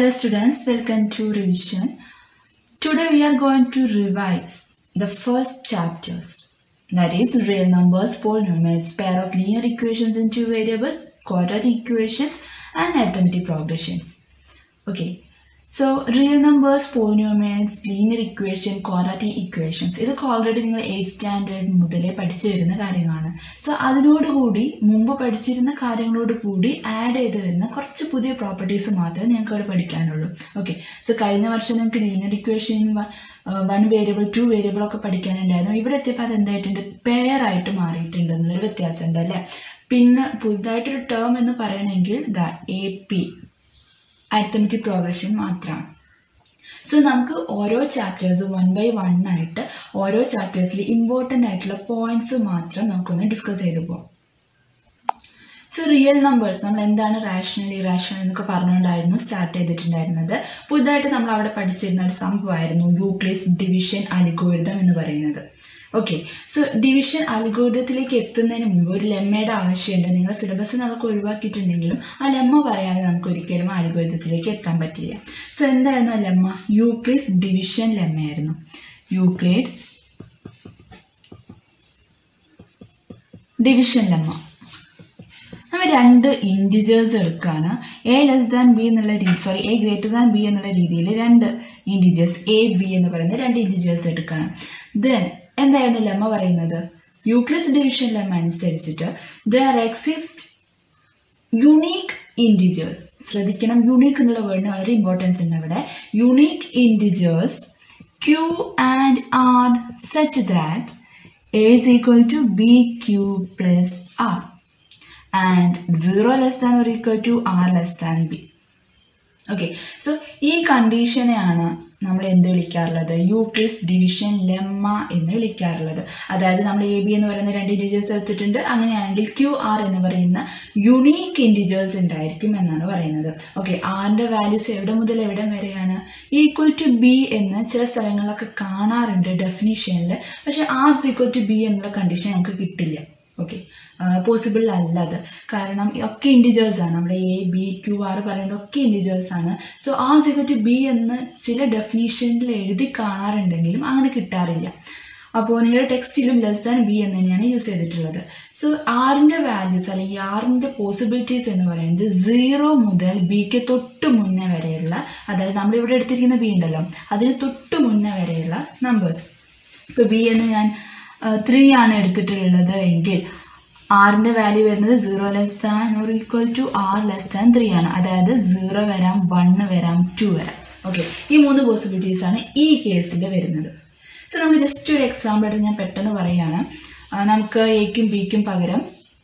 Dear students, welcome to revision. Today we are going to revise the first chapters. That is real numbers, polynomials, pair of linear equations in two variables, quadratic equations and arithmetic progressions. Okay. So real numbers polynomials linear equation quadratic equations ഇതൊക്കെ already നിങ്ങൾ eight standard മുതലേ പഠിച്ചു വരുന്ന കാര്യങ്ങളാണ് so അതിനോടുകൂടി മുമ്പ് പഠിച്ചിരുന്ന കാര്യങ്ങളോട് കൂടി ആഡ് ചെയ്ത് വരുന്ന കുറച്ച് പുതിയ പ്രോപ്പർട്ടീസ് മാത്രമേ ഞങ്ങൾക്ക് ഇവിടെ പഠിക്കാനുള്ളൂ ഓക്കെ സോ കഴിഞ്ഞ വർഷം നിങ്ങൾക്ക് linear equation one variable two variable ഒക്കെ പഠിക്കാനുണ്ടായിരുന്നു ഇവിടെ എത്തിയപ്പോൾ അത് എന്തായിട്ടുണ്ട് പെയർ ആയിട്ട് മാറിയിട്ടുണ്ട് എന്നൊരു വ്യത്യാസമുണ്ട് അല്ലേ പിന്നെ പുതുതായിട്ടൊരു ടേം എന്ന് പറയണമെങ്കിൽ the A P arithmetic progression മാത്രമാണ് സോ നമുക്ക് ഓരോ ചാപ്റ്റേഴ്സ് വൺ ബൈ വൺ ആയിട്ട് ഓരോ ചാപ്റ്റേഴ്സിൽ ഇമ്പോർട്ടൻ്റ് ആയിട്ടുള്ള പോയിന്റ്സ് മാത്രം നമുക്കൊന്ന് ഡിസ്കസ് ചെയ്തു പോകാം സോ റിയൽ നമ്പേഴ്സ് നമ്മൾ എന്താണ് റാഷണൽ ഇറാഷണൽ എന്നൊക്കെ പറഞ്ഞുകൊണ്ടായിരുന്നു സ്റ്റാർട്ട് ചെയ്തിട്ടുണ്ടായിരുന്നത് പുതുതായിട്ട് നമ്മൾ അവിടെ പഠിച്ചിരുന്ന ഒരു സംഭവമായിരുന്നു യൂക്ലിസ് ഡിവിഷൻ അലിഗോരിതം എന്ന് പറയുന്നത് ഓക്കെ സോ ഡിവിഷൻ അൽഗോരിതത്തിലേക്ക് എത്തുന്നതിന് മുമ്പ് ഒരു ലെമ്മയുടെ ആവശ്യമുണ്ട് നിങ്ങളുടെ സിലബസിൽ അതൊക്കെ ഒഴിവാക്കിയിട്ടുണ്ടെങ്കിലും ആ ലെമ്മ പറയാതെ നമുക്ക് ഒരിക്കലും അൽഗോരിതത്തിലേക്ക് എത്താൻ പറ്റില്ല സോ എന്തായിരുന്നു ആ ലെമ്മ യൂക്ലിഡ്സ് ഡിവിഷൻ ലെമ്മയായിരുന്നു യൂക്ലിഡ്സ് ഡിവിഷൻ ലെമ്മ നമ്മൾ രണ്ട് ഇൻറ്റിജേഴ്സ് എടുക്കുകയാണ് എ ലെസ് ദാൻ ബി എന്നുള്ള രീതി sorry A greater than B എന്നുള്ള രീതിയിൽ രണ്ട് ഇൻറ്റിജേഴ്സ് എ ബി എന്ന് പറയുന്ന രണ്ട് ഇൻറ്റിജേഴ്സ് എടുക്കുകയാണ് ദെൻ എന്തായിരുന്നു ലെമ്മ പറയുന്നത് യൂക്ലിസ് ഡിവിഷൻ ലെമ്മ അനുസരിച്ചിട്ട് ദർ എക്സിസ്റ്റ് യുണീക്ക് ഇൻഡിജേഴ്സ് ശ്രദ്ധിക്കണം യുണീക്ക് എന്നുള്ള വേർഡിന് വളരെ ഇമ്പോർട്ടൻസ് ഉണ്ട് അവിടെ unique integers Q and R such that A is equal to B Q plus R and zero less than or equal to R less than B okay so ഈ കണ്ടീഷനെയാണ് നമ്മൾ എന്ത് വിളിക്കാറുള്ളത് യൂക്ലിസ് ഡിവിഷൻ ലെമ്മ എന്ന് വിളിക്കാറുള്ളത് അതായത് നമ്മൾ A B എന്ന് പറയുന്ന രണ്ട് ഇൻഡിജേഴ്സ് എടുത്തിട്ടുണ്ട് അങ്ങനെയാണെങ്കിൽ ക്യു ആർ എന്ന് പറയുന്ന യുണീക്ക് ഇൻഡിജേഴ്സ് ഉണ്ടായിരിക്കും എന്നാണ് പറയുന്നത് ഓക്കെ ആറിൻ്റെ വാല്യൂസ് എവിടെ മുതൽ എവിടെ വരെയാണ് ഈക്വൽ ടു ബി എന്ന് ചില സ്ഥലങ്ങളിലൊക്കെ കാണാറുണ്ട് ഡെഫിനിഷനിൽ പക്ഷേ ആർ ഈക്വൽ ടു ബി എന്നുള്ള കണ്ടീഷൻ നമുക്ക് കിട്ടില്ല ഓക്കെ പോസിബിൾ അല്ല അത് കാരണം ഒക്കെ ഇൻഡിജേഴ്സ് ആണ് നമ്മുടെ എ ബി ക്യു ആർ പറയുന്നത് ഒക്കെ ഇൻഡിജേഴ്സ് ആണ് സോ ആ സിഗ ടു ബി എന്ന് ചില ഡെഫിനേഷനിൽ എഴുതി കാണാറുണ്ടെങ്കിലും അങ്ങനെ കിട്ടാറില്ല അപ്പോൾ നിങ്ങളുടെ ടെക്സ്റ്റിലും ലെസ് ദാൻ ബി എന്ന് തന്നെയാണ് യൂസ് ചെയ്തിട്ടുള്ളത് സോ ആറിൻ്റെ വാല്യൂസ് അല്ലെങ്കിൽ ആറിൻ്റെ പോസിബിലിറ്റീസ് എന്ന് പറയുന്നത് സീറോ മുതൽ ബിക്ക് തൊട്ട് മുന്നേ വരെയുള്ള അതായത് നമ്മളിവിടെ എടുത്തിരിക്കുന്ന ബി ഉണ്ടല്ലോ അതിന് തൊട്ട് മുന്നേ വരെയുള്ള നമ്പേഴ്സ് ഇപ്പോൾ ബി എന്ന് ഞാൻ ത്രീ ആണ് എടുത്തിട്ടുള്ളത് എങ്കിൽ ആറിൻ്റെ വാല്യൂ വരുന്നത് zero less than or equal to R less than three ആണ് അതായത് സീറോ വരാം വണ്ണ് വരാം ടു വരാം ഓക്കെ ഈ മൂന്ന് പോസിബിലിറ്റീസ് ആണ് ഈ കേസിൽ വരുന്നത് സോ നമുക്ക് ജസ്റ്റ് ഒരു എക്സാമ്പിൾ എടുത്ത് ഞാൻ പെട്ടെന്ന് പറയുകയാണ് നമുക്ക് എക്കും ബിക്കും പകരം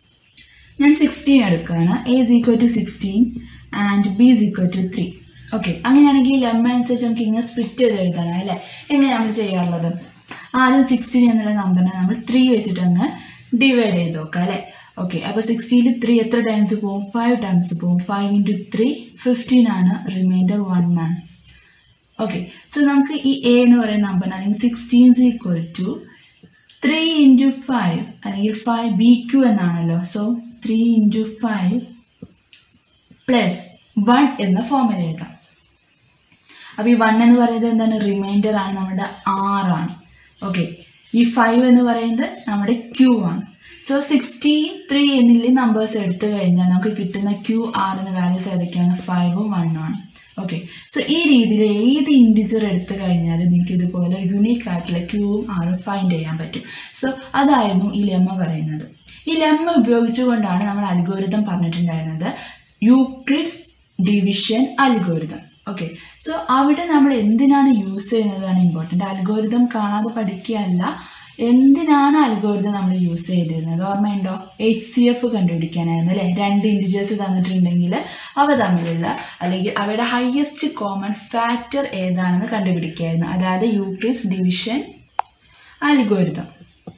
ഞാൻ സിക്സ്റ്റീൻ എടുക്കുകയാണ് A is equal to sixteen and B is equal to three okay അങ്ങനെയാണെങ്കിൽ ലെമ്മ അനുസരിച്ച് നമുക്ക് ഇങ്ങനെ സ്പ്ലിറ്റ് ചെയ്ത് എഴുതണം അല്ലേ എങ്ങനെയാണ് നമ്മൾ ചെയ്യാറുള്ളത് ആദ്യം സിക്സ്റ്റീൻ എന്നുള്ള നമ്പറിനെ നമ്മൾ ത്രീ വെച്ചിട്ട് അങ്ങ് ഡിവൈഡ് ചെയ്ത് നോക്കാം അല്ലേ ഓക്കെ അപ്പോൾ സിക്സ്റ്റീനിൽ ത്രീ എത്ര ടൈംസ് പോകും ഫൈവ് ടൈംസ് പോകും ഫൈവ് ഇൻറ്റു ത്രീ ഫിഫ്റ്റീൻ ആണ് റിമൈൻഡർ വൺ ആണ് ഓക്കെ സോ നമുക്ക് ഈ എ എന്ന് പറയുന്ന നമ്പറിന് അല്ലെങ്കിൽ sixteen's equal to three into five അല്ലെങ്കിൽ ഫൈവ് ബി ക്യു എന്നാണല്ലോ so three into five plus one എന്ന ഫോമിൽ എഴുതാം അപ്പോൾ ഈ വൺ എന്ന് പറയുന്നത് എന്താണ് റിമൈൻഡർ ആണ് നമ്മുടെ ആറാണ് ഓക്കെ ഈ ഫൈവ് എന്ന് പറയുന്നത് നമ്മുടെ ക്യൂ ആണ് സോ സിക്സ്റ്റീൻ ത്രീ എന്നിൽ നമ്പേഴ്സ് എടുത്തു കഴിഞ്ഞാൽ നമുക്ക് കിട്ടുന്ന ക്യൂ ആർ എന്ന വാല്യൂസ് ഏതൊക്കെയാണ് ഫൈവും വണ്ണും ആണ് ഓക്കെ സോ ഈ രീതിയിൽ ഏത് ഇൻഡിജർ എടുത്തു കഴിഞ്ഞാൽ നിങ്ങൾക്ക് ഇതുപോലെ യുണീക്ക് ആയിട്ടുള്ള ക്യൂവും ആറും ഫൈൻഡ് ചെയ്യാൻ പറ്റും സോ അതായിരുന്നു ഈ ലെമ്മ പറയുന്നത് ഈ ലെമ്മ ഉപയോഗിച്ചുകൊണ്ടാണ് നമ്മൾ അൽഗോരിതം പറഞ്ഞിട്ടുണ്ടായിരുന്നത് Euclid's division algorithm okay so അവിടെ നമ്മൾ എന്തിനാണ് യൂസ് ചെയ്യുന്നതാണ് ഇമ്പോർട്ടൻ്റ് അൽഗോരിതം കാണാതെ പഠിക്കുകയല്ല എന്തിനാണ് അൽഗോരിതം നമ്മൾ യൂസ് ചെയ്തിരുന്നത് ഓർമ്മയുണ്ടോ എച്ച് സി എഫ് കണ്ടുപിടിക്കാനായിരുന്നു അല്ലേ രണ്ട് ഇൻഡിജേഴ്സ് തന്നിട്ടുണ്ടെങ്കിൽ അവ തമ്മിലുള്ള അല്ലെങ്കിൽ അവയുടെ ഹയസ്റ്റ് കോമൺ ഫാക്ടർ ഏതാണെന്ന് കണ്ടുപിടിക്കായിരുന്നു അതായത് യൂക്ലിസ് ഡിവിഷൻ അൽഗോരിതം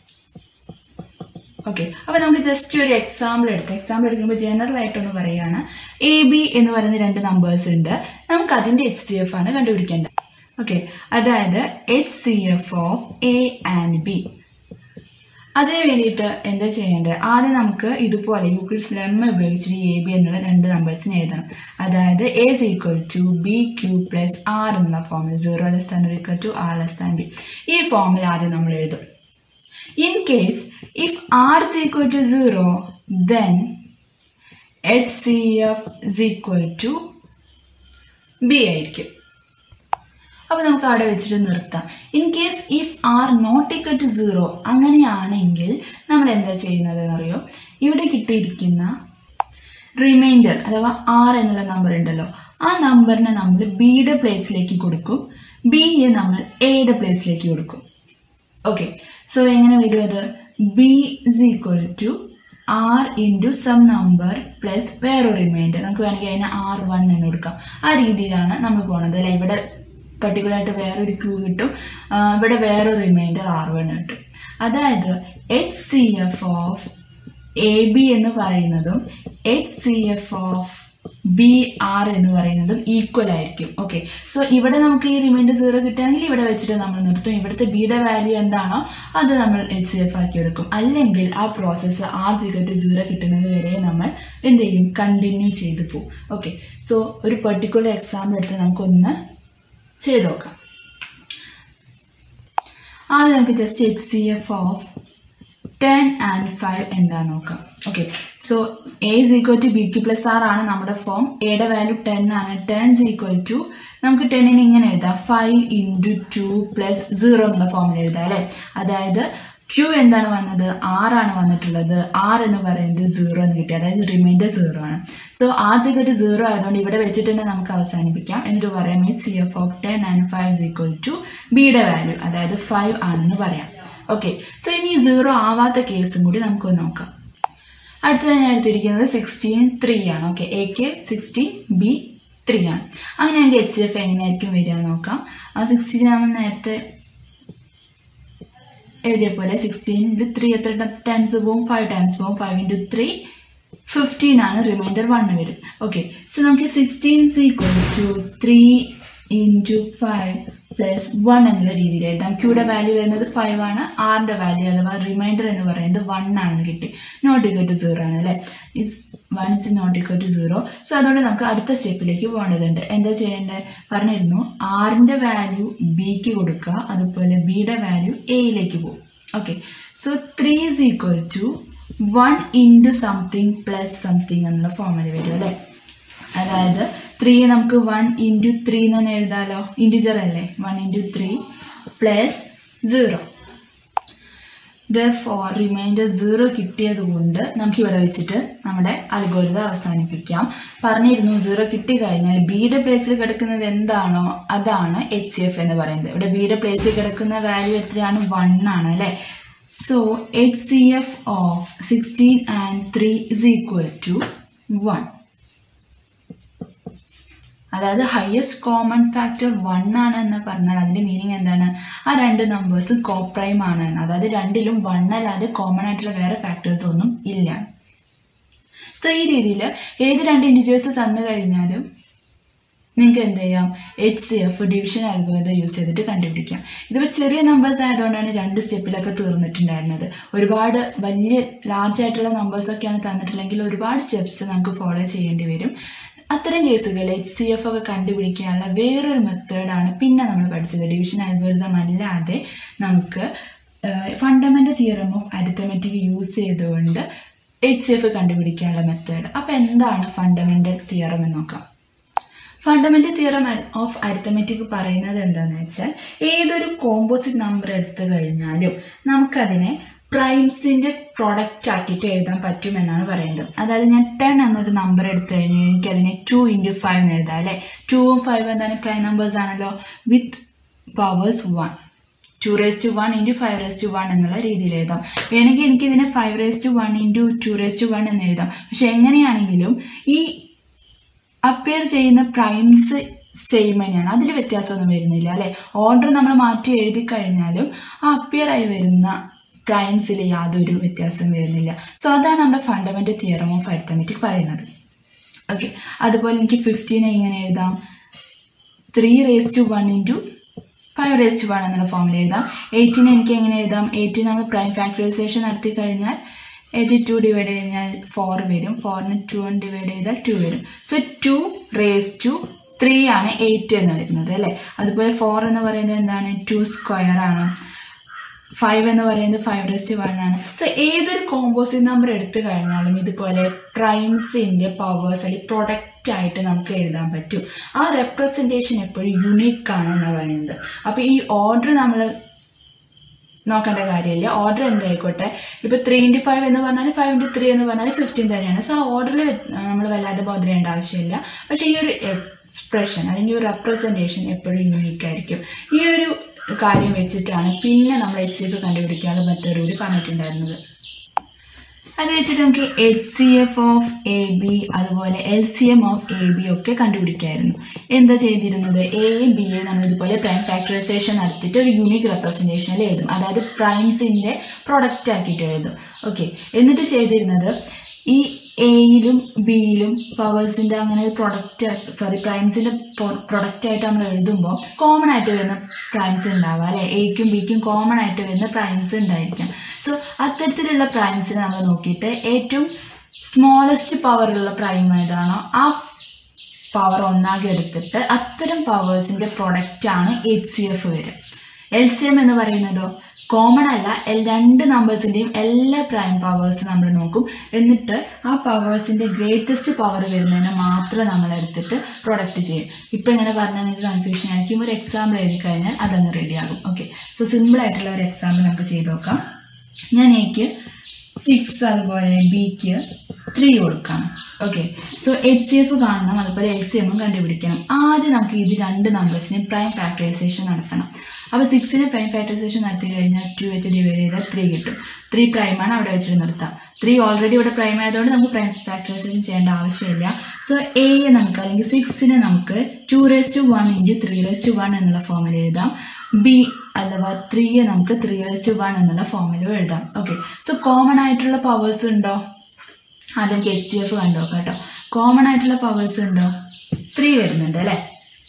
ഓക്കെ അപ്പോൾ നമുക്ക് ജസ്റ്റ് ഒരു എക്സാമ്പിൾ എടുത്ത് എക്സാമ്പിൾ എടുക്കുമ്പോൾ ജനറൽ ആയിട്ടൊന്ന് പറയുകയാണ് എ ബി എന്ന് പറയുന്ന രണ്ട് നമ്പേഴ്സ് ഉണ്ട് നമുക്ക് അതിൻ്റെ എച്ച് സി എഫ് ആണ് കണ്ടുപിടിക്കേണ്ടത് ഓക്കെ അതായത് H C F of A and B അതിന് വേണ്ടിയിട്ട് എന്താ ചെയ്യേണ്ടത് ആദ്യം നമുക്ക് ഇതുപോലെ യൂക്ലിഡ്സ് ലെമ്മ ഉപയോഗിച്ചിട്ട് എ ബി എന്നുള്ള രണ്ട് നമ്പേഴ്സിന് എഴുതണം അതായത് A is equal to B Q plus R എന്നുള്ള ഫോമിൽ zero less than equal to R less than B ഈ ഫോമിൽ ആദ്യം നമ്മൾ എഴുതും in case if R is equal to zero then H C F is equal to B ആയിരിക്കും അപ്പോൾ നമുക്ക് അവിടെ വെച്ചിട്ട് നിർത്താം in case if R not equal to zero അങ്ങനെയാണെങ്കിൽ നമ്മൾ എന്താ ചെയ്യുന്നത് എന്നറിയോ ഇവിടെ കിട്ടിയിരിക്കുന്ന റിമൈൻഡർ അഥവാ ആർ എന്നുള്ള നമ്പർ ഉണ്ടല്ലോ ആ നമ്പറിനെ നമ്മൾ ബിയുടെ പ്ലേസിലേക്ക് കൊടുക്കും ബിയെ നമ്മൾ എയുടെ പ്ലേസിലേക്ക് കൊടുക്കും ഓക്കെ സോ എങ്ങനെ വരും അത് B is equal to R into some number plus വേറൊരു റിമൈൻഡർ നമുക്ക് വേണമെങ്കിൽ അതിന് ആർ വൺ എന്ന് കൊടുക്കാം ആ രീതിയിലാണ് നമ്മൾ പോണത് അല്ലെ ഇവിടെ പർട്ടിക്കുലർ ആയിട്ട് വേറൊരു ക്യൂ കിട്ടും ആ, ഇവിടെ വേറൊരു റിമൈൻഡർ ആർ വൺ കിട്ടും അതായത് H C F of A B എന്ന് പറയുന്നതും H C F of B R എന്ന് പറയുന്നതും ഈക്വൽ ആയിരിക്കും ഓക്കെ സോ ഇവിടെ നമുക്ക് ഈ റിമൈൻഡർ സീറോ കിട്ടുകയാണെങ്കിൽ ഇവിടെ വെച്ചിട്ട് നമ്മൾ നിർത്തും ഇവിടുത്തെ ബിയുടെ വാല്യൂ എന്താണോ അത് നമ്മൾ എച്ച് സി എഫ് ആക്കി എടുക്കും അല്ലെങ്കിൽ ആ process R is equal to zero കിട്ടുന്നത് വരെ നമ്മൾ എന്ത് ചെയ്യും കണ്ടിന്യൂ ചെയ്തു പോകും ഓക്കെ സോ ഒരു പെർട്ടിക്കുലർ എക്സാമ്പിൾ എടുത്ത് നമുക്കൊന്ന് ചെയ്ത് നോക്കാം ആദ്യം നമുക്ക് just H C F of ten and five എന്താന്ന് നോക്കാം okay so A is equal to B Q plus R ആണ് നമ്മുടെ ഫോം എയുടെ വാല്യൂ ടെൻ ആണ് ടെൻ ഇസ് ഈക്വൽ ടു നമുക്ക് ടെന്നിന് ഇങ്ങനെ എഴുതാം five into two plus zero എന്നുള്ള ഫോമിൽ എഴുതാം അല്ലേ അതായത് ക്യൂ എന്താണ് വന്നത് ആറാണ് വന്നിട്ടുള്ളത് ആർ എന്ന് പറയുന്നത് സീറോ എന്ന് കിട്ടി അതായത് റിമൈൻഡർ സീറോ ആണ് so R is equal to zero ആയതുകൊണ്ട് ഇവിടെ വെച്ചിട്ട് തന്നെ നമുക്ക് അവസാനിപ്പിക്കാം എന്നിട്ട് പറയാം ഈ C F of ten and five is equal to ബിയുടെ വാല്യൂ അതായത് ഫൈവ് ആണെന്ന് പറയാം ഓക്കെ സോ ഇനി സീറോ ആവാത്ത കേസും കൂടി നമുക്കൊന്ന് നോക്കാം അടുത്തത് ഞാൻ എടുത്തിരിക്കുന്നത് സിക്സ്റ്റീൻ ത്രീ ആണ് ഓക്കെ എക്ക് സിക്സ്റ്റീൻ ബി ത്രീ ആണ് അങ്ങനെ എൻ്റെ എച്ച് എഫ് എങ്ങനെയായിരിക്കും വരിക എന്ന് നോക്കാം ആ സിക്സ്റ്റീൻ നമ്മൾ നേരത്തെ എഴുതിയ പോലെ സിക്സ്റ്റീനിൽ ത്രീ എത്ര ടൈംസ് പോവും ഫൈവ് ടൈംസ് പോവും ഫൈവ് ഇൻറ്റു ത്രീ ഫിഫ്റ്റീൻ ആണ് റിമൈൻഡർ വണ്ണ് വരും ഓക്കെ സോ നമുക്ക് sixteen equal to three into five plus one എന്നുള്ള രീതിയിൽ എഴുതാം ക്യൂയുടെ വാല്യൂ വരുന്നത് ഫൈവ് ആണ് ആറിൻ്റെ വാല്യൂ അഥവാ റിമൈൻഡർ എന്ന് പറയുന്നത് വൺ ആണെന്ന് കിട്ടി നോട്ട് ഈക്വൽ ടു സീറോ ആണ് അല്ലേ is one is not equal to zero so അതുകൊണ്ട് നമുക്ക് അടുത്ത സ്റ്റെപ്പിലേക്ക് പോകേണ്ടതുണ്ട് എന്താ ചെയ്യേണ്ടത് പറഞ്ഞിരുന്നു ആറിൻ്റെ വാല്യൂ ബിക്ക് കൊടുക്കുക അതുപോലെ ബിയുടെ വാല്യൂ എയിലേക്ക് പോകും okay so three is equal to one into something plus something എന്നുള്ള ഫോമിൽ വരും അല്ലേ അതായത് ത്രീ നമുക്ക് വൺ ഇൻറ്റു ത്രീ എന്ന് തന്നെ എഴുതാലോ ഇൻറ്റിജർ അല്ലേ one into three plus zero four remainder zero കിട്ടിയത് കൊണ്ട് നമുക്ക് ഇവിടെ വെച്ചിട്ട് നമ്മുടെ അൽഗോരിതം അവസാനിപ്പിക്കാം പറഞ്ഞിരുന്നു സീറോ കിട്ടിക്കഴിഞ്ഞാൽ ബിയുടെ പ്ലേസിൽ കിടക്കുന്നത് എന്താണോ അതാണ് എച്ച് സി എഫ് എന്ന് പറയുന്നത് ഇവിടെ ബിയുടെ പ്ലേസിൽ കിടക്കുന്ന വാല്യൂ എത്രയാണ് വൺ ആണ് അല്ലേ so H C F of sixteen and three is equal to one അതായത് ഹയസ്റ്റ് കോമൺ ഫാക്ടർ വൺ ആണ് എന്ന് പറഞ്ഞാൽ അതിന്റെ മീനിങ് എന്താണ് ആ രണ്ട് നമ്പേഴ്സ് കോപ്രൈം ആണ് എന്ന്. അതായത് രണ്ടിലും വൺ അല്ലാതെ കോമൺ ആയിട്ടുള്ള വേറെ ഫാക്ടേഴ്സ് ഒന്നും ഇല്ല സോ ഈ രീതിയിൽ ഏത് രണ്ട് ഇൻഡിജേഴ്സ് തന്നു കഴിഞ്ഞാലും നിങ്ങൾക്ക് എന്ത് ചെയ്യാം H C F division algorithm use ചെയ്തിട്ട് കണ്ടുപിടിക്കാം ഇതിപ്പോൾ ചെറിയ നമ്പേഴ്സ് ആയതുകൊണ്ടാണ് രണ്ട് സ്റ്റെപ്പിലൊക്കെ തീർന്നിട്ടുണ്ടായിരുന്നത് ഒരുപാട് വലിയ ലാർജ് ആയിട്ടുള്ള നമ്പേഴ്സൊക്കെയാണ് തന്നിട്ടില്ലെങ്കിൽ ഒരുപാട് സ്റ്റെപ്സ് നമുക്ക് ഫോളോ ചെയ്യേണ്ടി വരും അത്തരം കേസുകൾ എച്ച് സി എഫ് ഒക്കെ കണ്ടുപിടിക്കാനുള്ള വേറൊരു മെത്തേഡാണ് പിന്നെ നമ്മൾ പഠിച്ചത് ഡിവിഷൻ അൽഗോരിതം അല്ലാതെ നമുക്ക് fundamental theorem of arithmetic use ചെയ്തുകൊണ്ട് എച്ച് സി എഫ് കണ്ടുപിടിക്കാനുള്ള മെത്തേഡ് അപ്പോൾ എന്താണ് ഫണ്ടമെൻ്റൽ തിയറം എന്ന് നോക്കാം ഫണ്ടമെന്റൽ തിയറം ഓഫ് അരിത്തമെറ്റിക് പറയുന്നത് എന്താണെന്ന് വെച്ചാൽ ഏതൊരു കോമ്പോസിറ്റ് നമ്പർ എടുത്തു കഴിഞ്ഞാലും നമുക്കതിനെ പ്രൈംസിന്റെ പ്രൊഡക്റ്റ് ആക്കിയിട്ട് എഴുതാൻ പറ്റുമെന്നാണ് പറയുന്നത് അതായത് ഞാൻ ടെൻ എന്നൊരു നമ്പർ എടുത്തു കഴിഞ്ഞാൽ എനിക്ക് അതിനെ ടു ഇൻറ്റു ഫൈവ് എന്ന് എഴുതാം അല്ലേ ടൂവും ഫൈവ് എന്താണ് പ്രൈം നമ്പേഴ്സ് ആണല്ലോ with powers one two raise to one into five raise to one എന്നുള്ള രീതിയിൽ എഴുതാം വേണമെങ്കിൽ എനിക്ക് ഇതിനെ five raise to one into two raise to one എന്ന് എഴുതാം പക്ഷെ എങ്ങനെയാണെങ്കിലും ഈ അപ്പിയർ ചെയ്യുന്ന പ്രൈംസ് സെയിം തന്നെയാണ് അതിൽ വ്യത്യാസമൊന്നും വരുന്നില്ല അല്ലേ ഓർഡർ നമ്മൾ മാറ്റി എഴുതി കഴിഞ്ഞാലും ആ അപ്പിയർ ആയി വരുന്ന പ്രൈംസിൽ യാതൊരു വ്യത്യാസവും വരുന്നില്ല സോ അതാണ് നമ്മുടെ ഫണ്ടമെന്റൽ തിയറം ഓഫ് അരിത്തമെറ്റിക് പറയുന്നത് ഓക്കെ അതുപോലെ എനിക്ക് ഫിഫ്റ്റീനെ ഇങ്ങനെ എഴുതാം three raise to one into five raised one എന്നുള്ള ഫോമിൽ എഴുതാം എയ്റ്റീൻ എനിക്ക് എങ്ങനെ എഴുതാം എയ്റ്റീൻ നമ്മൾ പ്രൈം ഫാക്ടറൈസേഷൻ നടത്തി കഴിഞ്ഞാൽ എയ്റ്റി ടു ഡിവൈഡ് കഴിഞ്ഞാൽ ഫോർ വരും ഫോറിന് ടു കൊണ്ട് ഡിവൈഡ് ചെയ്താൽ ടു വരും so two raise to three ആണ് എയ്റ്റ് എന്ന് വരുന്നത് അല്ലേ അതുപോലെ ഫോർ എന്ന് പറയുന്നത് എന്താണ് ടു സ്ക്വയർ ആണ് ഫൈവ് എന്ന് പറയുന്നത് ഫൈവ് റെസ്റ്റ് വൺ ആണ് സോ ഏതൊരു കോമ്പോസിറ്റ് നമ്പർ എടുത്തു കഴിഞ്ഞാലും ഇതുപോലെ പ്രൈംസിൻ്റെ പവേഴ്സ് അല്ലെങ്കിൽ പ്രൊഡക്റ്റ് ആയിട്ട് നമുക്ക് എഴുതാൻ പറ്റും ആ റെപ്രസെൻറ്റേഷൻ എപ്പോഴും യുണീക്ക് ആണ് എന്ന് പറയുന്നത് അപ്പോൾ ഈ ഓർഡർ നമ്മൾ നോക്കേണ്ട കാര്യമില്ല ഓർഡർ എന്തായിക്കോട്ടെ ഇപ്പോൾ ത്രീ ഇൻറ്റു ഫൈവ് എന്ന് പറഞ്ഞാൽ ഫൈവ് ഇൻറ്റു ത്രീ എന്ന് പറഞ്ഞാൽ ഫിഫ്റ്റീൻ തന്നെയാണ് സോ ആ ഓർഡറിൽ നമ്മൾ വല്ലാതെ ബോധരേണ്ട ആവശ്യമില്ല പക്ഷേ ഈ ഒരു എക്സ്പ്രഷൻ അല്ലെങ്കിൽ ഒരു റെപ്രസെൻറ്റേഷൻ എപ്പോഴും യൂണീക്ക് ആയിരിക്കും ഈ ഒരു കാര്യം വെച്ചിട്ടാണ് പിന്നെ നമ്മൾ എച്ച് സി എഫ് കണ്ടുപിടിക്കാനുള്ള മെത്തേഡ് കൂടി പറഞ്ഞിട്ടുണ്ടായിരുന്നത് അത് വെച്ചിട്ട് നമുക്ക് H C F of A B അതുപോലെ L C M of A B ഒക്കെ കണ്ടുപിടിക്കായിരുന്നു എന്താ ചെയ്തിരുന്നത് എയും ബി എ നമ്മൾ ഇതുപോലെ പ്രൈം ഫാക്ടറൈസേഷൻ നടത്തിയിട്ട് ഒരു യൂണിക് റെപ്രസെൻറ്റേഷനിൽ എഴുതും അതായത് പ്രൈംസിൻ്റെ പ്രൊഡക്റ്റ് ആക്കിയിട്ട് എഴുതും ഓക്കെ എന്നിട്ട് ചെയ്തിരുന്നത് ഈ എയിലും ബിയിലും പവേഴ്സിൻ്റെ അങ്ങനെ ഒരു പ്രൊഡക്റ്റ് സോറി പ്രൈംസിൻ്റെ പ്രൊഡക്റ്റ് ആയിട്ട് നമ്മൾ എഴുതുമ്പോൾ കോമൺ ആയിട്ട് വരുന്ന പ്രൈംസ് ഉണ്ടാവുക അല്ലെ എയ്ക്കും ബിക്കും കോമൺ ആയിട്ട് വരുന്ന പ്രൈംസ് ഉണ്ടായിരിക്കാം സോ അത്തരത്തിലുള്ള പ്രൈംസിനെ നമ്മൾ നോക്കിയിട്ട് ഏറ്റവും സ്മോളസ്റ്റ് പവറുള്ള പ്രൈം ഏതാണോ ആ പവർ ഒന്നാകെ എടുത്തിട്ട് അത്തരം പവേഴ്സിൻ്റെ പ്രൊഡക്റ്റാണ് എച്ച് സി എഫ് വരിക എൽ സി എം എന്ന് പറയുന്നതോ കോമൺ അല്ല എൽ രണ്ട് നമ്പേഴ്സിൻ്റെയും എല്ലാ പ്രൈം പവേഴ്സും നമ്മൾ നോക്കും എന്നിട്ട് ആ പവേഴ്സിൻ്റെ ഗ്രേറ്റസ്റ്റ് പവർ വരുന്നതിനെ മാത്രം നമ്മൾ എടുത്തിട്ട് പ്രൊഡക്റ്റ് ചെയ്യും ഇപ്പം ഇങ്ങനെ പറഞ്ഞാൽ നിങ്ങൾക്ക് കൺഫ്യൂഷൻ ആയിരിക്കും ഒരു എക്സാമ്പിൾ എഴുതി കഴിഞ്ഞാൽ അതങ്ങ് റെഡിയാകും ഓക്കെ സോ സിമ്പിൾ ആയിട്ടുള്ള ഒരു എക്സാമ്പിൾ നമുക്ക് ചെയ്ത് നോക്കാം ഞാൻ എക്ക് സിക്സ് അതുപോലെ ബിക്ക് ത്രീ കൊടുക്കണം okay so H C F കാണണം അതുപോലെ എൽ സി എമ്മും കണ്ടുപിടിക്കണം ആദ്യം നമുക്ക് ഇത് രണ്ട് നമ്പേഴ്സിനെ പ്രൈം ഫാക്ടറൈസേഷൻ നടത്തണം അപ്പോൾ സിക്സിന് പ്രൈം ഫാക്ടറൈസേഷൻ നടത്തി കഴിഞ്ഞാൽ ടു വെച്ച് ഡിവൈഡ് ചെയ്താൽ ത്രീ കിട്ടും ത്രീ പ്രൈമാണ് അവിടെ വെച്ചിട്ട് നിർത്താം ത്രീ ഓൾറെഡി ഇവിടെ പ്രൈം ആയതുകൊണ്ട് നമുക്ക് പ്രൈം ഫാക്ടറൈസേഷൻ ചെയ്യേണ്ട ആവശ്യമില്ല സോ എയെ നമുക്ക് അല്ലെങ്കിൽ സിക്സിനെ നമുക്ക് two raise to one into three raise to one എന്നുള്ള ഫോമിൽ എഴുതാം ബി അഥവാ ത്രീയെ നമുക്ക് ത്രീ റേസ് ടു വൺ എന്നുള്ള ഫോമിലും എഴുതാം ഓക്കെ സോ കോമൺ ആയിട്ടുള്ള പവേഴ്സ് ഉണ്ടോ ആദ്യം കെ സി എഫ് കണ്ടോ കേട്ടോ കോമൺ ആയിട്ടുള്ള പവേഴ്സ് ഉണ്ടോ ത്രീ വരുന്നുണ്ട് അല്ലേ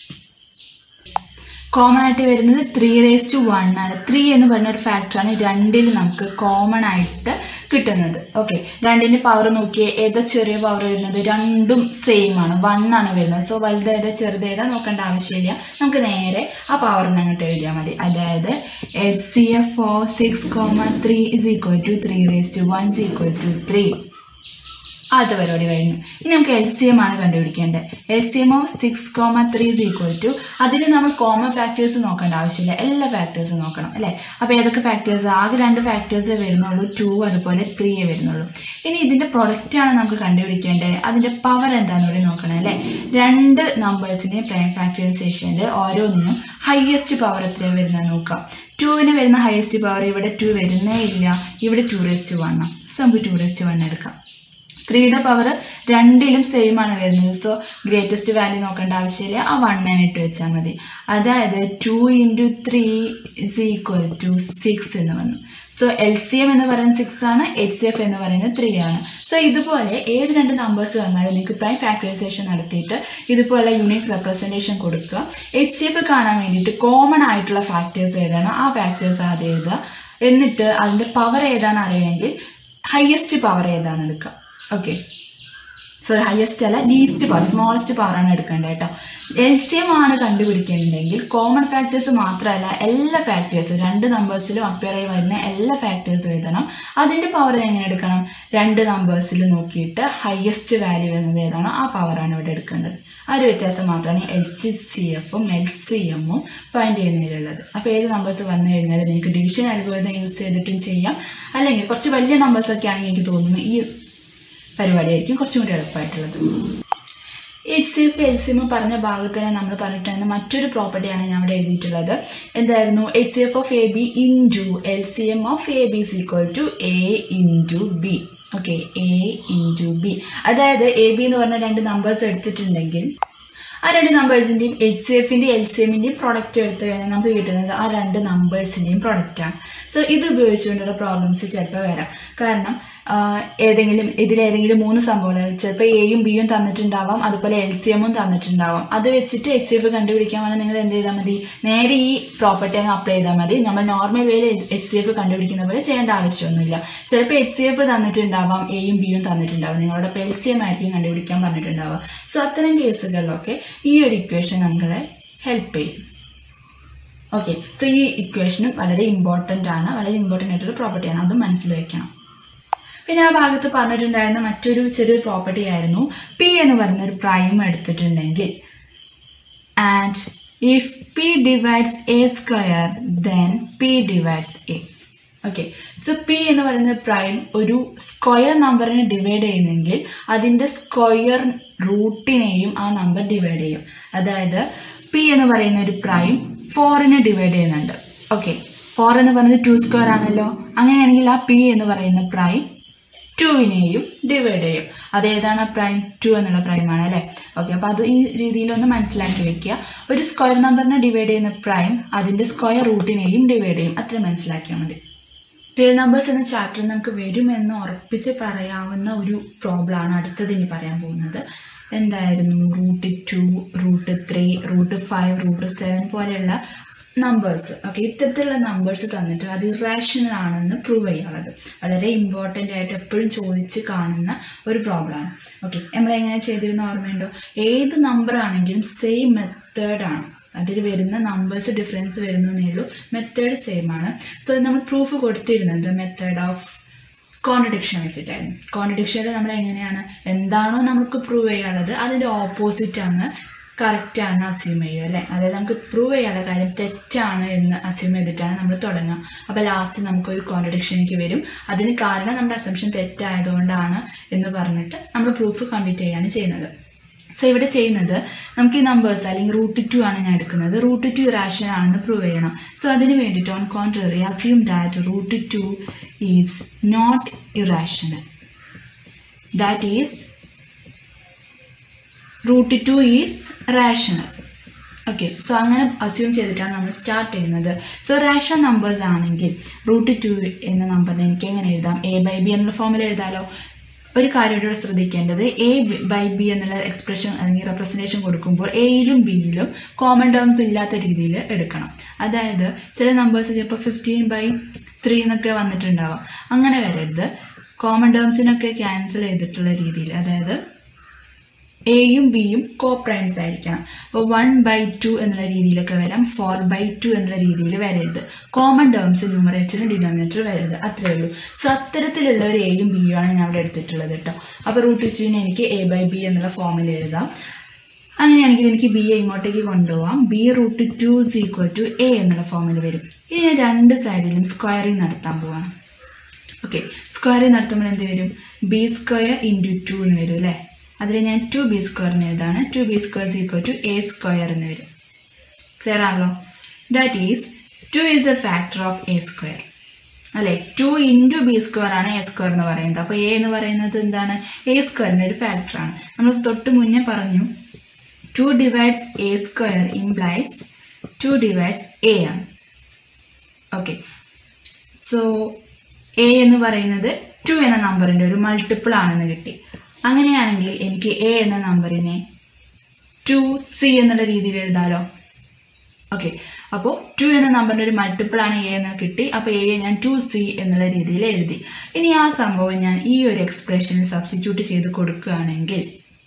കോമൺ ആയിട്ട് വരുന്നത് ത്രീ റേസ് ടു വൺ ആണ് ത്രീ എന്ന് പറഞ്ഞ ഒരു ഫാക്ടറാണ് രണ്ടിൽ നമുക്ക് കോമൺ ആയിട്ട് കിട്ടുന്നത് ഓക്കെ രണ്ടിൻ്റെ പവർ നോക്കിയേ ഏതാ ചെറിയ പവർ വരുന്നത് രണ്ടും സെയിം ആണ് വൺ ആണ് വരുന്നത് സോ വലുതേതാ ചെറുതേതാ നോക്കേണ്ട ആവശ്യമില്ല നമുക്ക് നേരെ ആ പവറിനെ അങ്ങോട്ട് എഴുതിയാൽ മതി അതായത് L C F of six comma three is equal to three raise to one is equal to three ആദ്യത്തെ പരിപാടി കഴിഞ്ഞു ഇനി നമുക്ക് എൽ സി എം ആണ് കണ്ടുപിടിക്കേണ്ടത് L C M of six comma three is equal to അതിന് നമ്മൾ common factors നോക്കേണ്ട ആവശ്യമില്ല എല്ലാ ഫാക്ടേഴ്സും നോക്കണം അല്ലേ അപ്പോൾ ഏതൊക്കെ ഫാക്ടേഴ്സ് ആകെ രണ്ട് ഫാക്ടേഴ്സേ വരുന്നുള്ളൂ ടു അതുപോലെ ത്രീയേ വരുന്നുള്ളൂ ഇനി ഇതിൻ്റെ പ്രൊഡക്റ്റാണ് നമുക്ക് കണ്ടുപിടിക്കേണ്ടത് അതിൻ്റെ പവർ എന്താണെന്ന് കൂടി നോക്കണം അല്ലേ രണ്ട് നമ്പേഴ്സിൻ്റെയും പ്രൈം ഫാക്ടറൈസേഷൻ്റെ ഓരോന്നിനും ഹയസ്റ്റ് പവർ എത്രയാണ് വരുന്നത് നോക്കാം ടുവിന് വരുന്ന ഹയസ്റ്റ് പവർ ഇവിടെ ടു വരുന്നേ ഇല്ല ഇവിടെ ടു റെസ്റ്റ് വൺ സോ നമുക്ക് ടു റെസ്റ്റ് വൺ എടുക്കാം ത്രീയുടെ പവർ രണ്ടിലും സെയിം ആണ് വരുന്നത് സോ ഗ്രേറ്റസ്റ്റ് വാല്യൂ നോക്കേണ്ട ആവശ്യമില്ല ആ വൺ നയൻ ഇട്ട് വെച്ചാൽ മതി അതായത് two into three is equal to six എന്ന് വന്നു സോ എൽ സി എം എന്ന് പറയുന്നത് സിക്സ് ആണ് എച്ച് സി എഫ് എന്ന് പറയുന്നത് ത്രീ ആണ് സോ ഇതുപോലെ ഏത് രണ്ട് നമ്പേഴ്സ് വന്നാലും നിങ്ങൾക്ക് പ്രൈം ഫാക്ടറൈസേഷൻ നടത്തിയിട്ട് ഇതുപോലെ യൂണിക് റെപ്രസെൻറ്റേഷൻ കൊടുക്കുക എച്ച് സി എഫ് കാണാൻ വേണ്ടിയിട്ട് കോമൺ ആയിട്ടുള്ള ഫാക്ടേഴ്സ് ഏതാണോ ആ ഫാക്ടേഴ്സ് ആദ്യം എഴുതുക എന്നിട്ട് അതിൻ്റെ പവർ ഏതാണെന്ന് അറിയുമെങ്കിൽ ഹയസ്റ്റ് പവർ ഏതാണെന്ന് എടുക്കുക ഓക്കെ സോറി ഹയസ്റ്റ് അല്ല ലീസ്റ്റ് പവർ സ്മോളസ്റ്റ് പവറാണ് എടുക്കേണ്ടത് കേട്ടോ എൽ സി എം ആണ് കണ്ടുപിടിക്കേണ്ടതെങ്കിൽ കോമൺ ഫാക്ടേഴ്സ് മാത്രമല്ല എല്ലാ ഫാക്ടേഴ്സും രണ്ട് നമ്പേഴ്സിലും അപ്പിയർ ആയി വരുന്ന എല്ലാ ഫാക്ടേഴ്സും എഴുതണം അതിൻ്റെ പവർ എങ്ങനെ എടുക്കണം രണ്ട് നമ്പേഴ്സിൽ നോക്കിയിട്ട് ഹയസ്റ്റ് വാല്യൂ വരുന്നത് ഏതാണോ ആ പവറാണ് ഇവിടെ എടുക്കേണ്ടത് ആ ഒരു വ്യത്യാസം മാത്രമാണ് എച്ച് സി എഫും എൽ സി എമ്മും ഫൈൻഡ് ചെയ്യുന്നതിലുള്ളത് അപ്പോൾ ഏത് നമ്പേഴ്സ് വന്നു കഴിഞ്ഞാൽ നിങ്ങൾക്ക് ഡിവിഷൻ അൽഗോരിതം യൂസ് ചെയ്തിട്ടും ചെയ്യാം അല്ലെങ്കിൽ കുറച്ച് വലിയ നമ്പേഴ്സൊക്കെ ആണെങ്കിൽ എനിക്ക് തോന്നുന്നു ഈ പരിപാടിയായിരിക്കും കുറച്ചും കൂടി എളുപ്പമായിട്ടുള്ളത് H C F L C M പറഞ്ഞ ഭാഗത്ത് തന്നെ നമ്മൾ പറഞ്ഞിട്ടുണ്ടായിരുന്ന മറ്റൊരു പ്രോപ്പർട്ടിയാണ് ഞാൻ ഇവിടെ എഴുതിയിട്ടുള്ളത് എന്തായിരുന്നു H C F of A B into L C M of A B is equal to A into B okay A into B അതായത് എ ബി എന്ന് പറഞ്ഞ രണ്ട് നമ്പേഴ്സ് എടുത്തിട്ടുണ്ടെങ്കിൽ ആ രണ്ട് നമ്പേഴ്സിൻ്റെയും എച്ച് സി എഫിൻ്റെയും എൽ സി എമ്മിൻ്റെയും പ്രൊഡക്റ്റ് എടുത്തു കഴിഞ്ഞാൽ നമുക്ക് കിട്ടുന്നത് ആ രണ്ട് നമ്പേഴ്സിൻ്റെയും പ്രൊഡക്റ്റാണ് സോ ഇത് ഉപയോഗിച്ചുകൊണ്ടുള്ള പ്രോബ്ലംസ് ചിലപ്പോൾ വരാം കാരണം ഏതെങ്കിലും ഇതിലേതെങ്കിലും മൂന്ന് സംഭവങ്ങൾ ചിലപ്പോൾ എയും ബിയും തന്നിട്ടുണ്ടാവാം അതുപോലെ എൽ സി എമ്മും തന്നിട്ടുണ്ടാവാം അത് വെച്ചിട്ട് എച്ച് സി എഫ് കണ്ടുപിടിക്കാൻ വേണ്ടി നിങ്ങൾ എന്ത് ചെയ്താൽ മതി നേരെ ഈ പ്രോപ്പർട്ടി അങ്ങ് അപ്ലൈ ചെയ്താൽ മതി നമ്മൾ നോർമൽ വേയിൽ എച്ച് സി എഫ് കണ്ടുപിടിക്കുന്ന പോലെ ചെയ്യേണ്ട ആവശ്യമൊന്നുമില്ല ചിലപ്പോൾ എച്ച് സി എഫ് തന്നിട്ടുണ്ടാവാം എയും ബിയും തന്നിട്ടുണ്ടാവാം നിങ്ങളുടെ എൽ സി എം ആയിരിക്കും കണ്ടുപിടിക്കാൻ പറഞ്ഞിട്ടുണ്ടാവുക സോ അത്തരം കേസുകളിലൊക്കെ ഈ ഒരു ഇക്വേഷൻ നമ്മളെ ഹെൽപ്പ് ചെയ്യും ഓക്കെ സോ ഈ ഇക്വേഷനും വളരെ ഇമ്പോർട്ടൻ്റ് ആണ് വളരെ ഇമ്പോർട്ടൻ്റ് ആയിട്ടൊരു പ്രോപ്പർട്ടിയാണ് അതും മനസ്സിൽ വെക്കണം പിന്നെ ആ ഭാഗത്ത് പറഞ്ഞിട്ടുണ്ടായിരുന്ന മറ്റൊരു ചെറിയൊരു പ്രോപ്പർട്ടി ആയിരുന്നു പി എന്ന് പറയുന്ന ഒരു പ്രൈം എടുത്തിട്ടുണ്ടെങ്കിൽ and if P divides A square then P divides A okay so P എന്ന് പറയുന്ന പ്രൈം ഒരു സ്ക്വയർ നമ്പറിനെ ഡിവൈഡ് ചെയ്യുന്നെങ്കിൽ അതിൻ്റെ സ്ക്വയർ റൂട്ടിനെയും ആ നമ്പർ ഡിവൈഡ് ചെയ്യും അതായത് പി എന്ന് പറയുന്ന ഒരു പ്രൈം ഫോറിനെ ഡിവൈഡ് ചെയ്യുന്നുണ്ട് ഓക്കെ ഫോർ എന്ന് പറയുന്നത് ടു സ്ക്വയർ ആണല്ലോ അങ്ങനെയാണെങ്കിൽ ആ പി എന്ന് പറയുന്ന പ്രൈം ടുവിനെയും ഡിവൈഡ് ചെയ്യും അത് ഏതാണ് പ്രൈം ടു എന്നുള്ള പ്രൈമാണ് അല്ലേ ഓക്കെ അപ്പോൾ അത് ഈ രീതിയിലൊന്ന് മനസ്സിലാക്കി വെക്കുക ഒരു സ്ക്വയർ നമ്പറിനെ ഡിവൈഡ് ചെയ്യുന്ന പ്രൈം അതിൻ്റെ സ്ക്വയർ റൂട്ടിനെയും ഡിവൈഡ് ചെയ്യും അത്ര മനസ്സിലാക്കിയാൽ മതി റിയൽ നമ്പേഴ്സ് എന്ന ചാപ്റ്റർ നമുക്ക് വരുമെന്ന് ഉറപ്പിച്ച് പറയാവുന്ന ഒരു പ്രോബ്ലമാണ് അടുത്തത് ഇനി പറയാൻ പോകുന്നത് എന്തായിരുന്നു root two root three root five root seven പോലെയുള്ള നമ്പേഴ്സ് ഓക്കെ ഇത്തരത്തിലുള്ള നമ്പേഴ്സ് തന്നിട്ട് അത് ഇറാഷണൽ ആണെന്ന് പ്രൂവ് ചെയ്യാനുള്ളത് വളരെ ഇമ്പോർട്ടൻ്റ് ആയിട്ട് എപ്പോഴും ചോദിച്ച് കാണുന്ന ഒരു പ്രോബ്ലമാണ് ഓക്കെ നമ്മൾ എങ്ങനെ ചെയ്തിരുന്ന ഓർമ്മയുണ്ടോ ഏത് നമ്പർ ആണെങ്കിലും സെയിം മെത്തേഡാണ് അതിൽ വരുന്ന നമ്പേഴ്സ് ഡിഫറൻസ് വരുന്നതേ ഉള്ളൂ മെത്തേഡ് സെയിം ആണ് സോ നമ്മൾ പ്രൂഫ് കൊടുത്തിരുന്നത് മെത്തേഡ് ഓഫ് കോൺട്രഡിക്ഷൻ വെച്ചിട്ടായിരുന്നു കോൺട്രഡിക്ഷനിൽ നമ്മൾ എങ്ങനെയാണ് എന്താണോ നമുക്ക് പ്രൂവ് ചെയ്യാനുള്ളത് അതിൻ്റെ ഓപ്പോസിറ്റ് അങ്ങ് കറക്റ്റ് ആണ് അസ്യൂം ചെയ്യുക അല്ലേ അതായത് നമുക്ക് പ്രൂവ് ചെയ്യാനുള്ള കാര്യം തെറ്റാണ് എന്ന് അസ്യൂം ചെയ്തിട്ടാണ് നമ്മൾ തുടങ്ങുക അപ്പോൾ ലാസ്റ്റ് നമുക്കൊരു കോൺട്രഡിക്ഷനിലേക്ക് വരും അതിന് കാരണം നമ്മുടെ അസംഷൻ തെറ്റായതുകൊണ്ടാണ് എന്ന് പറഞ്ഞിട്ട് നമ്മൾ പ്രൂഫ് കംപ്ലീറ്റ് ചെയ്യാണ് ചെയ്യുന്നത് സോ ഇവിടെ ചെയ്യുന്നത് നമുക്ക് ഈ നമ്പേഴ്സ് അല്ലെങ്കിൽ റൂട്ട് ടു ആണ് ഞാൻ എടുക്കുന്നത് റൂട്ട് ടു ഇറാഷണൽ ആണെന്ന് പ്രൂവ് ചെയ്യണം സോ അതിന് വേണ്ടിയിട്ട് on contrary assume that root two is not irrational that is root two is rational okay so അങ്ങനെ അസ്യൂം ചെയ്തിട്ടാണ് നമ്മൾ സ്റ്റാർട്ട് ചെയ്യുന്നത് സോ റാഷണൽ നമ്പേഴ്സ് ആണെങ്കിൽ റൂട്ട് ടു എന്ന നമ്പറിനെ എനിക്ക് എങ്ങനെ എഴുതാം എ ബൈ ബി എന്നുള്ള ഫോമിൽ എഴുതാലോ ഒരു കാര്യം ഇവിടെ ശ്രദ്ധിക്കേണ്ടത് എ ബൈ ബി എന്നുള്ള എക്സ്പ്രഷൻ അല്ലെങ്കിൽ റെപ്രസെൻറ്റേഷൻ കൊടുക്കുമ്പോൾ എയിലും ബിയിലും കോമൺ ടേംസ് ഇല്ലാത്ത രീതിയിൽ എടുക്കണം അതായത് ചില നമ്പേഴ്സ് ചിലപ്പോൾ ഫിഫ്റ്റീൻ ബൈ ത്രീ എന്നൊക്കെ വന്നിട്ടുണ്ടാവാം അങ്ങനെ വരരുത് കോമൺ ടേംസിനൊക്കെ ക്യാൻസൽ ചെയ്തിട്ടുള്ള രീതിയിൽ അതായത് എയും ബിയും കോ പ്രൈംസ് ആയിരിക്കണം അപ്പോൾ വൺ ബൈ ടു എന്നുള്ള രീതിയിലൊക്കെ വരാം ഫോർ ബൈ ടു എന്നുള്ള രീതിയിൽ വരരുത് കോമൺ ടേംസ് ന്യൂമറേറ്ററും ഡിനോമിനേറ്റർ വരരുത് അത്രയേ ഉള്ളൂ സോ അത്തരത്തിലുള്ള ഒരു എയും ബിയും ആണ് ഞാൻ അവിടെ എടുത്തിട്ടുള്ളത് കേട്ടോ അപ്പോൾ റൂട്ട് ടുവിന് എനിക്ക് എ ബൈ ബി എന്നുള്ള ഫോമിൽ എഴുതാം അങ്ങനെയാണെങ്കിൽ എനിക്ക് ബി എ ഇങ്ങോട്ടേക്ക് കൊണ്ടുപോകാം B root two is equal to A എന്നുള്ള ഫോമിൽ വരും ഇനി ഞാൻ രണ്ട് സൈഡിലും സ്ക്വയറിങ് നടത്താൻ പോവാണ് ഓക്കെ സ്ക്വയറിങ് നടത്തുമ്പോൾ എന്ത് വരും ബി സ്ക്വയർ ഇൻറ്റു ടു എന്ന് വരും അല്ലേ അതിൽ ഞാൻ ടു ബി സ്ക്വയറിന് എഴുതാണ് two b square equal to a square എന്ന് വരും ക്ലിയർ ആണല്ലോ that is two is a factor of a square അല്ലേ ടു ഇൻറ്റു ബി സ്ക്വയർ ആണ് എ സ്ക്വയർ എന്ന് പറയുന്നത് അപ്പോൾ എ എന്ന് പറയുന്നത് എന്താണ് എ സ്ക്വയറിൻ്റെ ഒരു ഫാക്ടറാണ് നമ്മൾ തൊട്ട് മുന്നേ പറഞ്ഞു two divides A square implies two divides a ആണ് ഓക്കെ സോ എ എന്ന് പറയുന്നത് ടു എന്ന നമ്പറിൻ്റെ ഒരു മൾട്ടിപ്പിൾ ആണെന്ന് കിട്ടി അങ്ങനെയാണെങ്കിൽ എനിക്ക് എ എന്ന നമ്പറിനെ ടു സി എന്നുള്ള രീതിയിൽ എഴുതാലോ ഓക്കെ അപ്പോൾ ടു എന്ന നമ്പറിൻ്റെ ഒരു മൾട്ടിപ്പിൾ ആണ് എ എന്ന് കിട്ടി അപ്പോൾ എ ഞാൻ ടു സി എന്നുള്ള രീതിയിൽ എഴുതി ഇനി ആ സംഭവം ഞാൻ ഈ ഒരു എക്സ്പ്രഷനിൽ സബ്സ്റ്റിറ്റ്യൂട്ട് ചെയ്ത് കൊടുക്കുകയാണെങ്കിൽ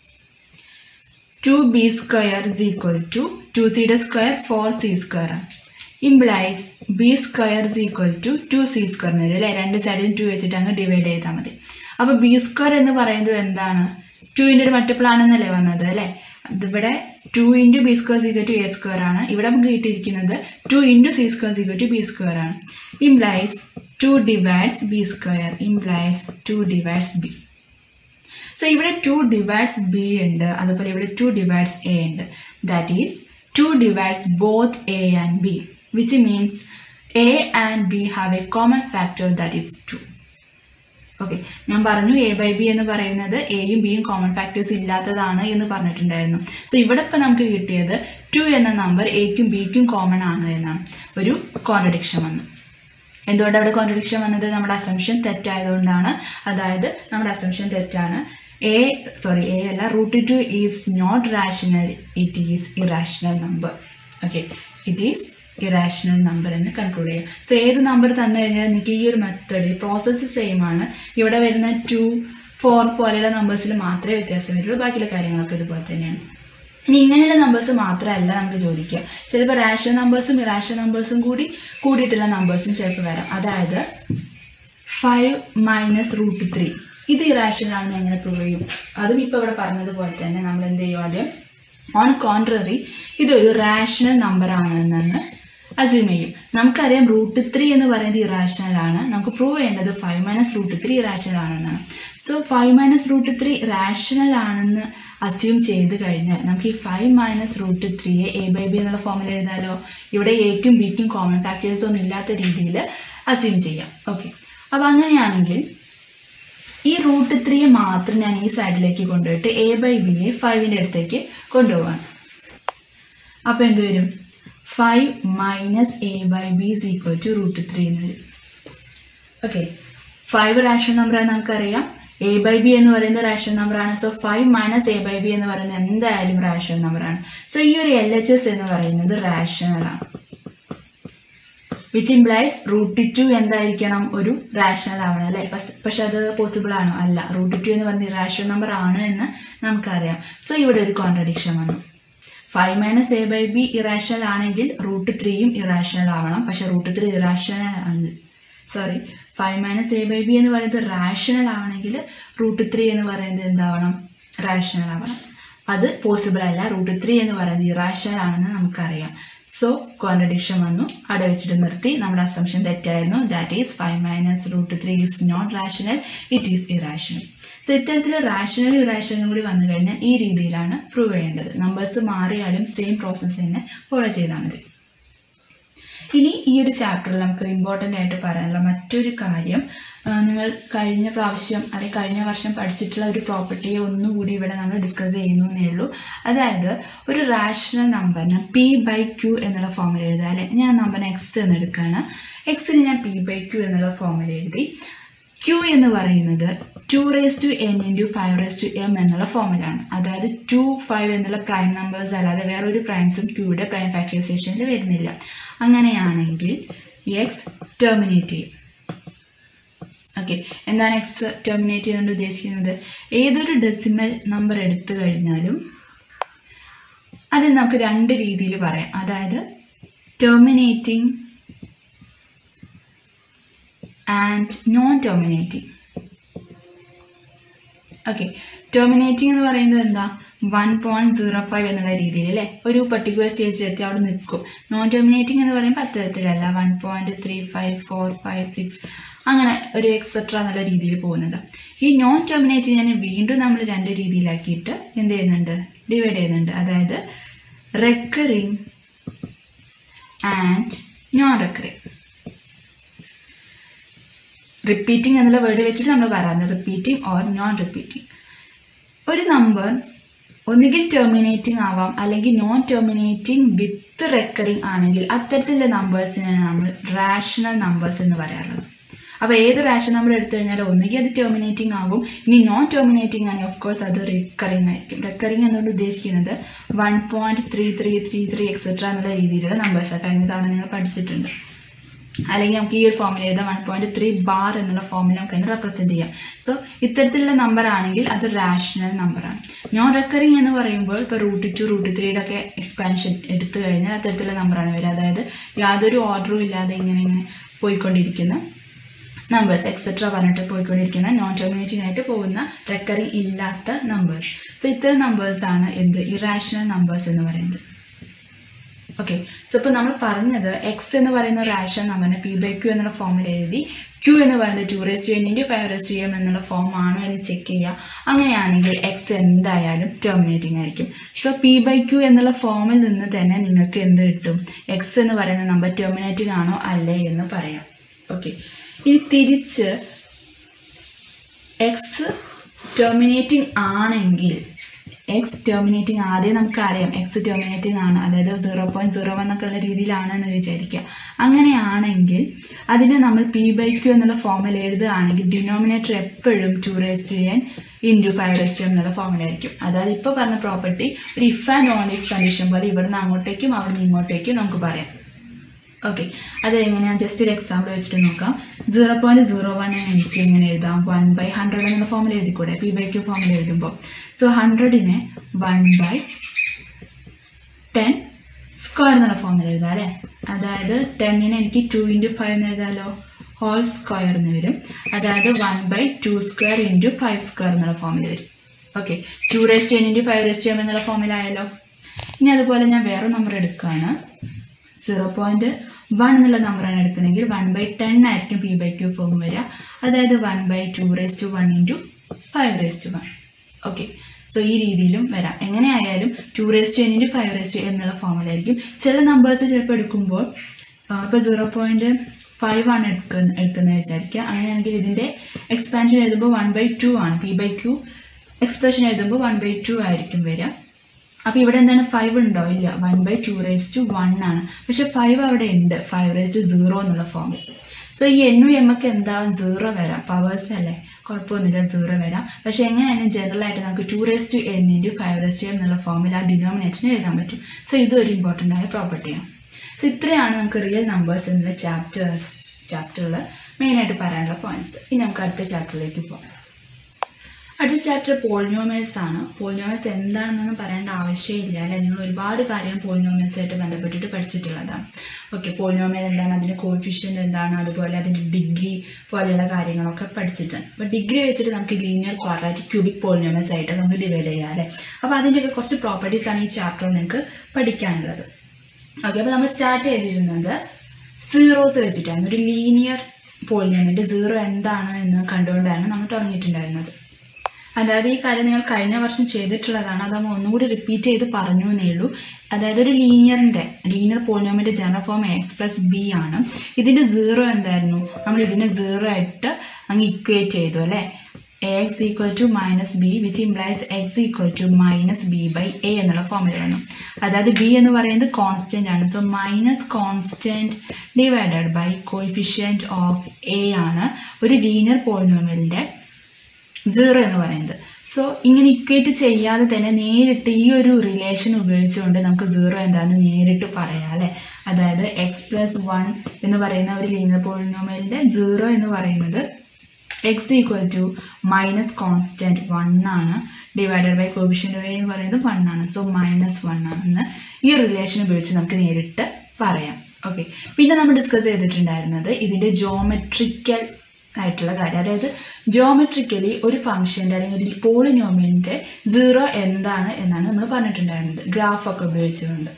two b square is equal to two സിയുടെ സ്ക്വയർ ഫോർ സി സ്ക്വയർ ആണ് implies b square is equal to two c square എന്ന് വരും അല്ലേ രണ്ട് സൈഡിലും ടു വെച്ചിട്ട് അങ്ങ് ഡിവൈഡ് ചെയ്താൽ മതി അപ്പോൾ ബി സ്ക്വയർ എന്ന് പറയുന്നത് എന്താണ് ടുവിൻ്റെ ഒരു മൾട്ടിപ്പിൾ ആണെന്നല്ലേ വന്നത് അല്ലേ ഇതിവിടെ two into b square is equal to a square ആണ് ഇവിടെ നമുക്ക് കിട്ടിയിരിക്കുന്നത് two into c square is equal to b square ആണ് implies two divides b square implies two divides b so ഇവിടെ ടു ഡിവൈഡ്സ് ബി ഉണ്ട് അതുപോലെ ഇവിടെ ടു ഡിവൈഡ്സ് എ ഉണ്ട് that is two divides both a and b which means a and b have a common factor that is two okay ഞാൻ പറഞ്ഞു A by b എന്ന് പറയുന്നത് എയും ബിയും കോമൺ ഫാക്ടേഴ്സ് ഇല്ലാത്തതാണ് എന്ന് പറഞ്ഞിട്ടുണ്ടായിരുന്നു സോ ഇവിടെ ഇപ്പം നമുക്ക് കിട്ടിയത് ടു എന്ന നമ്പർ എക്കും ബിക്കും കോമൺ ആണ് എന്നാണ് ഒരു കോൺട്രഡിക്ഷൻ വന്നു എന്തുകൊണ്ട് അവിടെ കോൺട്രഡിക്ഷൻ വന്നത് നമ്മുടെ അസംഷൻ തെറ്റായതുകൊണ്ടാണ് അതായത് നമ്മുടെ അസംഷൻ തെറ്റാണ് എ സോറി എ അല്ല root two is not rational it is irrational number okay it is irrational number എന്ന് കൺക്ലൂഡ് ചെയ്യാം സോ ഏത് നമ്പർ തന്നു കഴിഞ്ഞാൽ നിങ്ങൾക്ക് ഈ ഒരു മെത്തേഡ് പ്രോസസ്സ് സെയിം ആണ് ഇവിടെ വരുന്ന ടു ഫോർ പോലെയുള്ള നമ്പേഴ്സിൽ മാത്രമേ വ്യത്യാസം വരുള്ളൂ ബാക്കിയുള്ള കാര്യങ്ങളൊക്കെ ഇതുപോലെ തന്നെയാണ് ഇനി ഇങ്ങനെയുള്ള നമ്പേഴ്സ് മാത്രമല്ല നമുക്ക് ചോദിക്കുക ചിലപ്പോൾ റാഷണൽ നമ്പേഴ്സും ഇറാഷണൽ നമ്പേഴ്സും കൂടി കൂടിയിട്ടുള്ള നമ്പേഴ്സും ചിലപ്പോൾ വരാം അതായത് ഫൈവ് മൈനസ് റൂട്ട് ത്രീ ഇത് ഇറാഷണൽ ആണെന്ന് എങ്ങനെ പ്രൂവ് ചെയ്യും അതും ഇപ്പോൾ ഇവിടെ പറഞ്ഞതുപോലെ തന്നെ നമ്മൾ എന്ത് ചെയ്യും ആദ്യം ഓൺ കോൺട്രറി ഇതൊരു റാഷണൽ നമ്പർ ആണെന്നാണ് അസ്യൂം ചെയ്യും നമുക്കറിയാം റൂട്ട് ത്രീ എന്ന് പറയുന്നത് ഇറാഷണൽ ആണ് നമുക്ക് പ്രൂവ് ചെയ്യേണ്ടത് five minus root three irrational ആണെന്നാണ് so five minus root three rational ആണെന്ന് അസ്യൂം ചെയ്ത് കഴിഞ്ഞാൽ നമുക്ക് ഈ ഫൈവ് മൈനസ് റൂട്ട് ത്രീയെ എ ബൈ ബി എന്നുള്ള ഫോമിൽ എഴുതാലോ ഇവിടെ എക്കും ബിക്കും കോമൺ ഫാക്ടേഴ്സ് ഒന്നും ഇല്ലാത്ത രീതിയിൽ അസ്യൂം ചെയ്യാം ഓക്കെ അപ്പോൾ അങ്ങനെയാണെങ്കിൽ ഈ റൂട്ട് ത്രീയെ മാത്രം ഞാൻ ഈ സൈഡിലേക്ക് കൊണ്ടുപോയിട്ട് എ ബൈ ബിയെ ഫൈവിൻ്റെ അടുത്തേക്ക് കൊണ്ടുപോവാണ് അപ്പോൾ എന്ത് വരും five minus a by b is equal to root three എന്ന് വരും ഓക്കെ ഫൈവ് റാഷണൽ നമ്പറാണ് നമുക്കറിയാം എ ബൈ ബി എന്ന് പറയുന്നത് റാഷണൽ നമ്പറാണ് so five minus a by b എന്ന് പറയുന്നത് എന്തായാലും റാഷണൽ നമ്പറാണ് സോ ഈ ഒരു എൽ എച്ച് എസ് എന്ന് പറയുന്നത് റാഷണൽ ആണ് വിച്ച് ഇംപ്ലൈസ് റൂട്ട് ടു എന്തായിരിക്കണം ഒരു റാഷണൽ ആവണം അല്ലേ പസ്- പക്ഷെ അത് പോസിബിൾ ആണോ അല്ല റൂട്ട് ടു എന്ന് പറയുന്നത് ഇറാഷണൽ നമ്പർ ആണ് എന്ന് നമുക്കറിയാം സോ ഇവിടെ ഒരു കോൺട്രഡിക്ഷൻ വന്നു five minus a by b irrational ആണെങ്കിൽ റൂട്ട് ത്രീയും ഇറാഷണൽ ആവണം പക്ഷെ റൂട്ട് ത്രീ ഇറാഷണൽ ആണ് sorry five minus a by b എന്ന് പറയുന്നത് റാഷണൽ ആവണമെങ്കിൽ റൂട്ട് ത്രീ എന്ന് പറയുന്നത് എന്താവണം റാഷണൽ ആവണം അത് പോസിബിൾ അല്ല റൂട്ട് ത്രീ എന്ന് പറയുന്നത് ഇറാഷണൽ ആണെന്ന് നമുക്കറിയാം സോ കോൺട്രഡിക്ഷൻ വന്നു അവിടെ വെച്ചിട്ട് നിർത്തി നമ്മുടെ അസംഷൻ തെറ്റായിരുന്നു that is five minus root three is not rational it is irrational so ഇത്തരത്തിൽ റാഷണലും ഇറാഷണലും കൂടി വന്നു കഴിഞ്ഞാൽ ഈ രീതിയിലാണ് പ്രൂവ് ചെയ്യേണ്ടത് നമ്പേഴ്സ് മാറിയാലും സെയിം പ്രോസസ്സ് തന്നെ ഫോളോ ചെയ്താൽ മതി ഇനി ഈ ഒരു ചാപ്റ്ററിൽ നമുക്ക് ഇമ്പോർട്ടൻ്റ് ആയിട്ട് പറയാനുള്ള മറ്റൊരു കാര്യം ആ, നിങ്ങൾ കഴിഞ്ഞ പ്രാവശ്യം അല്ലെങ്കിൽ കഴിഞ്ഞ വർഷം പഠിച്ചിട്ടുള്ള ഒരു പ്രോപ്പർട്ടിയെ ഒന്നുകൂടി ഇവിടെ നമ്മൾ ഡിസ്കസ് ചെയ്യുന്നു എന്നേ ഉള്ളൂ അതായത് ഒരു റാഷണൽ നമ്പറിന് പി ബൈ ക്യൂ എന്നുള്ള ഫോമിൽ എഴുതുക അല്ലെ ഞാൻ നമ്പറിന് എക്സ് എന്ന് എടുക്കുകയാണ് എക്സിന് ഞാൻ പി ബൈ ക്യൂ എന്നുള്ള ഫോമിൽ എഴുതി ക്യൂ എന്ന് പറയുന്നത് two raise to n into five raise to m എന്നുള്ള ഫോമിലാണ് അതായത് ടു ഫൈവ് എന്നുള്ള പ്രൈം നമ്പേഴ്സ് അല്ലാതെ വേറൊരു പ്രൈംസും ക്യൂയുടെ പ്രൈം ഫാക്ടറൈസേഷനിൽ വരുന്നില്ല അങ്ങനെയാണെങ്കിൽ എക്സ് ടെർമിനേറ്റ് ചെയ്യും ഓക്കെ എന്താണ് എക്സ് ടെർമിനേറ്റ് ചെയ്തുകൊണ്ട് ഉദ്ദേശിക്കുന്നത് ഏതൊരു ഡെസിമൽ നമ്പർ എടുത്തു കഴിഞ്ഞാലും അത് നമുക്ക് രണ്ട് രീതിയിൽ പറയാം അതായത് terminating and non terminating okay terminating എന്ന് പറയുന്നത് എന്താ വൺ പോയിന്റ് സീറോ ഫൈവ് എന്നുള്ള രീതിയിൽ അല്ലേ ഒരു പർട്ടിക്കുലർ സ്റ്റേജിൽ എത്തി അവിടെ നിൽക്കും നോൺ ടെർമിനേറ്റിംഗ് എന്ന് പറയുമ്പോൾ അത്തരത്തിലല്ല one point three five four five six അങ്ങനെ ഒരു എക്സെട്ര എന്നുള്ള രീതിയിൽ പോകുന്നത് ഈ നോൺ ടെർമിനേറ്റിംഗ് തന്നെ വീണ്ടും നമ്മൾ രണ്ട് രീതിയിലാക്കിയിട്ട് എന്ത് ചെയ്യുന്നുണ്ട് ഡിവൈഡ് ചെയ്യുന്നുണ്ട് അതായത് recurring and non recurring repeating എന്നുള്ള വേർഡ് വെച്ചിട്ട് നമ്മൾ പറയാറുണ്ട് റിപ്പീറ്റിംഗ് ഓർ നോൺ റിപ്പീറ്റിംഗ് ഒരു നമ്പർ ഒന്നുകിൽ ടെർമിനേറ്റിംഗ് ആവാം അല്ലെങ്കിൽ നോൺ ടെർമിനേറ്റിംഗ് വിത്ത് റെക്കറിംഗ് ആണെങ്കിൽ അത്തരത്തിലുള്ള നമ്പേഴ്സിനാണ് നമ്മൾ റാഷണൽ നമ്പേഴ്സ് എന്ന് പറയാറുള്ളത് അപ്പോൾ ഏത് റാഷണൽ നമ്പർ എടുത്തു കഴിഞ്ഞാൽ ഒന്നുകിൽ അത് ടെർമിനേറ്റിംഗ് ആകും ഇനി നോൺ ടെർമിനേറ്റിംഗ് ആണെങ്കിൽ ഓഫ് കോഴ്സ് അത് റിക്കറിംഗ് ആയിരിക്കും റിക്കറിംഗ് എന്നുകൊണ്ട് ഉദ്ദേശിക്കുന്നത് one point three three three three etcetera എന്നുള്ള രീതിയിലുള്ള നമ്പേഴ്സാണ് കഴിഞ്ഞ തവണ നിങ്ങൾ പഠിച്ചിട്ടുണ്ട് അല്ലെങ്കിൽ നമുക്ക് ഈ ഒരു ഫോമിൽ എഴുതാം വൺ പോയിന്റ് ത്രീ ബാർ എന്നുള്ള ഫോമിൽ നമുക്ക് അതിനെ റെപ്രസെൻറ്റ് ചെയ്യാം സോ ഇത്തരത്തിലുള്ള നമ്പർ ആണെങ്കിൽ അത് റാഷണൽ നമ്പറാണ് നോൺ റെക്കറിങ് എന്ന് പറയുമ്പോൾ ഇപ്പോൾ റൂട്ട് ടു റൂട്ട് ത്രീയുടെ ഒക്കെ എക്സ്പാൻഷൻ എടുത്തു കഴിഞ്ഞാൽ അത്തരത്തിലുള്ള നമ്പറാണ് വരിക അതായത് യാതൊരു ഓർഡറും ഇല്ലാതെ ഇങ്ങനെ ഇങ്ങനെ പോയിക്കൊണ്ടിരിക്കുന്ന നമ്പേഴ്സ് എക്സെട്ര പറഞ്ഞിട്ട് പോയിക്കൊണ്ടിരിക്കുന്ന നോൺ ടെർമിനേറ്റിംഗ് ആയിട്ട് പോകുന്ന റെക്കറിങ് ഇല്ലാത്ത നമ്പേഴ്സ് സോ ഇത്തരം നമ്പേഴ്സാണ് എന്ത് ഇറാഷണൽ നമ്പേഴ്സ് എന്ന് പറയുന്നത് ഓക്കെ സോ ഇപ്പോൾ നമ്മൾ പറഞ്ഞത് എക്സ് എന്ന് പറയുന്ന ഒരു ആക്ഷൻ നമ്പറിനെ പി ബൈ ക്യൂ എന്നുള്ള ഫോമിൽ എഴുതി ക്യൂ എന്ന് പറയുന്നത് two raise to n into five raise to m എന്നുള്ള ഫോം ആണോ എന്ന് ചെക്ക് ചെയ്യുക അങ്ങനെയാണെങ്കിൽ എക്സ് എന്തായാലും ടെർമിനേറ്റിംഗ് ആയിരിക്കും സോ പി ബൈ ക്യൂ എന്നുള്ള ഫോമിൽ നിന്ന് തന്നെ നിങ്ങൾക്ക് എന്ത് കിട്ടും എക്സ് എന്ന് പറയുന്ന നമ്പർ ടെർമിനേറ്റിംഗ് ആണോ അല്ലേ എന്ന് പറയാം ഓക്കെ ഇനി തിരിച്ച് എക്സ് ടെർമിനേറ്റിംഗ് ആണെങ്കിൽ എക്സ് ടെർമിനേറ്റിംഗ് ആദ്യം നമുക്കറിയാം എക്സ് ടെർമിനേറ്റിംഗ് ആണ് അതായത് സീറോ പോയിന്റ് സീറോ വൺ എന്നൊക്കെ ഉള്ള രീതിയിലാണ് എന്ന് വിചാരിക്കുക അങ്ങനെയാണെങ്കിൽ അതിനെ നമ്മൾ പി ബൈ ക്യു എന്നുള്ള ഫോമിൽ എഴുതുകയാണെങ്കിൽ ഡിനോമിനേറ്റർ എപ്പോഴും ടു റേസ് ചെയ്യാൻ ഇൻറ്റു ഫൈവ് റേസ് ചെയ്യാൻ എന്നുള്ള ഫോമിലായിരിക്കും അതായത് ഇപ്പോൾ പറഞ്ഞ പ്രോപ്പർട്ടി ഒരു if and on if condition പോലെ ഇവിടുന്ന് അങ്ങോട്ടേക്കും അവിടുന്ന് ഇങ്ങോട്ടേക്കും നമുക്ക് പറയാം ഓക്കെ അത് എങ്ങനെയാണ് ജസ്റ്റ് ഒരു എക്സാമ്പിൾ വെച്ചിട്ട് നോക്കാം സീറോ പോയിന്റ് സീറോ വൺ എനിക്ക് എങ്ങനെ എഴുതാം വൺ ബൈ ഹൺഡ്രഡ് എന്നുള്ള ഫോമിൽ എഴുതിക്കൂടെ പി ബൈ ക്യൂ ഫോമിൽ എഴുതുമ്പോൾ സോ ഹൺഡ്രഡിനെ വൺ ബൈ ടെൻ സ്ക്വയർ എന്നുള്ള ഫോമിൽ എഴുതാം അല്ലേ അതായത് ടെന്നിനെ എനിക്ക് ടു ഇൻറ്റു ഫൈവ് എന്ന് എഴുതാമല്ലോ ഹോൾ സ്ക്വയർ എന്ന് വരും അതായത് one by two square into five square എന്നുള്ള ഫോമിൽ വരും okay two raise ten into five raise ten എന്നുള്ള ഫോമിലായല്ലോ ഇനി അതുപോലെ ഞാൻ വേറെ നമ്പർ എടുക്കുകയാണ് സീറോ പോയിന്റ് വൺ എന്നുള്ള നമ്പറാണ് എടുക്കണമെങ്കിൽ വൺ ബൈ ടെൻ ആയിരിക്കും പി ബൈ ക്യൂ ഫോം വരിക അതായത് one by two raise to one into five raise to one okay so ഈ രീതിയിലും വരാം എങ്ങനെയായാലും two raise to n into five raise to എന്നുള്ള ഫോമിലായിരിക്കും ചില നമ്പേഴ്സ് ചിലപ്പോൾ എടുക്കുമ്പോൾ ഇപ്പോൾ സീറോ പോയിന്റ് ഫൈവ് ആണ് എടുക്കുന്ന എടുക്കുന്നത് വിചാരിക്കുക അങ്ങനെയാണെങ്കിൽ ഇതിൻ്റെ എക്സ്പാൻഷൻ എഴുതുമ്പോൾ വൺ ബൈ ടു ആണ് പി ബൈ ക്യൂ എക്സ്പ്രഷൻ എഴുതുമ്പോൾ വൺ ബൈ ടു ആയിരിക്കും വരിക അപ്പോൾ ഇവിടെ എന്താണ് ഫൈവ് ഉണ്ടോ ഇല്ല one by two raise to one ആണ് പക്ഷെ ഫൈവ് അവിടെ ഉണ്ട് ഫൈവ് റേസ് ടു സീറോ എന്നുള്ള ഫോമിൽ സോ ഈ എണ്ണു എം ഒക്കെ എന്താവും സീറോ വരാം പവേഴ്സ് അല്ലേ കുഴപ്പമൊന്നുമില്ല സീറോ വരാം പക്ഷെ എങ്ങനെയായാലും ജനറൽ ആയിട്ട് നമുക്ക് two raise to n into five raise to എന്നുള്ള ഫോമിൽ ആ ഡിനോമിനേറ്ററിന് എഴുതാൻ പറ്റും സോ ഇതും ഒരു ഇമ്പോർട്ടൻ്റ് ആയ പ്രോപ്പർട്ടിയാണ് സോ ഇത്രയാണ് നമുക്ക് റിയൽ നമ്പേഴ്സ് എന്നുള്ള ചാപ്റ്റേഴ്സ് ചാപ്റ്ററിൽ മെയിനായിട്ട് പറയാനുള്ള പോയിന്റ്സ് ഇനി നമുക്ക് അടുത്ത ചാപ്റ്ററിലേക്ക് പോകാം അടുത്ത ചാപ്റ്റർ പോളിനോമേഴ്സ് ആണ് പോളിനോമേഴ്സ് എന്താണെന്നൊന്നും പറയേണ്ട ആവശ്യമില്ല അല്ലെ നിങ്ങൾ ഒരുപാട് കാര്യം പോളിനോമേഴ്സ് ആയിട്ട് ബന്ധപ്പെട്ടിട്ട് പഠിച്ചിട്ടുള്ളതാണ് ഓക്കെ പോളിനോമേൽ എന്താണ് അതിൻ്റെ കോഫിഷ്യൻ്റ് എന്താണ് അതുപോലെ അതിൻ്റെ ഡിഗ്രി പോലെയുള്ള കാര്യങ്ങളൊക്കെ പഠിച്ചിട്ടുണ്ട് അപ്പോൾ ഡിഗ്രി വെച്ചിട്ട് നമുക്ക് ലീനിയർ ക്വാഡ്രാറ്റിക് ക്യൂബിക് പോളിനോമേഴ്സ് ആയിട്ട് നമുക്ക് ഡിവൈഡ് ചെയ്യാം അല്ലേ അപ്പോൾ അതിൻ്റെയൊക്കെ കുറച്ച് പ്രോപ്പർട്ടീസ് ആണ് ഈ ചാപ്റ്ററിൽ നിങ്ങൾക്ക് പഠിക്കാനുള്ളത് ഓക്കെ അപ്പോൾ നമ്മൾ സ്റ്റാർട്ട് ചെയ്തിരുന്നത് സീറോസ് വെച്ചിട്ടാണ് ഒരു ലീനിയർ പോളിനോമിൻ്റെ സീറോ എന്താണ് എന്ന് കണ്ടുകൊണ്ടാണ് നമ്മൾ തുടങ്ങിയിട്ടുണ്ടായിരുന്നത് അതായത് ഈ കാര്യം നിങ്ങൾ കഴിഞ്ഞ വർഷം ചെയ്തിട്ടുള്ളതാണ് അത് നമ്മൾ ഒന്നുകൂടി റിപ്പീറ്റ് ചെയ്ത് പറഞ്ഞു എന്നേ ഉള്ളൂ അതായത് ഒരു ലീനിയറിൻ്റെ ലീനിയർ പോളിനോമിൻ്റെ general form x plus b ആണ് ഇതിൻ്റെ സീറോ എന്തായിരുന്നു നമ്മൾ ഇതിനെ സീറോ ആയിട്ട് അങ്ങ് ഇക്വേറ്റ് ചെയ്തു അല്ലേ a x equal to minus b which implies x equal to minus b by a എന്നുള്ള ഫോമിൽ വന്നു അതായത് ബി എന്ന് പറയുന്നത് കോൺസ്റ്റൻ്റ് ആണ് so minus constant divided by coefficient of a ആണ് ഒരു ലീനിയർ പോളിനോമിയലിൻ്റെ സീറോ എന്ന് പറയുന്നത് സോ ഇങ്ങനെ ഇക്വേറ്റ് ചെയ്യാതെ തന്നെ നേരിട്ട് ഈ ഒരു റിലേഷൻ ഉപയോഗിച്ചുകൊണ്ട് നമുക്ക് സീറോ എന്താണെന്ന് നേരിട്ട് പറയാം അല്ലേ അതായത് എക്സ് പ്ലസ് വൺ എന്ന് പറയുന്ന ഒരു ലീനിയർ പോളിനോമിയലിൻ്റെ സീറോ എന്ന് പറയുന്നത് x equal to minus constant one ആണ് ഡിവൈഡഡ് ബൈ കോഫിഷ്യൻ്റ് വൈ എന്ന് പറയുന്നത് വൺ ആണ് സോ മൈനസ് വൺ ആണെന്ന് ഈ ഒരു റിലേഷൻ ഉപയോഗിച്ച് നമുക്ക് നേരിട്ട് പറയാം ഓക്കെ പിന്നെ നമ്മൾ ഡിസ്കസ് ചെയ്തിട്ടുണ്ടായിരുന്നത് ഇതിൻ്റെ ജോമെട്രിക്കൽ ആയിട്ടുള്ള കാര്യം അതായത് ജോമെട്രിക്കലി ഒരു ഫംഗ്ഷൻ്റെ അല്ലെങ്കിൽ ഒരു പോളിനോമിയൻ്റെ സീറോ എന്താണ് എന്നാണ് നമ്മൾ പറഞ്ഞിട്ടുണ്ടായിരുന്നത് ഗ്രാഫൊക്കെ ഉപയോഗിച്ചുകൊണ്ട്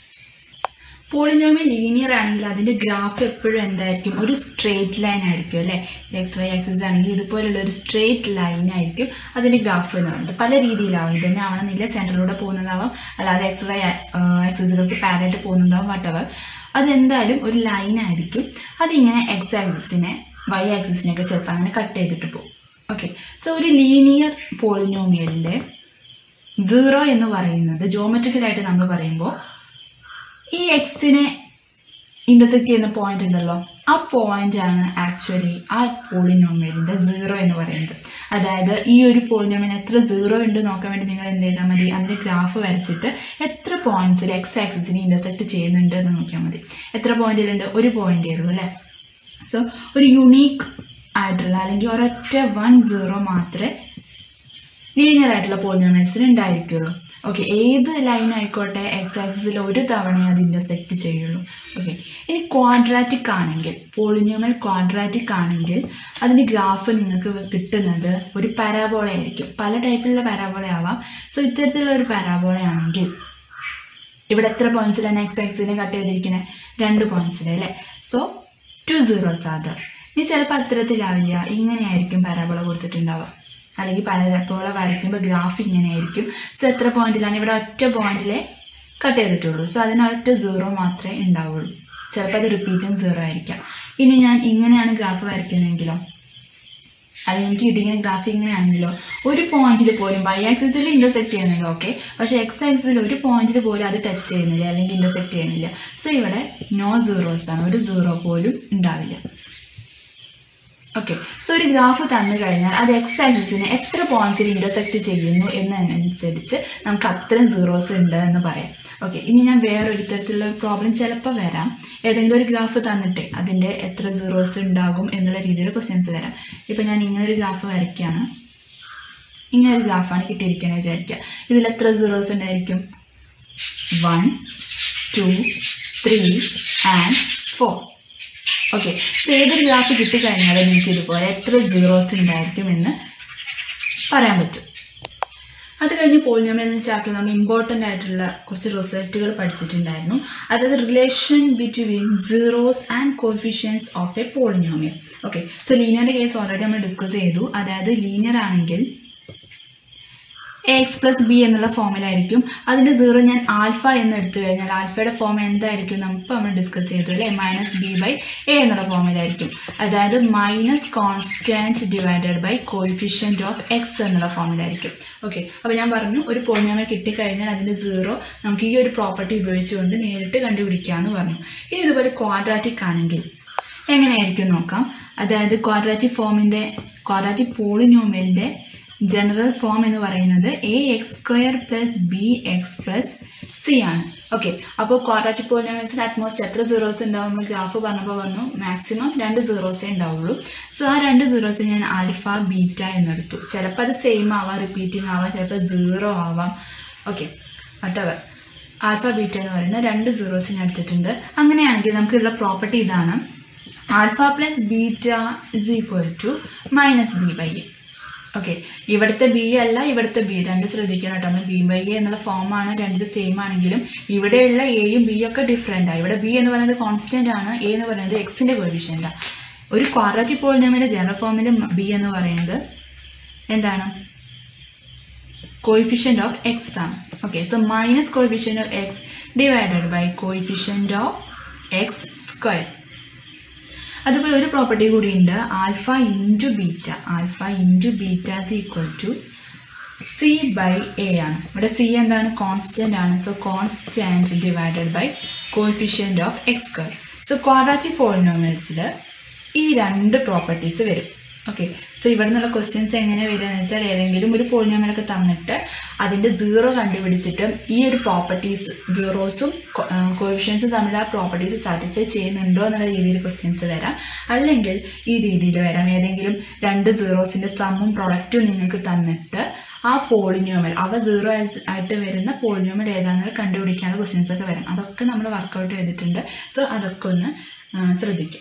പോളിനോമിയൽ ലീനിയർ ആണെങ്കിൽ അതിൻ്റെ ഗ്രാഫ് എപ്പോഴും എന്തായിരിക്കും ഒരു സ്ട്രേറ്റ് ലൈൻ ആയിരിക്കും അല്ലേ എക്സ് വൈ ആക്സിസ് ആണെങ്കിൽ ഇതുപോലുള്ള ഒരു സ്ട്രേറ്റ് ലൈൻ ആയിരിക്കും അതിൻ്റെ ഗ്രാഫ് എന്ന് പറയുന്നത് പല രീതിയിലാവും ഇത് തന്നെ ആവണമെന്നില്ല സെൻറ്ററിലൂടെ പോകുന്നതാവാം അല്ലാതെ എക്സ് വൈ ആക്സിസിലോട്ട് പാരായിട്ട് പോകുന്നതാവും വട്ടവർ അതെന്തായാലും ഒരു ലൈൻ ആയിരിക്കും അതിങ്ങനെ എക്സ് ആക്സിസിനെ വൈ ആക്സിസിനെയൊക്കെ ചിലപ്പോൾ അങ്ങനെ കട്ട് ചെയ്തിട്ട് പോകും ഓക്കെ സോ ഒരു ലീനിയർ പോളിനോമിയലിൻ്റെ സീറോ എന്ന് പറയുന്നത് ജോമെട്രിക്കലായിട്ട് നമ്മൾ പറയുമ്പോൾ ഈ എക്സിനെ ഇൻ്റർസെക്ട് ചെയ്യുന്ന പോയിന്റ് ഉണ്ടല്ലോ ആ പോയിന്റ് ആണ് ആക്ച്വലി ആ പോളിനോമിയലിൻ്റെ സീറോ എന്ന് പറയുന്നത് അതായത് ഈ ഒരു പോളിനോമിയൽ എത്ര സീറോ ഉണ്ട് നോക്കാൻ വേണ്ടി നിങ്ങൾ എന്ത് ചെയ്താൽ മതി അതിൻ്റെ ഗ്രാഫ് വരച്ചിട്ട് എത്ര പോയിന്റ്സിൽ എക്സ് ആക്സിസിനെ ഇൻ്റർസെക്ട് ചെയ്യുന്നുണ്ട് എന്ന് നോക്കിയാൽ മതി എത്ര പോയിന്റിലുണ്ട് ഒരു പോയിന്റേ ഉള്ളൂ അല്ലേ സോ ഒരു യുണീക്ക് ആയിട്ടുള്ള അല്ലെങ്കിൽ ഒരൊറ്റ വൺ സീറോ മാത്രമേ ലീനിയർ ആയിട്ടുള്ള പോളിനോമിയൽസിന് ഉണ്ടായിരിക്കുള്ളൂ ഓക്കെ ഏത് ലൈൻ ആയിക്കോട്ടെ എക്സ് ആക്സിസിൽ ഒരു തവണയേ അത് ഇൻ്റർസെക്റ്റ് ചെയ്യുള്ളൂ ഓക്കെ ഇനി ക്വാഡ്രാറ്റിക് ആണെങ്കിൽ പോളിനോമിയൽ ക്വാഡ്രാറ്റിക് ആണെങ്കിൽ അതിൻ്റെ ഗ്രാഫ് നിങ്ങൾക്ക് കിട്ടുന്നത് ഒരു പരാബോള ആയിരിക്കും പല ടൈപ്പിലുള്ള പരാബോള ആവാം സോ ഇത്തരത്തിലുള്ള ഒരു പരാബോള ആണെങ്കിൽ ഇവിടെ എത്ര പോയിന്റ്സിലാണ് എക്സ് ആക്സിനെ കട്ട് ചെയ്തിരിക്കുന്നത് രണ്ട് പോയിന്റ്സിൽ അല്ലേ സോ ടു സീറോസ് അത് ഇനി ചിലപ്പോൾ അത്തരത്തിലാവില്ല ഇങ്ങനെയായിരിക്കും പരാബോള കൊടുത്തിട്ടുണ്ടാവുക അല്ലെങ്കിൽ പരാബോള വരയ്ക്കുമ്പോൾ ഗ്രാഫ് ഇങ്ങനെയായിരിക്കും സോ എത്ര പോയിന്റിലാണ് ഇവിടെ ഒറ്റ പോയിന്റിലെ കട്ട് ചെയ്തിട്ടുള്ളൂ സോ അതിന് ഒറ്റ സീറോ മാത്രമേ ഉണ്ടാവുള്ളൂ ചിലപ്പോൾ അത് റിപ്പീറ്റും സീറോ ആയിരിക്കാം ഇനി ഞാൻ ഇങ്ങനെയാണ് ഗ്രാഫ് വരയ്ക്കുന്നതെങ്കിലോ അല്ലെങ്കിൽ എനിക്ക് കിട്ടിയ ഗ്രാഫ് ഇങ്ങനെയാണെങ്കിലോ ഒരു പോയിന്റിൽ പോലും വൈ ആക്സിസിൽ ഇന്റർസെക്ട് ചെയ്യുന്നില്ല ഓക്കെ പക്ഷേ എക്സ് ആക്സിസിൽ ഒരു പോയിന്റിൽ പോലും അത് ടച്ച് ചെയ്യുന്നില്ല അല്ലെങ്കിൽ ഇന്റർസെക്ട് ചെയ്യുന്നില്ല സോ ഇവിടെ നോ സീറോസ് ആണ് ഒരു സീറോ പോലും ഉണ്ടാവില്ല ഓക്കെ സോ ഒരു ഗ്രാഫ് തന്നു കഴിഞ്ഞാൽ അത് എക്സ് ആക്സിസിനെ എത്ര പോയിന്റ്സിൽ ഇന്റർസെക്ട് ചെയ്യുന്നു എന്നതനുസരിച്ച് നമുക്ക് അത്രയും സീറോസ് ഉണ്ട് എന്ന് പറയാം ഓക്കെ ഇനി ഞാൻ വേറൊരു തരത്തിലുള്ള പ്രോബ്ലം ചിലപ്പോൾ വരാം ഏതെങ്കിലും ഒരു ഗ്രാഫ് തന്നിട്ട് അതിൻ്റെ എത്ര സീറോസ് ഉണ്ടാകും എന്നുള്ള രീതിയിൽ ക്വസ്റ്റ്യൻസ് വരാം ഇപ്പം ഞാൻ ഇങ്ങനെ ഒരു ഗ്രാഫ് വരയ്ക്കുകയാണ് ഇങ്ങനെ ഒരു ഗ്രാഫാണ് കിട്ടിയിരിക്കുന്നത് വിചാരിക്കുക ഇതിൽ എത്ര സീറോസ് ഉണ്ടായിരിക്കും one two three and four okay so ഏതൊരു ഗ്രാഫ് കിട്ടിക്കഴിഞ്ഞാൽ നിങ്ങൾക്ക് ഇതുപോലെ എത്ര സീറോസ് ഉണ്ടായിരിക്കും എന്ന് പറയാൻ പറ്റും അത് കഴിഞ്ഞ് പോളിനോമിയൽ എന്ന ചാപ്റ്റർ നമ്മൾ ഇമ്പോർട്ടൻ്റ് ആയിട്ടുള്ള കുറച്ച് റിസൾട്ടുകൾ പഠിച്ചിട്ടുണ്ടായിരുന്നു അതായത് relation between zeros and coefficients of a polynomial okay so ലീനിയറിൻ്റെ കേസ് ഓൾറെഡി നമ്മൾ ഡിസ്കസ് ചെയ്തു അതായത് ലീനിയർ ആണെങ്കിൽ എ എക്സ് പ്ലസ് ബി എന്നുള്ള ഫോമിലായിരിക്കും അതിൻ്റെ സീറോ ഞാൻ ആൽഫ എന്ന് എടുത്തു കഴിഞ്ഞാൽ ആൽഫയുടെ ഫോം എന്തായിരിക്കും നമുക്ക് നമ്മൾ ഡിസ്കസ് ചെയ്തു അല്ലേ മൈനസ് ബി ബൈ എ എന്നുള്ള ഫോമിലായിരിക്കും അതായത് minus constant divided by coefficient of x എന്നുള്ള ഫോമിലായിരിക്കും ഓക്കെ അപ്പോൾ ഞാൻ പറഞ്ഞു ഒരു പോളിനോമിയൽ കിട്ടിക്കഴിഞ്ഞാൽ അതിൻ്റെ സീറോ നമുക്ക് ഈ ഒരു പ്രോപ്പർട്ടി ഉപയോഗിച്ചുകൊണ്ട് നേരിട്ട് കണ്ടുപിടിക്കാമെന്ന് പറഞ്ഞു ഇനി ഇതുപോലെ ക്വാഡ്രാറ്റിക് ആണെങ്കിൽ എങ്ങനെയായിരിക്കും നോക്കാം അതായത് ക്വാഡ്രാറ്റിക് ഫോമിൻ്റെ ക്വാഡ്രാറ്റിക് പോളിനോമിയലിൻ്റെ ജനറൽ ഫോം എന്ന് പറയുന്നത് a x square plus b x plus c ആണ് ഓക്കെ അപ്പോൾ ക്വാഡ്രാറ്റിക് പോളിനോമിയൽസിന് അറ്റ്മോസ്റ്റ് എത്ര സീറോസ് ഉണ്ടാവും നമ്മൾ ഗ്രാഫ് പറഞ്ഞപ്പോൾ പറഞ്ഞു മാക്സിമം രണ്ട് സീറോസേ ഉണ്ടാവുള്ളൂ സോ ആ രണ്ട് സീറോസ് ഞാൻ ആൽഫ ബീറ്റ എന്നെടുത്തു ചിലപ്പോൾ അത് സെയിം ആവാം റിപ്പീറ്റിംഗ് ആവാം ചിലപ്പോൾ സീറോ ആവാം ഓക്കെ വട്ടവർ ആൽഫ ബീറ്റ എന്ന് പറയുന്ന രണ്ട് സീറോസ് ഞാൻ എടുത്തിട്ടുണ്ട് അങ്ങനെയാണെങ്കിൽ നമുക്കുള്ള പ്രോപ്പർട്ടി ഇതാണ് alpha plus beta is equal to minus b by a okay ഇവിടുത്തെ ബി അല്ല ഇവിടുത്തെ ബി രണ്ട് ശ്രദ്ധിക്കണം കേട്ടോ നമ്മൾ ബി ബൈ എ എന്നുള്ള ഫോമാണ് രണ്ടിലും സെയിം ആണെങ്കിലും ഇവിടെയുള്ള എയും ബിയും ഒക്കെ ഡിഫറെൻ്റ് ആണ് ഇവിടെ ബി എന്ന് പറയുന്നത് കോൺസ്റ്റന്റ് ആണ് എ എന്ന് പറയുന്നത് എക്സിന്റെ കോവിഷ്യൻ്റാണ് ഒരു ക്വാഡ്രാറ്റിക് പോളിനോമിലെ ജനറൽ ഫോമിലെ ബി എന്ന് പറയുന്നത് എന്താണ് കോയിഫിഷ്യൻ്റ് ഓഫ് എക്സ് ആണ് okay so minus coefficient of x divided by coefficient of x square അതുപോലെ ഒരു പ്രോപ്പർട്ടി കൂടി ഉണ്ട് alpha into beta alpha into beta is equal to c by a ആണ് ഇവിടെ സി എന്താണ് കോൺസ്റ്റന്റ് ആണ് so constant divided by coefficient of x square so quadratic പോളിനോമിയൽസിൽ ഈ രണ്ട് പ്രോപ്പർട്ടീസ് വരും ഓക്കെ സോ ഇവിടെ നിന്നുള്ള ക്വസ്റ്റ്യൻസ് എങ്ങനെ വരിക എന്ന് വെച്ചാൽ ഏതെങ്കിലും ഒരു പോളിനോമിയലൊക്കെ തന്നിട്ട് അതിൻ്റെ സീറോ കണ്ടുപിടിച്ചിട്ട് ഈ ഒരു പ്രോപ്പർട്ടീസ് സീറോസും കോവിഷ്യൻസും തമ്മിൽ ആ പ്രോപ്പർട്ടീസ് സാറ്റിസ്ഫൈ ചെയ്യുന്നുണ്ടോ എന്നുള്ള രീതിയിൽ ക്വസ്റ്റ്യൻസ് വരാം അല്ലെങ്കിൽ ഈ രീതിയിൽ വരാം ഏതെങ്കിലും രണ്ട് സീറോസിൻ്റെ സമ്മും പ്രൊഡക്റ്റും നിങ്ങൾക്ക് തന്നിട്ട് ആ പോളിനോമൽ അവ സീറോ ആയിട്ട് വരുന്ന പോളിനോമൽ ഏതാണെന്ന് കണ്ടുപിടിക്കാനുള്ള ക്വസ്റ്റ്യൻസ് ഒക്കെ വരാം അതൊക്കെ നമ്മൾ വർക്കൗട്ട് ചെയ്തിട്ടുണ്ട് സോ അതൊക്കെ ഒന്ന് ശ്രദ്ധിക്കാം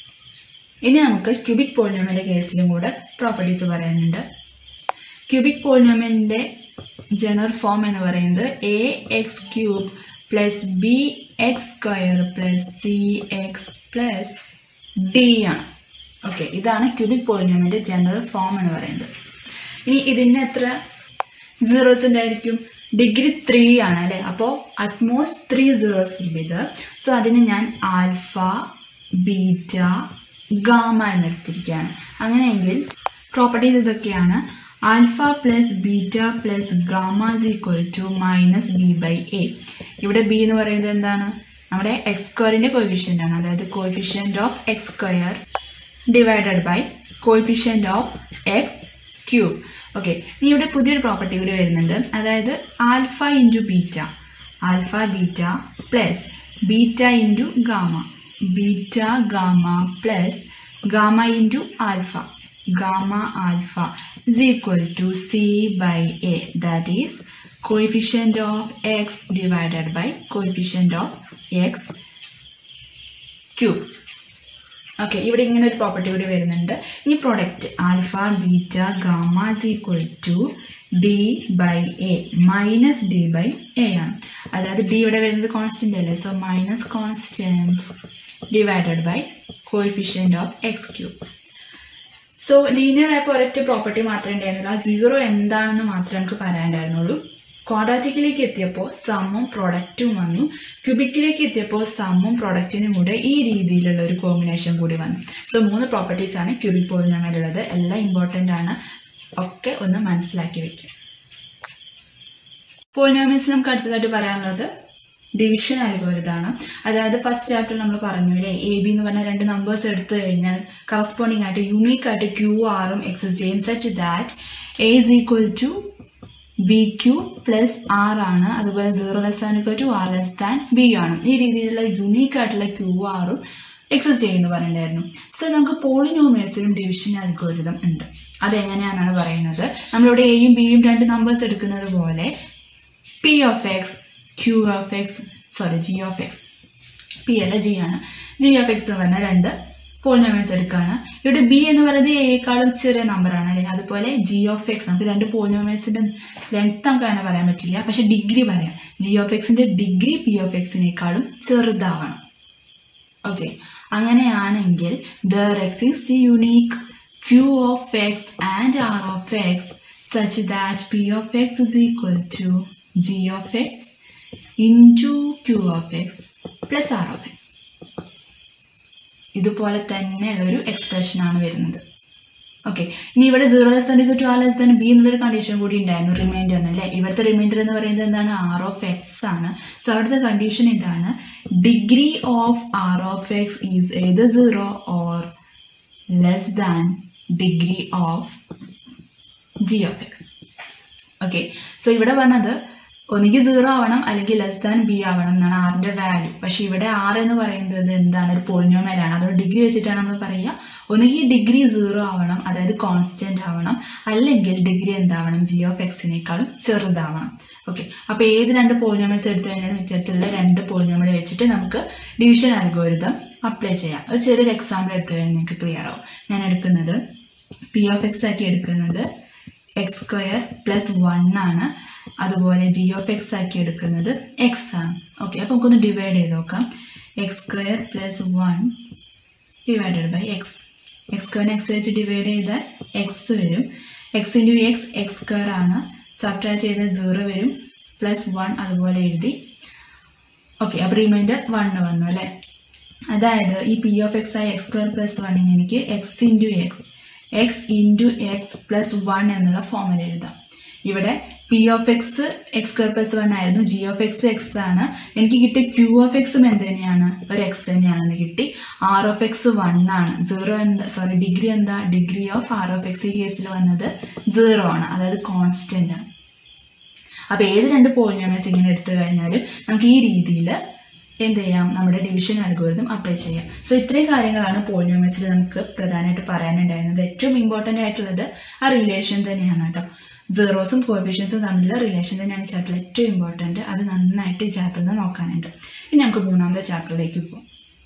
ഇനി നമുക്ക് ക്യൂബിക് പോളിനോമിയലിൻ്റെ കേസിലും കൂടെ പ്രോപ്പർട്ടീസ് പറയാനുണ്ട് ക്യൂബിക് പോളിനോമിയലിൻ്റെ ജനറൽ ഫോം എന്ന് പറയുന്നത് a x cube plus b x square plus c x plus d ആണ് ഓക്കെ ഇതാണ് ക്യൂബിക് പോളിനോമിയലിൻ്റെ ജനറൽ ഫോം എന്ന് പറയുന്നത് ഇനി ഇതിന് എത്ര സീറോസ് ഉണ്ടായിരിക്കും ഡിഗ്രി ത്രീ ആണ് അല്ലേ അപ്പോൾ at most three zeros will be the so അതിന് ഞാൻ ആൽഫ ബീറ്റ ഗാമ എന്നെടുത്തിരിക്കുകയാണ് അങ്ങനെയെങ്കിൽ പ്രോപ്പർട്ടീസ് ഇതൊക്കെയാണ് alpha plus beta plus gamma is equal to minus b by a ഇവിടെ ബി എന്ന് പറയുന്നത് എന്താണ് നമ്മുടെ എക്സ് സ്ക്വയറിൻ്റെ കോയിഫിഷ്യൻ്റ് ആണ് അതായത് coefficient of x square divided by coefficient of x cube okay ഇനി ഇവിടെ പുതിയൊരു പ്രോപ്പർട്ടി കൂടി വരുന്നുണ്ട് അതായത് alpha into beta alpha beta plus beta into gamma beta gamma plus gamma into alpha gamma alpha is equal to c by a that is coefficient of x divided by coefficient of x cube okay ഇവിടെ ഇങ്ങനെ ഒരു property കൂടി വരുന്നുണ്ട് ഇനി product alpha beta gamma is equal to d by a minus d by a ആണ് അതായത് d ഇവിടെ വരുന്നത് കോൺസ്റ്റന്റ് അല്ലേ so minus constant divided by coefficient of x cube so linear ആയപ്പോൾ ഒരൊറ്റ പ്രോപ്പർട്ടി മാത്രമേ ഉണ്ടായിരുന്നുള്ളൂ ആ സീറോ എന്താണെന്ന് മാത്രമേ നമുക്ക് പറയാനുണ്ടായിരുന്നുള്ളൂ ക്വാഡ്രാറ്റിക്കിലേക്ക് എത്തിയപ്പോൾ സമ്മും പ്രൊഡക്റ്റും വന്നു ക്യൂബിക്കിലേക്ക് എത്തിയപ്പോൾ സമ്മും പ്രൊഡക്റ്റിനും കൂടെ ഈ രീതിയിലുള്ള ഒരു കോമ്പിനേഷൻ കൂടി വന്നു സോ മൂന്ന് പ്രോപ്പർട്ടീസ് ആണ് ക്യൂബിക് പോളിനോമിയലുള്ളത് എല്ലാം ഇമ്പോർട്ടൻ്റ് ആണ് ഒക്കെ ഒന്ന് മനസ്സിലാക്കി വെക്കുക പോളിനോമിയൽസ് നമുക്ക് അടുത്തതായിട്ട് പറയാനുള്ളത് ഡിവിഷൻ അൽഗോരിതാണ് അതായത് ഫസ്റ്റ് ചാപ്റ്റർ നമ്മൾ പറഞ്ഞു അല്ലേ എ ബി എന്ന് പറഞ്ഞ രണ്ട് നമ്പേഴ്സ് എടുത്തു കഴിഞ്ഞാൽ കറസ്പോണ്ടിങ് ആയിട്ട് യുണീക്ക് ആയിട്ട് ക്യൂ ആറും എക്സസ് ചെയ്യും such that A is equal to B Q plus R ആണ് അതുപോലെ zero less than equal to R less than b ആണ് ഈ രീതിയിലുള്ള യുണീക്ക് ആയിട്ടുള്ള ക്യൂ ആറും എക്സിസ്റ്റ് ചെയ്യുന്നു പറഞ്ഞിട്ടുണ്ടായിരുന്നു സോ നമുക്ക് പോളിനോമിയൽസിലും ഡിവിഷൻ അൽഗോരിതം ഉണ്ട് അതെങ്ങനെയാണെന്നാണ് പറയുന്നത് നമ്മളിവിടെ എയും ബിയും രണ്ട് നമ്പേഴ്സ് എടുക്കുന്നത് പോലെ p of x q of x sorry g of x p അല്ല ജി ആണ് ജി ഓഫ് എക്സ് എന്ന് പറഞ്ഞ രണ്ട് പോളിനോമിയൽസ് എടുക്കുകയാണ് ഇവിടെ ബി എന്ന് പറയുന്നത് എയേക്കാളും ചെറിയ നമ്പറാണ് അല്ലേ അതുപോലെ ജി ഓഫ് എക്സ് നമുക്ക് രണ്ട് പോളിനോമിയൽസിന്റെ ലെങ്ത് നമുക്ക് അങ്ങനെ പറയാൻ പറ്റില്ല പക്ഷെ ഡിഗ്രി പറയാം ജി ഓഫ് എക്സിന്റെ ഡിഗ്രി പി ഓഫ് എക്സിനേക്കാളും ചെറുതാവണം ഓക്കെ അങ്ങനെയാണെങ്കിൽ there exist unique q of x and r of x such that p of x is equal to g of x into q of x plus r of x ഇതുപോലെ തന്നെ ഒരു expression ആണ് വരുന്നത് okay ഇനി ഇവിടെ zero less than to R less than b എന്നുള്ളൊരു condition കൂടി ഉണ്ടായിരുന്നു റിമൈൻഡറിന് അല്ലേ ഇവിടുത്തെ റിമൈൻഡർ എന്ന് പറയുന്നത് എന്താണ് ആർ ഓഫ് എക്സ് ആണ് സോ അവിടുത്തെ കണ്ടീഷൻ ഇതാണ് degree of r of x is ഏത് zero or less than degree of g of x okay so ഇവിടെ പറഞ്ഞത് ഒന്നുകിൽ സീറോ ആവണം അല്ലെങ്കിൽ ലെസ് ദാൻ ബി ആവണം എന്നാണ് ആറിന്റെ വാല്യൂ പക്ഷെ ഇവിടെ ആർ എന്ന് പറയുന്നത് എന്താണ് ഒരു പോളിനോമലാണ് അതുകൊണ്ട് ഡിഗ്രി വെച്ചിട്ടാണ് നമ്മൾ പറയുക ഒന്നുകിൽ ഡിഗ്രി സീറോ ആവണം അതായത് കോൺസ്റ്റന്റ് ആവണം അല്ലെങ്കിൽ ഡിഗ്രി എന്താവണം ജി ഓഫ് എക്സിനേക്കാളും ചെറുതാവണം ഓക്കെ അപ്പോൾ ഏത് രണ്ട് പോളിനോമൽസ് എടുത്തു കഴിഞ്ഞാലും ഇത്തരത്തിലുള്ള രണ്ട് പോളിനോമൽ വെച്ചിട്ട് നമുക്ക് ഡിവിഷൻ അൽഗോരിതം അപ്ലൈ ചെയ്യാം ഒരു ചെറിയൊരു എക്സാമ്പിൾ എടുത്തു കഴിഞ്ഞാൽ നിങ്ങൾക്ക് ക്ലിയർ ആവും ഞാൻ എടുക്കുന്നത് പി ഓഫ് എക്സ് ആക്കി എടുക്കുന്നത് എക്സ് സ്ക്വയർ പ്ലസ് വൺ ആണ് അതുപോലെ ജി ഓഫ് എക്സ് ആക്കി എടുക്കുന്നത് എക്സ് ആണ് ഓക്കെ അപ്പോൾ നമുക്കൊന്ന് ഡിവൈഡ് ചെയ്ത് നോക്കാം x square plus one divided by x x square x വെച്ച് ഡിവൈഡ് ചെയ്താൽ എക്സ് വരും x into x x square ആണ് സബ്ട്രാക്ട് ചെയ്താൽ സീറോ വരും പ്ലസ് വൺ അതുപോലെ എഴുതി ഓക്കെ അപ്പോൾ റിമൈൻഡർ വണ്ണ് വന്നു അല്ലേ അതായത് ഈ പി ഓഫ് എക്സ് ആയ എക്സ് സ്ക്വയർ പ്ലസ് വണ്ണിന് എനിക്ക് x into x x into x plus one എന്നുള്ള ഫോമിൽ എഴുതാം ഇവിടെ p of x x square plus one ആയിരുന്നു ജി ഓഫ് എക്സ് എക്സ് ആണ് എനിക്ക് കിട്ടിയ ക്യൂ ഓഫ് എക്സും എന്ത് തന്നെയാണ് ഒരു എക്സ് തന്നെയാണെന്ന് കിട്ടി ആർ ഓഫ് എക്സ് വൺ ആണ് സീറോ എന്താ സോറി ഡിഗ്രി എന്താ degree of r of x ഈ കേസിൽ വന്നത് സീറോ ആണ് അതായത് കോൺസ്റ്റന്റ് ആണ് അപ്പോൾ ഏത് രണ്ട് പോളിനോമിയൽസ് ഇങ്ങനെ എടുത്തു കഴിഞ്ഞാലും നമുക്ക് ഈ രീതിയിൽ എന്ത് ചെയ്യാം നമ്മുടെ ഡിവിഷൻ അൽഗോരിതം അപ്ലൈ ചെയ്യാം സോ ഇത്രയും കാര്യങ്ങളാണ് പോളിനോമിയൽസിൽ നമുക്ക് പ്രധാനമായിട്ട് പറയാനുണ്ടായിരുന്നത് ഏറ്റവും ഇമ്പോർട്ടൻ്റ് ആയിട്ടുള്ളത് ആ റിലേഷൻ തന്നെയാണ് കേട്ടോ സീറോസും കോഫിഷ്യൻസും തമ്മിലുള്ള റിലേഷൻ തന്നെയാണ് ഈ ചാപ്റ്ററിൽ ഏറ്റവും ഇമ്പോർട്ടൻറ്റ് അത് നന്നായിട്ട് ഈ ചാപ്റ്ററിൽ നിന്ന് നോക്കാനുണ്ട് ഇനി നമുക്ക് മൂന്നാമത്തെ ചാപ്റ്ററിലേക്ക് പോകാം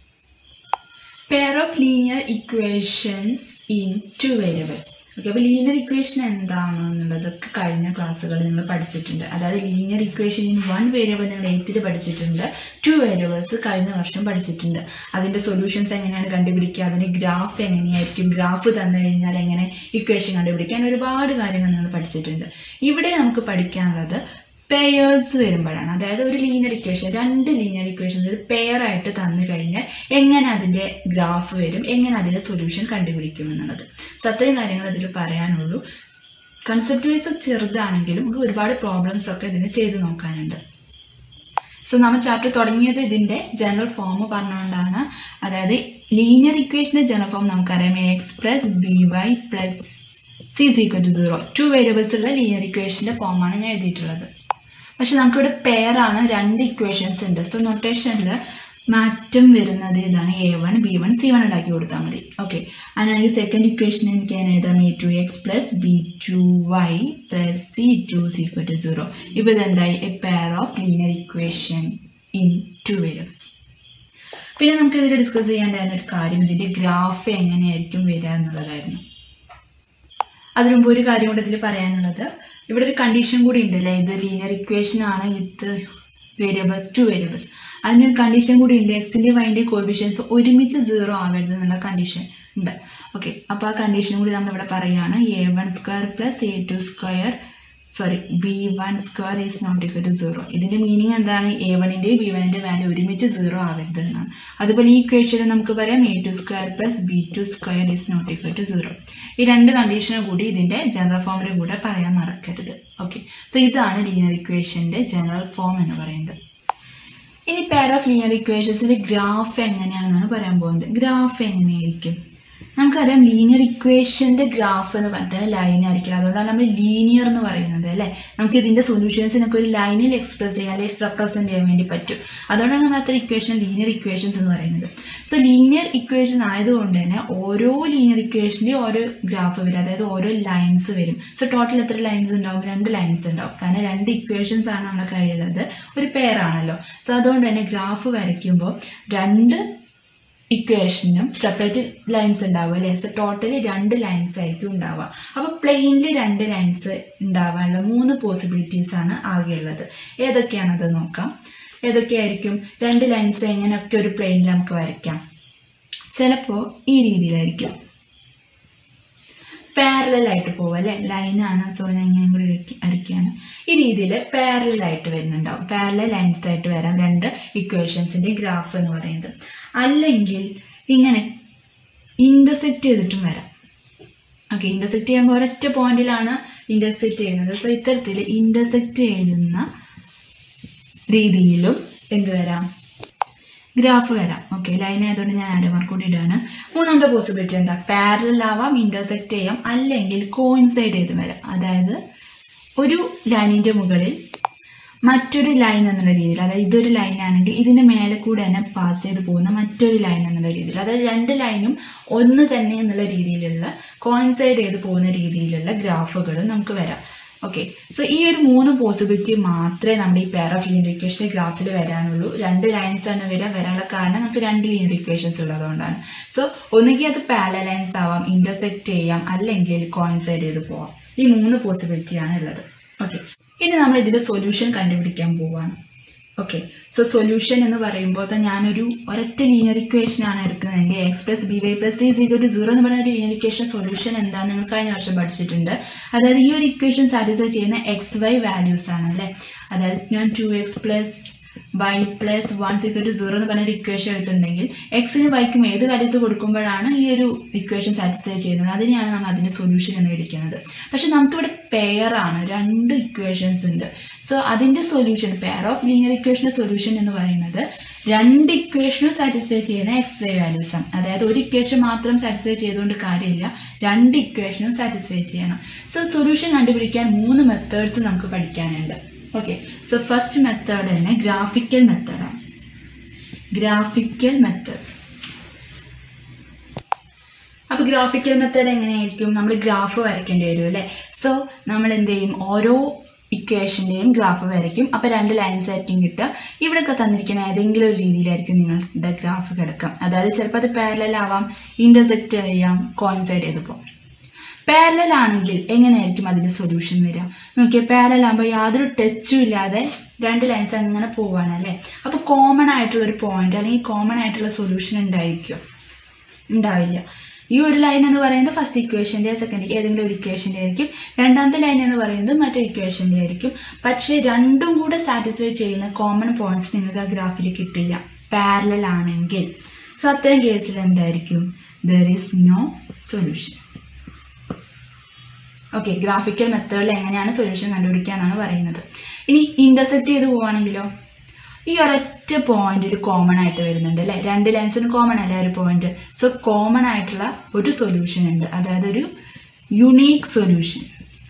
pair of linear equations in two variables okay അപ്പോൾ ലീനിയർ ഇക്വേഷൻ എന്താണ് എന്നുള്ളതൊക്കെ കഴിഞ്ഞ ക്ലാസ്സുകളിൽ നിങ്ങൾ പഠിച്ചിട്ടുണ്ട് അതായത് linear equation in one variable നിങ്ങൾ എയ്ത്തിൽ പഠിച്ചിട്ടുണ്ട് ടു വേരിയബിൾസ് കഴിഞ്ഞ വർഷം പഠിച്ചിട്ടുണ്ട് അതിൻ്റെ സൊല്യൂഷൻസ് എങ്ങനെയാണ് കണ്ടുപിടിക്കുക അതിൻ്റെ ഗ്രാഫ് എങ്ങനെയായിരിക്കും ഗ്രാഫ് തന്നു കഴിഞ്ഞാൽ എങ്ങനെ ഇക്വേഷൻ കണ്ടുപിടിക്കാൻ ഒരുപാട് കാര്യങ്ങൾ നിങ്ങൾ പഠിച്ചിട്ടുണ്ട് ഇവിടെ നമുക്ക് പഠിക്കാനുള്ളത് പെയേഴ്സ് വരുമ്പോഴാണ് അതായത് ഒരു ലീനിയർ ഇക്വേഷൻ രണ്ട് ലീനിയർ ഇക്വേഷൻസ് ഒരു പെയർ ആയിട്ട് തന്നു കഴിഞ്ഞാൽ എങ്ങനെ അതിൻ്റെ ഗ്രാഫ് വരും എങ്ങനെ അതിൻ്റെ സൊല്യൂഷൻ കണ്ടുപിടിക്കും എന്നുള്ളത് സോ അത്രയും കാര്യങ്ങൾ അതിൽ പറയാനുള്ളൂ കൺസെപ്റ്റ് വൈസ് ചെറുതാണെങ്കിലും നമുക്ക് ഒരുപാട് പ്രോബ്ലംസ് ഒക്കെ ഇതിന് ചെയ്ത് നോക്കാനുണ്ട് സോ നമ്മൾ ചാപ്റ്റർ തുടങ്ങിയത് ഇതിൻ്റെ ജനറൽ ഫോം പറഞ്ഞുകൊണ്ടാണ് അതായത് ലീനിയർ ഇക്വേഷൻ്റെ ജനറൽ ഫോം നമുക്കറിയാം x plus b y plus c c equal to zero two variables ഉള്ള ലീനിയർ ഇക്വേഷൻ്റെ ഫോമാണ് ഞാൻ എഴുതിയിട്ടുള്ളത് പക്ഷെ നമുക്കിവിടെ പെയർ ആണ് രണ്ട് ഇക്വേഷൻസ് ഉണ്ട് സോ നൊട്ടേഷനിൽ മാറ്റം വരുന്നത് ഇതാണ് a one b one c one ഉണ്ടാക്കി കൊടുത്താൽ മതി ഓക്കെ അങ്ങനെയാണെങ്കിൽ സെക്കൻഡ് ഇക്വേഷൻ എനിക്ക് ഞാൻ എഴുതാം a two x plus b two y plus c two c equal to zero ഇപ്പോൾ ഇതെന്തായി a pair of linear equation in two variables പിന്നെ നമുക്ക് ഇതിൽ ഡിസ്കസ് ചെയ്യാണ്ടായിരുന്ന ഒരു കാര്യം ഇതിൻ്റെ ഗ്രാഫ് എങ്ങനെയായിരിക്കും വരിക എന്നുള്ളതായിരുന്നു അതിനു മുമ്പ് ഒരു കാര്യം കൂടെ ഇതിൽ പറയാനുള്ളത് ഇവിടെ ഒരു കണ്ടീഷൻ കൂടി ഉണ്ട് അല്ലേ ഇത് ലീനിയർ ഇക്വേഷൻ ആണ് വിത്ത് വേരിയബിൾസ് ടു വേരിയബിൾസ് അതിനൊരു കണ്ടീഷൻ കൂടി ഉണ്ട് എക്സിൻ്റെ വൈൻ്റെ കോഫിഷ്യൻസ് ഒരുമിച്ച് സീറോ ആവരുത് എന്നുള്ള കണ്ടീഷൻ ഉണ്ട് ഓക്കെ അപ്പോൾ ആ കണ്ടീഷൻ കൂടി നമ്മളിവിടെ പറയുകയാണ് a one square plus a two square sorry b one square is not equal to zero ഇതിൻ്റെ മീനിങ് എന്താണ് എ വണ്ണിൻ്റെയും ബി വണ്ണിൻ്റെ വാല്യൂ ഒരുമിച്ച് സീറോ ആവരുത് എന്നാണ് അതുപോലെ ഈ ഇക്വേഷനിൽ നമുക്ക് പറയാം a two square plus b two square is not equal to zero ഈ രണ്ട് കണ്ടീഷനും കൂടി ഇതിൻ്റെ ജനറൽ ഫോമിൻ്റെ കൂടെ പറയാൻ മറക്കരുത് ഓക്കെ സോ ഇതാണ് ലീനിയർ ഇക്വേഷൻ്റെ ജനറൽ ഫോം എന്ന് പറയുന്നത് ഇനി പെയർ ഓഫ് ലീനിയർ ഇക്വേഷൻസിന്റെ ഗ്രാഫ് എങ്ങനെയാണെന്നാണ് പറയാൻ പോകുന്നത് ഗ്രാഫ് എങ്ങനെയായിരിക്കും നമുക്കറിയാം ലീനിയർ ഇക്വേഷന്റെ ഗ്രാഫ് എന്ന് പറഞ്ഞാൽ ലൈൻ ആയിരിക്കില്ല അതുകൊണ്ടാണ് നമ്മൾ ലീനിയർ എന്ന് പറയുന്നത് അല്ലേ നമുക്ക് ഇതിന്റെ സൊല്യൂഷൻസിനൊക്കെ ഒരു ലൈനിൽ എക്സ്പ്രസ് ചെയ്യാൻ അല്ലെങ്കിൽ റെപ്രസെന്റ് ചെയ്യാൻ വേണ്ടി പറ്റും അതുകൊണ്ടാണ് നമ്മൾ അത്ര ഇക്വേഷൻ ലീനിയർ ഇക്വേഷൻസ് എന്ന് പറയുന്നത് സോ ലീനിയർ ഇക്വേഷൻ ആയതുകൊണ്ട് തന്നെ ഓരോ ലീനിയർ ഇക്വേഷൻ്റെയും ഓരോ ഗ്രാഫ് വരും അതായത് ഓരോ ലൈൻസ് വരും സോ ടോട്ടൽ എത്ര ലൈൻസ് ഉണ്ടാവും രണ്ട് ലൈൻസ് ഉണ്ടാവും കാരണം രണ്ട് ഇക്വേഷൻസ് ആണ് നമ്മുടെ കയ്യിലുള്ളത് ഒരു പെയർ ആണല്ലോ സോ അതുകൊണ്ട് തന്നെ ഗ്രാഫ് വരയ്ക്കുമ്പോൾ രണ്ട് ഇക്വേഷനും സെപ്പറേറ്റ് ലൈൻസ് ഉണ്ടാവും അല്ലേ സോ ടോട്ടലി രണ്ട് ലൈൻസ് ആയിരിക്കും ഉണ്ടാവുക അപ്പോൾ പ്ലെയിനിൽ രണ്ട് ലൈൻസ് ഉണ്ടാവാനുള്ള മൂന്ന് പോസിബിലിറ്റീസ് ആണ് ആകെയുള്ളത് ഏതൊക്കെയാണത് നോക്കാം ഏതൊക്കെയായിരിക്കും രണ്ട് ലൈൻസ് എങ്ങനെയൊക്കെ ഒരു പ്ലെയിനിൽ നമുക്ക് വരയ്ക്കാം ചിലപ്പോൾ ഈ രീതിയിലായിരിക്കും പാരലൽ ആയിട്ട് പോകും അല്ലേ ലൈനാണ് സോ ഞാൻ ഇങ്ങനെ കൂടി വരയ്ക്കുകയാണ് ഈ രീതിയിൽ പാരലൽ ആയിട്ട് വരുന്നുണ്ടാവും പാരലൽ ലൈൻസ് ആയിട്ട് വരാം രണ്ട് ഇക്വേഷൻസിൻ്റെ ഗ്രാഫ് എന്ന് പറയുന്നത് അല്ലെങ്കിൽ ഇങ്ങനെ ഇൻ്റർസെക്റ്റ് ചെയ്തിട്ടും വരാം ഓക്കെ ഇൻ്റർസെക്റ്റ് ചെയ്യുമ്പോൾ ഒരൊറ്റ പോയിന്റിലാണ് ഇൻ്റർസെക്റ്റ് ചെയ്യുന്നത് സോ ഇത്തരത്തിൽ ഇൻ്റർസെക്റ്റ് ചെയ്യുന്ന രീതിയിലും എന്ത് വരാം ഗ്രാഫ് വരാം ഓക്കെ ലൈൻ ആയതുകൊണ്ട് ഞാൻ ആരോ മാർക്ക് കൂടി ഇടാണ് മൂന്നാമത്തെ പോസിബിലിറ്റി എന്താ പാരലൽ ആവാം ഇൻ്റർസെക്റ്റ് ചെയ്യാം അല്ലെങ്കിൽ കോയിൻസൈഡ് ചെയ്ത് വരാം അതായത് ഒരു ലൈനിൻ്റെ മുകളിൽ മറ്റൊരു ലൈൻ എന്നുള്ള രീതിയിൽ അതായത് ഇതൊരു ലൈൻ ആണെങ്കിൽ ഇതിന്റെ മേലെ കൂടെ തന്നെ പാസ് ചെയ്ത് പോകുന്ന മറ്റൊരു ലൈൻ എന്നുള്ള രീതിയിൽ അതായത് രണ്ട് ലൈനും ഒന്ന് തന്നെ എന്നുള്ള രീതിയിലുള്ള കോയിൻസൈഡ് ചെയ്ത് പോകുന്ന രീതിയിലുള്ള ഗ്രാഫുകളും നമുക്ക് വരാം ഓക്കെ സോ ഈ ഒരു മൂന്ന് പോസിബിലിറ്റി മാത്രമേ നമ്മുടെ ഈ പെയർ ഓഫ് ലീനിയർ ഇക്വേഷൻ്റെ ഗ്രാഫിൽ വരാനുള്ളൂ രണ്ട് ലൈൻസ് ആണ് വരാൻ വരാനുള്ള കാരണം നമുക്ക് രണ്ട് ലീനിയർ ഇക്വേഷൻസ് ഉള്ളതുകൊണ്ടാണ് സോ ഒന്നുകിൽ അത് പാരല ലൈൻസ് ആവാം ഇന്റർസെക്റ്റ് ചെയ്യാം അല്ലെങ്കിൽ കോയിൻസൈഡ് ചെയ്ത് പോവാം ഈ മൂന്ന് പോസിബിലിറ്റിയാണ് ഉള്ളത് ഓക്കെ ഇനി നമ്മൾ ഇതിന്റെ സൊല്യൂഷൻ കണ്ടുപിടിക്കാൻ പോവുകയാണ് ഓക്കെ സോ സൊല്യൂഷൻ എന്ന് പറയുമ്പോൾ ഇപ്പം ഞാനൊരു ഒരൊറ്റ ലീനിയർ ഇക്വേഷൻ ആണ് എടുക്കുന്നതെങ്കിൽ x plus b y plus is equal to zero എന്ന് പറഞ്ഞ ഒരു ലീനിയർ ഇക്വേഷൻ സൊല്യൂഷൻ എന്താ നിങ്ങൾ കഴിഞ്ഞ വർഷം പഠിച്ചിട്ടുണ്ട് അതായത് ഈ ഒരു ഇക്വേഷൻ സാറ്റിസ്ഫൈ ചെയ്യുന്ന എക്സ് വൈ വാല്യൂസ് ആണ് അല്ലേ അതായത് ഞാൻ two x plus y plus one is equal to zero എന്ന് പറഞ്ഞ ഒരു ഇക്വേഷൻ എടുത്തിട്ടുണ്ടെങ്കിൽ എക്സിന് വൈക്കും ഏത് വാല്യൂസ് കൊടുക്കുമ്പോഴാണ് ഈ ഒരു ഇക്വേഷൻ സാറ്റിസ്ഫൈ ചെയ്യുന്നത് അതിനെയാണ് നമ്മൾ അതിന്റെ സൊല്യൂഷൻ എന്ന് വിളിക്കുന്നത് പക്ഷെ നമുക്കിവിടെ പെയർ ആണ് രണ്ട് ഇക്വേഷൻസ് ഉണ്ട് സോ അതിന്റെ സൊല്യൂഷൻ പെയർ ഓഫ് ലീനിയർ ഇക്വേഷന്റെ സൊല്യൂഷൻ എന്ന് പറയുന്നത് രണ്ട് ഇക്വേഷനും സാറ്റിസ്ഫൈ ചെയ്യുന്ന എക്സ് വൈ വാല്യൂസ് ആണ് അതായത് ഒരു ഇക്വേഷൻ മാത്രം സാറ്റിസ്ഫൈ ചെയ്തുകൊണ്ട് കാര്യമില്ല രണ്ട് ഇക്വേഷനും സാറ്റിസ്ഫൈ ചെയ്യണം സോ സൊല്യൂഷൻ കണ്ടുപിടിക്കാൻ മൂന്ന് മെത്തേഡ്സ് നമുക്ക് പഠിക്കാനുണ്ട് ഓക്കെ സോ ഫസ്റ്റ് മെത്തേഡ് തന്നെ ഗ്രാഫിക്കൽ മെത്തേഡാണ് ഗ്രാഫിക്കൽ മെത്തേഡ് അപ്പോൾ ഗ്രാഫിക്കൽ മെത്തേഡ് എങ്ങനെയായിരിക്കും നമ്മൾ ഗ്രാഫ് വരയ്ക്കേണ്ടി വരും അല്ലേ സോ നമ്മൾ എന്ത് ചെയ്യും ഓരോ ഇക്വേഷൻ്റെയും ഗ്രാഫ് വരയ്ക്കും അപ്പോൾ രണ്ട് ലൈൻസ് ആയിരിക്കും കിട്ടുക ഇവിടെയൊക്കെ തന്നിരിക്കുന്ന ഏതെങ്കിലും ഒരു രീതിയിലായിരിക്കും നിങ്ങളുടെ ഗ്രാഫ് കിടക്കുക അതായത് ചിലപ്പോൾ അത് പാരലൽ ആവാം ഇൻ്റർസെക്റ്റ് ചെയ്യാം കോയിൻസൈഡ് ചെയ്ത് പോകും പാരലൽ ആണെങ്കിൽ എങ്ങനെയായിരിക്കും അതിന്റെ സൊല്യൂഷൻ വരിക നോക്കിയാൽ പാരലൽ ആകുമ്പോൾ യാതൊരു ടച്ചും ഇല്ലാതെ രണ്ട് ലൈൻസ് അങ്ങനെ പോവാണ് അല്ലേ അപ്പോൾ കോമൺ ആയിട്ടുള്ള ഒരു പോയിന്റ് അല്ലെങ്കിൽ കോമൺ ആയിട്ടുള്ള സൊല്യൂഷൻ ഉണ്ടായിരിക്കും ഉണ്ടാവില്ല ഈ ഒരു ലൈൻ എന്ന് പറയുന്നത് ഫസ്റ്റ് ഇക്വേഷൻ്റെ സെക്കൻഡ് ഏതെങ്കിലും ഒരു ഇക്വേഷൻ്റെ ആയിരിക്കും രണ്ടാമത്തെ ലൈൻ എന്ന് പറയുന്നത് മറ്റേ ഇക്വേഷൻ്റെ ആയിരിക്കും പക്ഷേ രണ്ടും കൂടെ സാറ്റിസ്ഫൈ ചെയ്യുന്ന കോമൺ പോയിന്റ്സ് നിങ്ങൾക്ക് ആ ഗ്രാഫിൽ കിട്ടില്ല പാരലൽ ആണെങ്കിൽ സോ അത്തരം കേസിൽ എന്തായിരിക്കും there is no solution okay graphical മെത്തേഡിൽ എങ്ങനെയാണ് സൊല്യൂഷൻ കണ്ടുപിടിക്കുക എന്നാണ് പറയുന്നത് ഇനി ഇന്റർസെക്ട് ചെയ്ത് പോവുകയാണെങ്കിലോ ഈ ഒരൊറ്റ പോയിന്റിൽ കോമൺ ആയിട്ട് വരുന്നുണ്ട് അല്ലേ രണ്ട് ലൈൻസിന് കോമൺ അല്ലേ ഒരു പോയിന്റ് സോ കോമൺ ആയിട്ടുള്ള ഒരു സൊല്യൂഷൻ ഉണ്ട് അതായത് ഒരു യുണീക്ക് സൊല്യൂഷൻ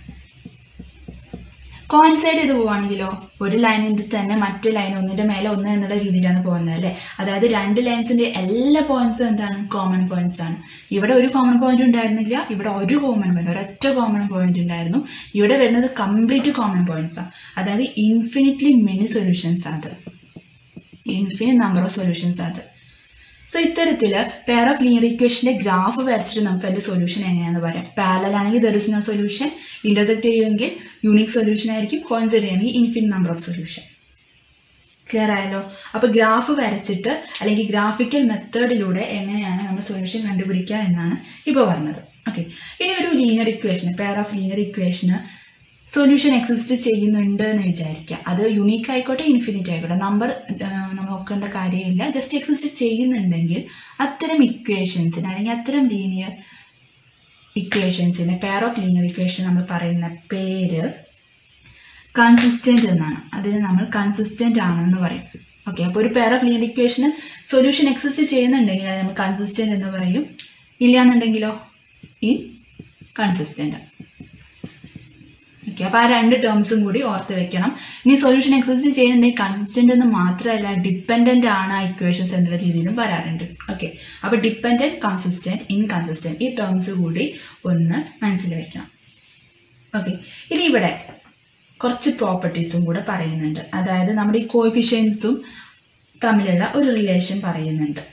കോൺസൈഡ് ചെയ്ത് പോവുകയാണെങ്കിലോ ഒരു ലൈനിൻ്റെ തന്നെ മറ്റു ലൈൻ ഒന്നിന്റെ മേലെ ഒന്ന് എന്നുള്ള രീതിയിലാണ് പോകുന്നത് അല്ലേ അതായത് രണ്ട് ലൈൻസിന്റെ എല്ലാ പോയിന്റ്സും എന്താണ് കോമൺ പോയിന്റ്സ് ആണ് ഇവിടെ ഒരു കോമൺ പോയിന്റ് ഉണ്ടായിരുന്നില്ല ഇവിടെ ഒരു കോമൺ പോയിന്റ് ഒരൊറ്റ കോമൺ പോയിന്റ് ഉണ്ടായിരുന്നു ഇവിടെ വരുന്നത് കംപ്ലീറ്റ് കോമൺ പോയിന്റ്സ് ആണ് അതായത് ഇൻഫിനിറ്റ്ലി മെനി സൊല്യൂഷൻസ് അത് ഇൻഫിനിറ്റ് നമ്പർ ഓഫ് സൊല്യൂഷൻസ് അത് സോ ഇത്തരത്തിൽ പെയർ ഓഫ് ലീനിയർ ഇക്വേഷന്റെ ഗ്രാഫ് വരച്ചിട്ട് നമുക്ക് അതിന്റെ സൊല്യൂഷൻ എങ്ങനെയാണെന്ന് പറയാം പാരലൽ ആണെങ്കിൽ there is no solution intersect ചെയ്യുമെങ്കിൽ യൂണിക് സൊല്യൂഷൻ ആയിരിക്കും കോൺസിഡർ ചെയ്യുമെങ്കിൽ infinite number of solution clear ആയല്ലോ അപ്പോൾ ഗ്രാഫ് വരച്ചിട്ട് അല്ലെങ്കിൽ ഗ്രാഫിക്കൽ മെത്തേഡിലൂടെ എങ്ങനെയാണ് നമ്മൾ സൊല്യൂഷൻ കണ്ടുപിടിക്കുക എന്നാണ് ഇപ്പോൾ പറഞ്ഞത് ഓക്കെ ഇനി ഒരു linear equation pair of linear ഇക്വേഷന് സൊല്യൂഷൻ എക്സിസ്റ്റ് ചെയ്യുന്നുണ്ട് എന്ന് വിചാരിക്കുക അത് യുണീക്ക് ആയിക്കോട്ടെ ഇൻഫിനിറ്റ് ആയിക്കോട്ടെ നമ്പർ നമ്മൾ നോക്കേണ്ട കാര്യമില്ല ജസ്റ്റ് എക്സിസ്റ്റ് ചെയ്യുന്നുണ്ടെങ്കിൽ അത്തരം ഇക്വേഷൻസിന് അല്ലെങ്കിൽ അത്തരം ലീനിയർ ഇക്വേഷൻസിന് പെയർ ഓഫ് ലീനിയർ ഇക്വേഷൻ നമ്മൾ പറയുന്ന പേര് കൺസിസ്റ്റന്റ് എന്നാണ് അതിന് നമ്മൾ കൺസിസ്റ്റന്റ് ആണെന്ന് പറയും ഓക്കെ അപ്പോൾ ഒരു പെയർ ഓഫ് ലീനിയർ ഇക്വേഷന് സൊല്യൂഷൻ എക്സിസ്റ്റ് ചെയ്യുന്നുണ്ടെങ്കിൽ അത് നമ്മൾ കൺസിസ്റ്റന്റ് എന്ന് പറയും ഇല്ല എന്നുണ്ടെങ്കിലോ ഇൻ കൺസിസ്റ്റന്റ് ഓക്കെ അപ്പോൾ ആ രണ്ട് ടേംസും കൂടി ഓർത്ത് വെക്കണം ഇനി സൊല്യൂഷൻ എക്സിസ്റ്റ് ചെയ്യുന്നുണ്ടെങ്കിൽ കൺസിസ്റ്റന്റ് എന്ന് മാത്രമല്ല ഡിപ്പെൻഡന്റ് ആണ് ആ ഇക്വേഷൻസ് എന്നുള്ള രീതിയിലും വരാറുണ്ട് ഓക്കെ അപ്പോൾ ഡിപ്പെൻഡന്റ് കൺസിസ്റ്റന്റ് ഇൻകൺസിസ്റ്റന്റ് ഈ ടേംസ് കൂടി ഒന്ന് മനസ്സിൽ വെക്കണം ഓക്കെ ഇനി ഇവിടെ കുറച്ച് പ്രോപ്പർട്ടീസും കൂടെ പറയുന്നുണ്ട് അതായത് നമ്മുടെ ഈ കോഫിഷ്യൻസും തമ്മിലുള്ള ഒരു റിലേഷൻ പറയുന്നുണ്ട്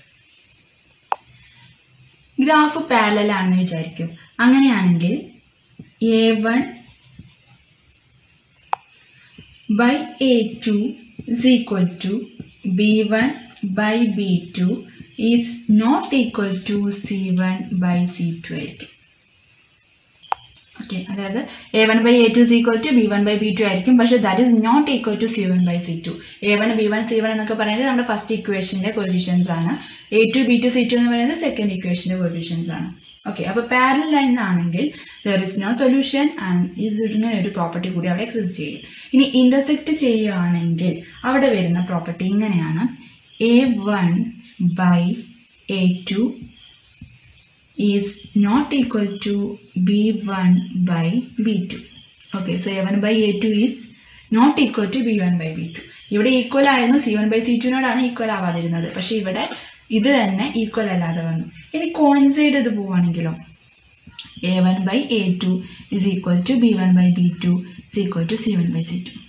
ഗ്രാഫ് പാരലൽ ആണെന്ന് വിചാരിക്കും അങ്ങനെയാണെങ്കിൽ a one by a two is equal to b1 by b2 is not equal to c1 by c2 ആയിരിക്കും ഓക്കെ അതായത് a one by a two is equal to b one by b two ആയിരിക്കും പക്ഷേ that is not equal to c one by c two a one b one c one എന്നൊക്കെ പറയുന്നത് നമ്മുടെ first ഇക്വേഷൻ്റെ coefficients ആണ് a two b two c two എന്ന് പറയുന്നത് second ഇക്വേഷൻ്റെ കോഫിഷ്യൻസ് ആണ് ഓക്കെ അപ്പോൾ പാരലൽ ലൈൻ ആണെങ്കിൽ there is no solution and ഇത് ഇങ്ങനെ ഒരു പ്രോപ്പർട്ടി കൂടി അവിടെ എക്സിസ്റ്റ് ചെയ്യും ഇനി ഇൻ്റർസെക്റ്റ് ചെയ്യുകയാണെങ്കിൽ അവിടെ വരുന്ന പ്രോപ്പർട്ടി ഇങ്ങനെയാണ് a one by a two is not equal to b one by b two okay so a one by a two is not equal to b one by b two ഇവിടെ equal ആയിരുന്നു c one by c ടുവിനോടാണ് equal ആവാതിരുന്നത് പക്ഷേ ഇവിടെ ഇത് തന്നെ equal അല്ലാതെ വന്നു ഇനി കോയിൻസൈഡ് ഇത് പോവുകയാണെങ്കിലോ a one by a two is equal to b one by b two is equal to c one by c two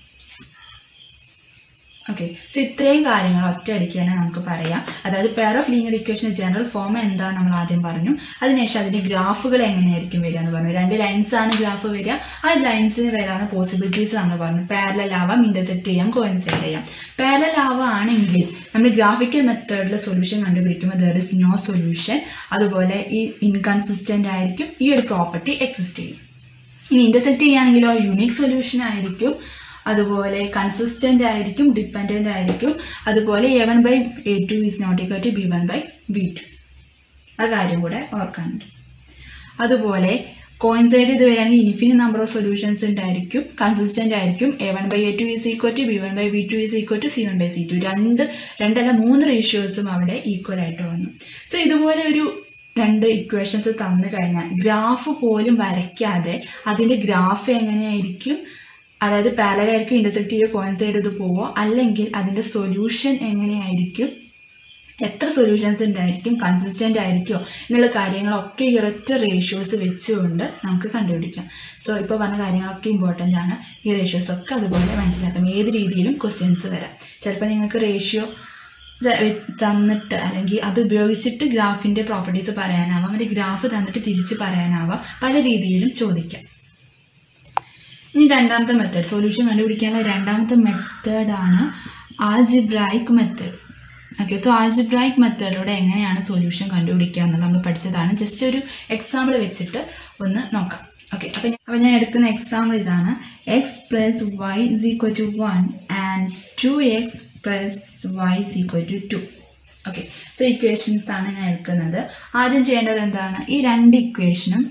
okay so ഇത്രയും കാര്യങ്ങൾ ഒറ്റയടിക്ക് തന്നെ നമുക്ക് പറയാം അതായത് പെയർ ഓഫ് ലീനിയർ ഇക്വേഷൻ്റെ ജനറൽ ഫോം എന്താ നമ്മൾ ആദ്യം പറഞ്ഞു അതിനുശേഷം അതിൻ്റെ ഗ്രാഫുകൾ എങ്ങനെയായിരിക്കും വരിക എന്ന് പറഞ്ഞു രണ്ട് ലൈൻസ് ആണ് ഗ്രാഫ് വരിക ആ ലൈൻസിന് വരാവുന്ന പോസിബിലിറ്റീസ് നമ്മൾ പറഞ്ഞു പാരലൽ ആവാം ഇൻ്റർസെക്ട് ചെയ്യാം കോയിൻസൈഡ് ചെയ്യാം പാരലൽ ആവുകയാണെങ്കിൽ നമ്മൾ ഗ്രാഫിക്കൽ മെത്തേഡിൽ സൊല്യൂഷൻ കണ്ടുപിടിക്കുമ്പോൾ ദർ ഇസ് നോ സൊല്യൂഷൻ അതുപോലെ ഈ ഇൻകൺസിസ്റ്റൻ്റ് ആയിരിക്കും ഈ ഒരു പ്രോപ്പർട്ടി എക്സിസ്റ്റ് ചെയ്യും ഇനി ഇൻ്റർസെക്ട് ചെയ്യുകയാണെങ്കിലോ യുണീക്ക് സൊല്യൂഷൻ ആയിരിക്കും അതുപോലെ കൺസിസ്റ്റൻ്റ് ആയിരിക്കും ഡിപ്പെൻഡൻ്റ് ആയിരിക്കും അതുപോലെ a one by a two is not equal to b one by b two ആ കാര്യം കൂടെ ഓർക്കാനുണ്ട് അതുപോലെ കോയിൻസൈഡ് ചെയ്ത് വരികയാണെങ്കിൽ ഇൻഫിനിറ്റ് നമ്പർ ഓഫ് സൊല്യൂഷൻസ് ഉണ്ടായിരിക്കും കൺസിസ്റ്റൻ്റ് ആയിരിക്കും a one by a two is equal to b one by b two is equal to c one by c two രണ്ട് രണ്ടല്ല മൂന്ന് റേഷ്യോസും അവിടെ ഈക്വൽ ആയിട്ട് വന്നു സോ ഇതുപോലെ ഒരു രണ്ട് ഇക്വേഷൻസ് തന്നു കഴിഞ്ഞാൽ ഗ്രാഫ് പോലും വരയ്ക്കാതെ അതിൻ്റെ ഗ്രാഫ് എങ്ങനെയായിരിക്കും അതായത് പാരലായിരിക്കും ഇൻ്റർസെക്ട് ചെയ്യുക കോയിൻസൈഡ് ചെയ്ത് പോവോ അല്ലെങ്കിൽ അതിൻ്റെ സൊല്യൂഷൻ എങ്ങനെയായിരിക്കും എത്ര സൊല്യൂഷൻസ് ഉണ്ടായിരിക്കും കൺസിസ്റ്റൻ്റ് ആയിരിക്കുമോ എന്നുള്ള കാര്യങ്ങളൊക്കെ ഈ ഒരൊറ്റ റേഷ്യോസ് വെച്ചുകൊണ്ട് നമുക്ക് കണ്ടുപിടിക്കാം സോ ഇപ്പോൾ പറഞ്ഞ കാര്യങ്ങളൊക്കെ ഇമ്പോർട്ടൻ്റ് ആണ് ഈ റേഷ്യോസ് ഒക്കെ അതുപോലെ മനസ്സിലാക്കാം ഏത് രീതിയിലും ക്വസ്റ്റ്യൻസ് വരാം ചിലപ്പോൾ നിങ്ങൾക്ക് റേഷ്യോ തന്നിട്ട് അല്ലെങ്കിൽ അത് ഉപയോഗിച്ചിട്ട് ഗ്രാഫിൻ്റെ പ്രോപ്പർട്ടീസ് പറയാനാവാം അല്ലെങ്കിൽ ഗ്രാഫ് തന്നിട്ട് തിരിച്ച് പറയാനാവാം പല രീതിയിലും ചോദിക്കാം ഇനി രണ്ടാമത്തെ മെത്തേഡ് സൊല്യൂഷൻ കണ്ടുപിടിക്കാനുള്ള രണ്ടാമത്തെ മെത്തേഡാണ് algebraic method okay so algebraic മെത്തേഡിലൂടെ എങ്ങനെയാണ് സൊല്യൂഷൻ കണ്ടുപിടിക്കുക എന്ന് നമ്മൾ പഠിച്ചതാണ് ജസ്റ്റ് ഒരു എക്സാമ്പിൾ വെച്ചിട്ട് ഒന്ന് നോക്കാം ഓക്കെ അപ്പം അപ്പം ഞാൻ എടുക്കുന്ന എക്സാമ്പിൾ ഇതാണ് x plus y is equal to one and two x plus y is equal to two okay so equations ആണ് ഞാൻ എടുക്കുന്നത് ആദ്യം ചെയ്യേണ്ടത് എന്താണ് ഈ രണ്ട് ഇക്വേഷനും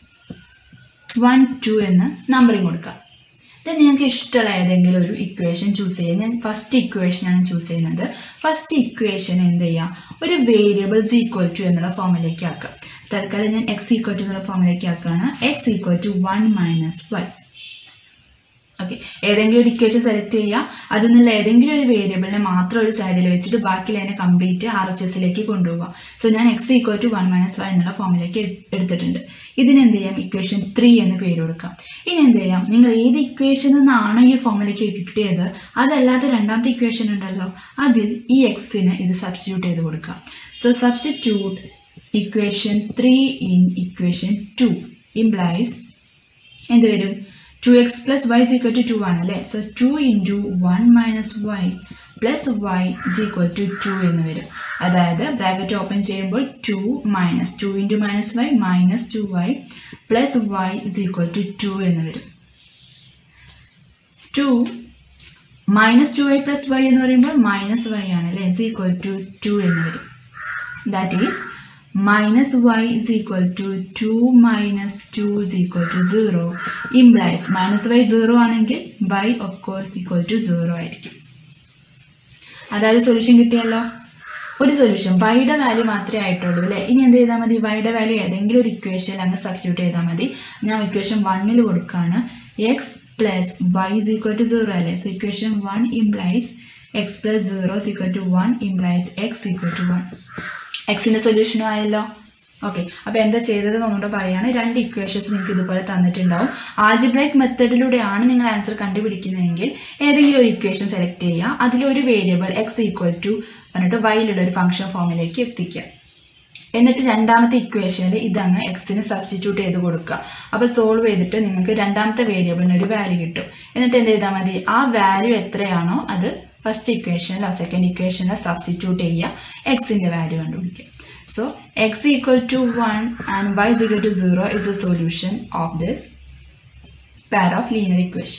വൺ ടു എന്ന് നമ്പറിങ് കൊടുക്കുക ദെൻ നിങ്ങൾക്ക് ഇഷ്ടമുള്ള ഏതെങ്കിലും ഒരു ഇക്വേഷൻ ചൂസ് ചെയ്യുക ഞാൻ ഫസ്റ്റ് ഇക്വേഷനാണ് ചൂസ് ചെയ്യുന്നത് ഫസ്റ്റ് ഇക്വേഷൻ എന്ത് ചെയ്യുക ഒരു വേരിയബിൾസ് ഈക്വൽ ടു എന്നുള്ള ഫോമിലേക്ക് ആക്കുക തൽക്കാലം ഞാൻ എക്സ് ഈക്വൽ ടു എന്നുള്ള ഫോമിലേക്ക് ആക്കുകയാണ് x equal to one minus y okay ഏതെങ്കിലും ഒരു ഇക്വേഷൻ സെലക്ട് ചെയ്യുക അതിൽ നിന്നുള്ള ഏതെങ്കിലും ഒരു വേരിയബിളിനെ മാത്രം ഒരു സൈഡിൽ വെച്ചിട്ട് ബാക്കിയുള്ള അതിനെ കംപ്ലീറ്റ് ആർ എച്ച് എസിലേക്ക് കൊണ്ടുപോകാം സോ ഞാൻ x equal to one minus y എന്നുള്ള ഫോമിലേക്ക് എടുത്തിട്ടുണ്ട് ഇതിന് എന്ത് ചെയ്യാം ഇക്വേഷൻ ത്രീ എന്ന് പേര് കൊടുക്കാം ഇനി എന്ത് ചെയ്യാം നിങ്ങൾ ഏത് ഇക്വേഷനിൽ നിന്നാണോ ഈ ഫോമിലേക്ക് കിട്ടിയത് അതല്ലാതെ രണ്ടാമത്തെ ഇക്വേഷൻ ഉണ്ടല്ലോ അതിൽ ഈ എക്സിന് ഇത് സബ്സ്റ്റിറ്റ്യൂട്ട് ചെയ്ത് കൊടുക്കാം so substitute equation three in equation two implies എന്ത് വരും two x plus y equal to two ആണ് അല്ലേ so two into one minus y plus y is equal to two എന്ന് വരും അതായത് ബ്രാക്കറ്റ് ഓപ്പൺ ചെയ്യുമ്പോൾ two minus two into minus y minus two y plus y is equal to two എന്ന് വരും two minus two y plus y എന്ന് പറയുമ്പോൾ minus Y ആണ് അല്ലേ ഇസ് ഈക്വൽ ടു ടു എന്ന് വരും that is minus y is equal to two minus two is equal to zero implies minus y zero ആണെങ്കിൽ y of course equal to zero ആയിരിക്കും അതായത് solution കിട്ടിയല്ലോ ഒരു solution വൈയുടെ വാല്യൂ മാത്രമേ ആയിട്ടുള്ളൂ അല്ലേ ഇനി എന്ത് ചെയ്താൽ മതി വൈയുടെ വാല്യൂ ഏതെങ്കിലും ഒരു ഇക്വേഷനിൽ അങ്ങ് സബ്സ്റ്റിറ്റ്യൂട്ട് ചെയ്താൽ മതി ഞാൻ ഇക്വേഷൻ വണ്ണിൽ കൊടുക്കുകയാണ് x plus y is equal to zero അല്ലേ so equation one implies x plus zero is equal to one implies x equal to one എക്സിൻ്റെ സൊല്യൂഷനും ആയല്ലോ ഓക്കെ അപ്പോൾ എന്താ ചെയ്തത് ഒന്നുകൂടെ പറയുകയാണ് രണ്ട് ഇക്വേഷൻസ് നിങ്ങൾക്ക് ഇതുപോലെ തന്നിട്ടുണ്ടാവും ആൾജിബ്രൈക് മെത്തേഡിലൂടെയാണ് നിങ്ങൾ ആൻസർ കണ്ടുപിടിക്കുന്നതെങ്കിൽ ഏതെങ്കിലും ഒരു ഇക്വേഷൻ സെലക്ട് ചെയ്യുക അതിലൊരു വേരിയബിൾ എക്സ് ഈക്വൽ ടു പറഞ്ഞിട്ട് വൈയിലുള്ള ഒരു ഫംഗ്ഷൻ ഫോമിലേക്ക് എത്തിക്കുക എന്നിട്ട് രണ്ടാമത്തെ ഇക്വേഷനിൽ ഇതങ്ങ് എക്സിന് സബ്സ്റ്റിറ്റ്യൂട്ട് ചെയ്ത് കൊടുക്കുക അപ്പോൾ സോൾവ് ചെയ്തിട്ട് നിങ്ങൾക്ക് രണ്ടാമത്തെ വേരിയബിളിന് ഒരു വാല്യൂ കിട്ടും എന്നിട്ട് എന്ത് ചെയ്താൽ മതി ആ വാല്യൂ എത്രയാണോ അത് ഫസ്റ്റ് ഇക്വേഷനിലോ സെക്കൻഡ് ഇക്വേഷനിലോ സബ്സ്റ്റിറ്റ്യൂട്ട് ചെയ്യുക എക്സിൻ്റെ വാല്യൂ കണ്ടുപിടിക്കുക so x equal to one and y is equal to zero is a solution of this pair of linear equation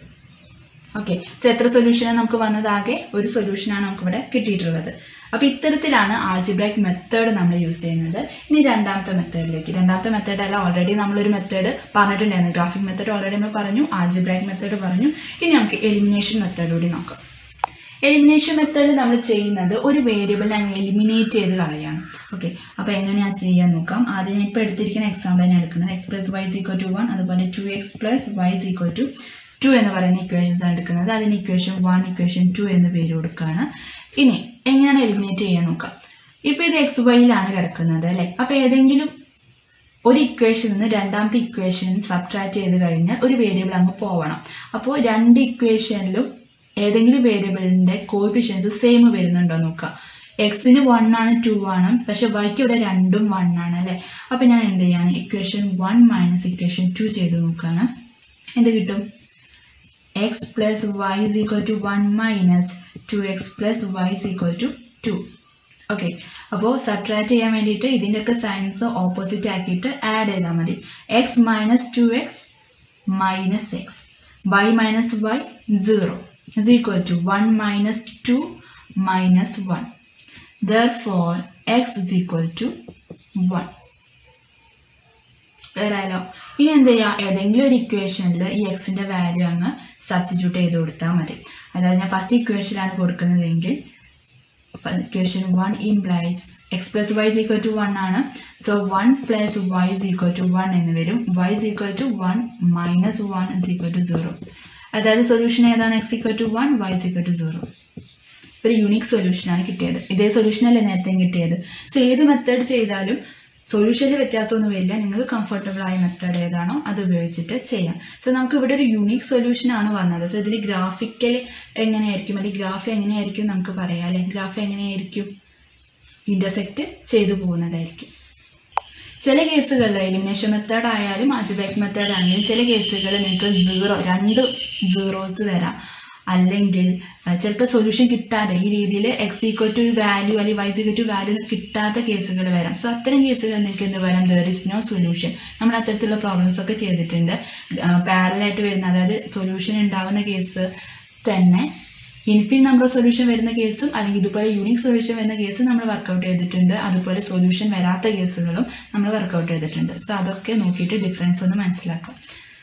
okay so എത്ര സൊല്യൂഷനാണ് നമുക്ക് വന്നതാകെ ഒരു സൊല്യൂഷനാണ് നമുക്ക് ഇവിടെ കിട്ടിയിട്ടുള്ളത് അപ്പോൾ ഇത്തരത്തിലാണ് ആൾജിബ്രൈക് മെത്തേഡ് നമ്മൾ യൂസ് ചെയ്യുന്നത് ഇനി രണ്ടാമത്തെ മെത്തേഡിലേക്ക് രണ്ടാമത്തെ മെത്തേഡ് അല്ല ഓൾറെഡി നമ്മളൊരു മെത്തേഡ് പറഞ്ഞിട്ടുണ്ടായിരുന്നു ഗ്രാഫിക് മെത്തേഡ് ഓൾറെഡി നമ്മൾ പറഞ്ഞു ആൾജിബ്രൈക് മെത്തേഡ് പറഞ്ഞു ഇനി നമുക്ക് എലിമിനേഷൻ മെത്തേഡ് കൂടി നോക്കാം എലിമിനേഷൻ മെത്തേഡ് നമ്മൾ ചെയ്യുന്നത് ഒരു വേരിയബിൾ അങ്ങ് എലിമിനേറ്റ് ചെയ്ത് കളയാണ് ഓക്കെ അപ്പോൾ എങ്ങനെയാണ് ചെയ്യാൻ നോക്കാം ആദ്യം ഞാൻ ഇപ്പോൾ എടുത്തിരിക്കുന്ന എക്സാമ്പിൾ ഞാൻ എടുക്കുന്നത് x plus y equal to one അതുപോലെ two x plus y equal to two എന്ന് പറയുന്ന ഇക്വേഷൻസ് ആണ് എടുക്കുന്നത് അതിന് ഇക്വേഷൻ വൺ ഇക്വേഷൻ ടു എന്ന് പേര് കൊടുക്കുകയാണ് ഇനി എങ്ങനെയാണ് എലിമിനേറ്റ് ചെയ്യാൻ നോക്കാം ഇപ്പോൾ ഇത് എക്സ് വൈയിലാണ് കിടക്കുന്നത് അല്ലേ അപ്പോൾ ഏതെങ്കിലും ഒരു ഇക്വേഷൻ നിന്ന് രണ്ടാമത്തെ ഇക്വേഷൻ സബ്ട്രാക്ട് ചെയ്ത് കഴിഞ്ഞാൽ ഒരു വേരിയബിൾ അങ്ങ് പോവണം അപ്പോൾ രണ്ട് ഇക്വേഷനിലും ഏതെങ്കിലും വേരിയബിളിൻ്റെ കോഫിഷ്യൻസ് സെയിം വരുന്നുണ്ടോ നോക്കുക എക്സിന് വൺ ആണ് ടു ആണ് പക്ഷെ വൈക്ക് ഇവിടെ രണ്ടും വൺ ആണ് അല്ലേ അപ്പോൾ ഞാൻ എന്ത് ചെയ്യാണ് equation one minus equation two ചെയ്ത് നോക്കുകയാണ് എന്ത് കിട്ടും x plus y is equal to one minus two x plus y is equal to two okay അപ്പോൾ സബ്ട്രാക്ട് ചെയ്യാൻ വേണ്ടിയിട്ട് ഇതിൻ്റെയൊക്കെ സയൻസ് ഓപ്പോസിറ്റ് ആക്കിയിട്ട് ആഡ് ചെയ്താൽ മതി x minus two x minus x y minus y zero is equal to 1 minus 2 minus 1. Therefore, x is equal to 1. വേറായാലോ ഇനി എന്ത് ചെയ്യുക ഏതെങ്കിലും ഒരു ഇക്വേഷനിൽ ഈ എക്സിൻ്റെ വാല്യൂ അങ്ങ് സബ്സ്റ്റിറ്റ്യൂട്ട് ചെയ്ത് കൊടുത്താൽ മതി അതായത് ഞാൻ ഫസ്റ്റ് ഇക്വേഷനിലാണ് കൊടുക്കുന്നതെങ്കിൽ equation one implies x plus y equal to one ആണ് so one plus y equal to one എന്ന് വരും y equal to one minus one is equal to zero അതായത് സൊല്യൂഷൻ ഏതാണ് x equal to one y equal to zero ഒരു unique സൊല്യൂഷനാണ് കിട്ടിയത് ഇതേ സൊല്യൂഷനല്ലേ നേരത്തെ കിട്ടിയത് സോ ഏത് മെത്തേഡ് ചെയ്താലും സൊല്യൂഷനിൽ വ്യത്യാസമൊന്നും വരില്ല നിങ്ങൾക്ക് കംഫർട്ടബിൾ ആയ മെത്തേഡ് ഏതാണോ അത് ഉപയോഗിച്ചിട്ട് ചെയ്യാം സോ നമുക്ക് ഇവിടെ ഒരു യുണീക്ക് സൊല്യൂഷൻ ആണ് വന്നത് സോ ഇതിൽ ഗ്രാഫിക്കൽ എങ്ങനെയായിരിക്കും അല്ലെങ്കിൽ ഗ്രാഫ് എങ്ങനെയായിരിക്കും നമുക്ക് പറയാം അല്ലെ ഗ്രാഫ് എങ്ങനെയായിരിക്കും ഇൻ്റർസെക്റ്റ് ചെയ്തു പോകുന്നതായിരിക്കും ചില കേസുകളിൽ എലിമിനേഷൻ മെത്തേഡ് ആയാലും ആജിബ്രൈക്ക് മെത്തേഡ് ആണെങ്കിലും ചില കേസുകളിൽ നിങ്ങൾക്ക് സീറോ രണ്ട് സീറോസ് വരാം അല്ലെങ്കിൽ ചിലപ്പോൾ സൊല്യൂഷൻ കിട്ടാതെ ഈ രീതിയിൽ എക്സ് ഈക്വൽ ടു വാല്യൂ അല്ലെങ്കിൽ വൈസ് ഈക്വൽ ടു വാല്യൂ കിട്ടാത്ത കേസുകൾ വരാം സോ അത്തരം കേസുകൾ നിങ്ങൾക്ക് എന്ത് വരാം ദർ ഇസ് നോ സൊല്യൂഷൻ നമ്മൾ അത്തരത്തിലുള്ള പ്രോബ്ലംസ് ഒക്കെ ചെയ്തിട്ടുണ്ട് പാരലായിട്ട് വരുന്ന അതായത് സൊല്യൂഷൻ ഉണ്ടാകുന്ന കേസ് തന്നെ ഇൻഫിനിറ്റ് നമ്പർ ഓഫ് സൊല്യൂഷൻ വരുന്ന കേസും അല്ലെങ്കിൽ ഇതുപോലെ യൂണിക് സൊല്യൂഷൻ വരുന്ന കേസും നമ്മൾ വർക്കൗട്ട് ചെയ്തിട്ടുണ്ട് അതുപോലെ സൊല്യൂഷൻ വരാത്ത കേസുകളും നമ്മൾ വർക്കൗട്ട് ചെയ്തിട്ടുണ്ട് സോ അതൊക്കെ നോക്കിയിട്ട് ഡിഫറൻസ് ഒന്ന് മനസ്സിലാക്കാം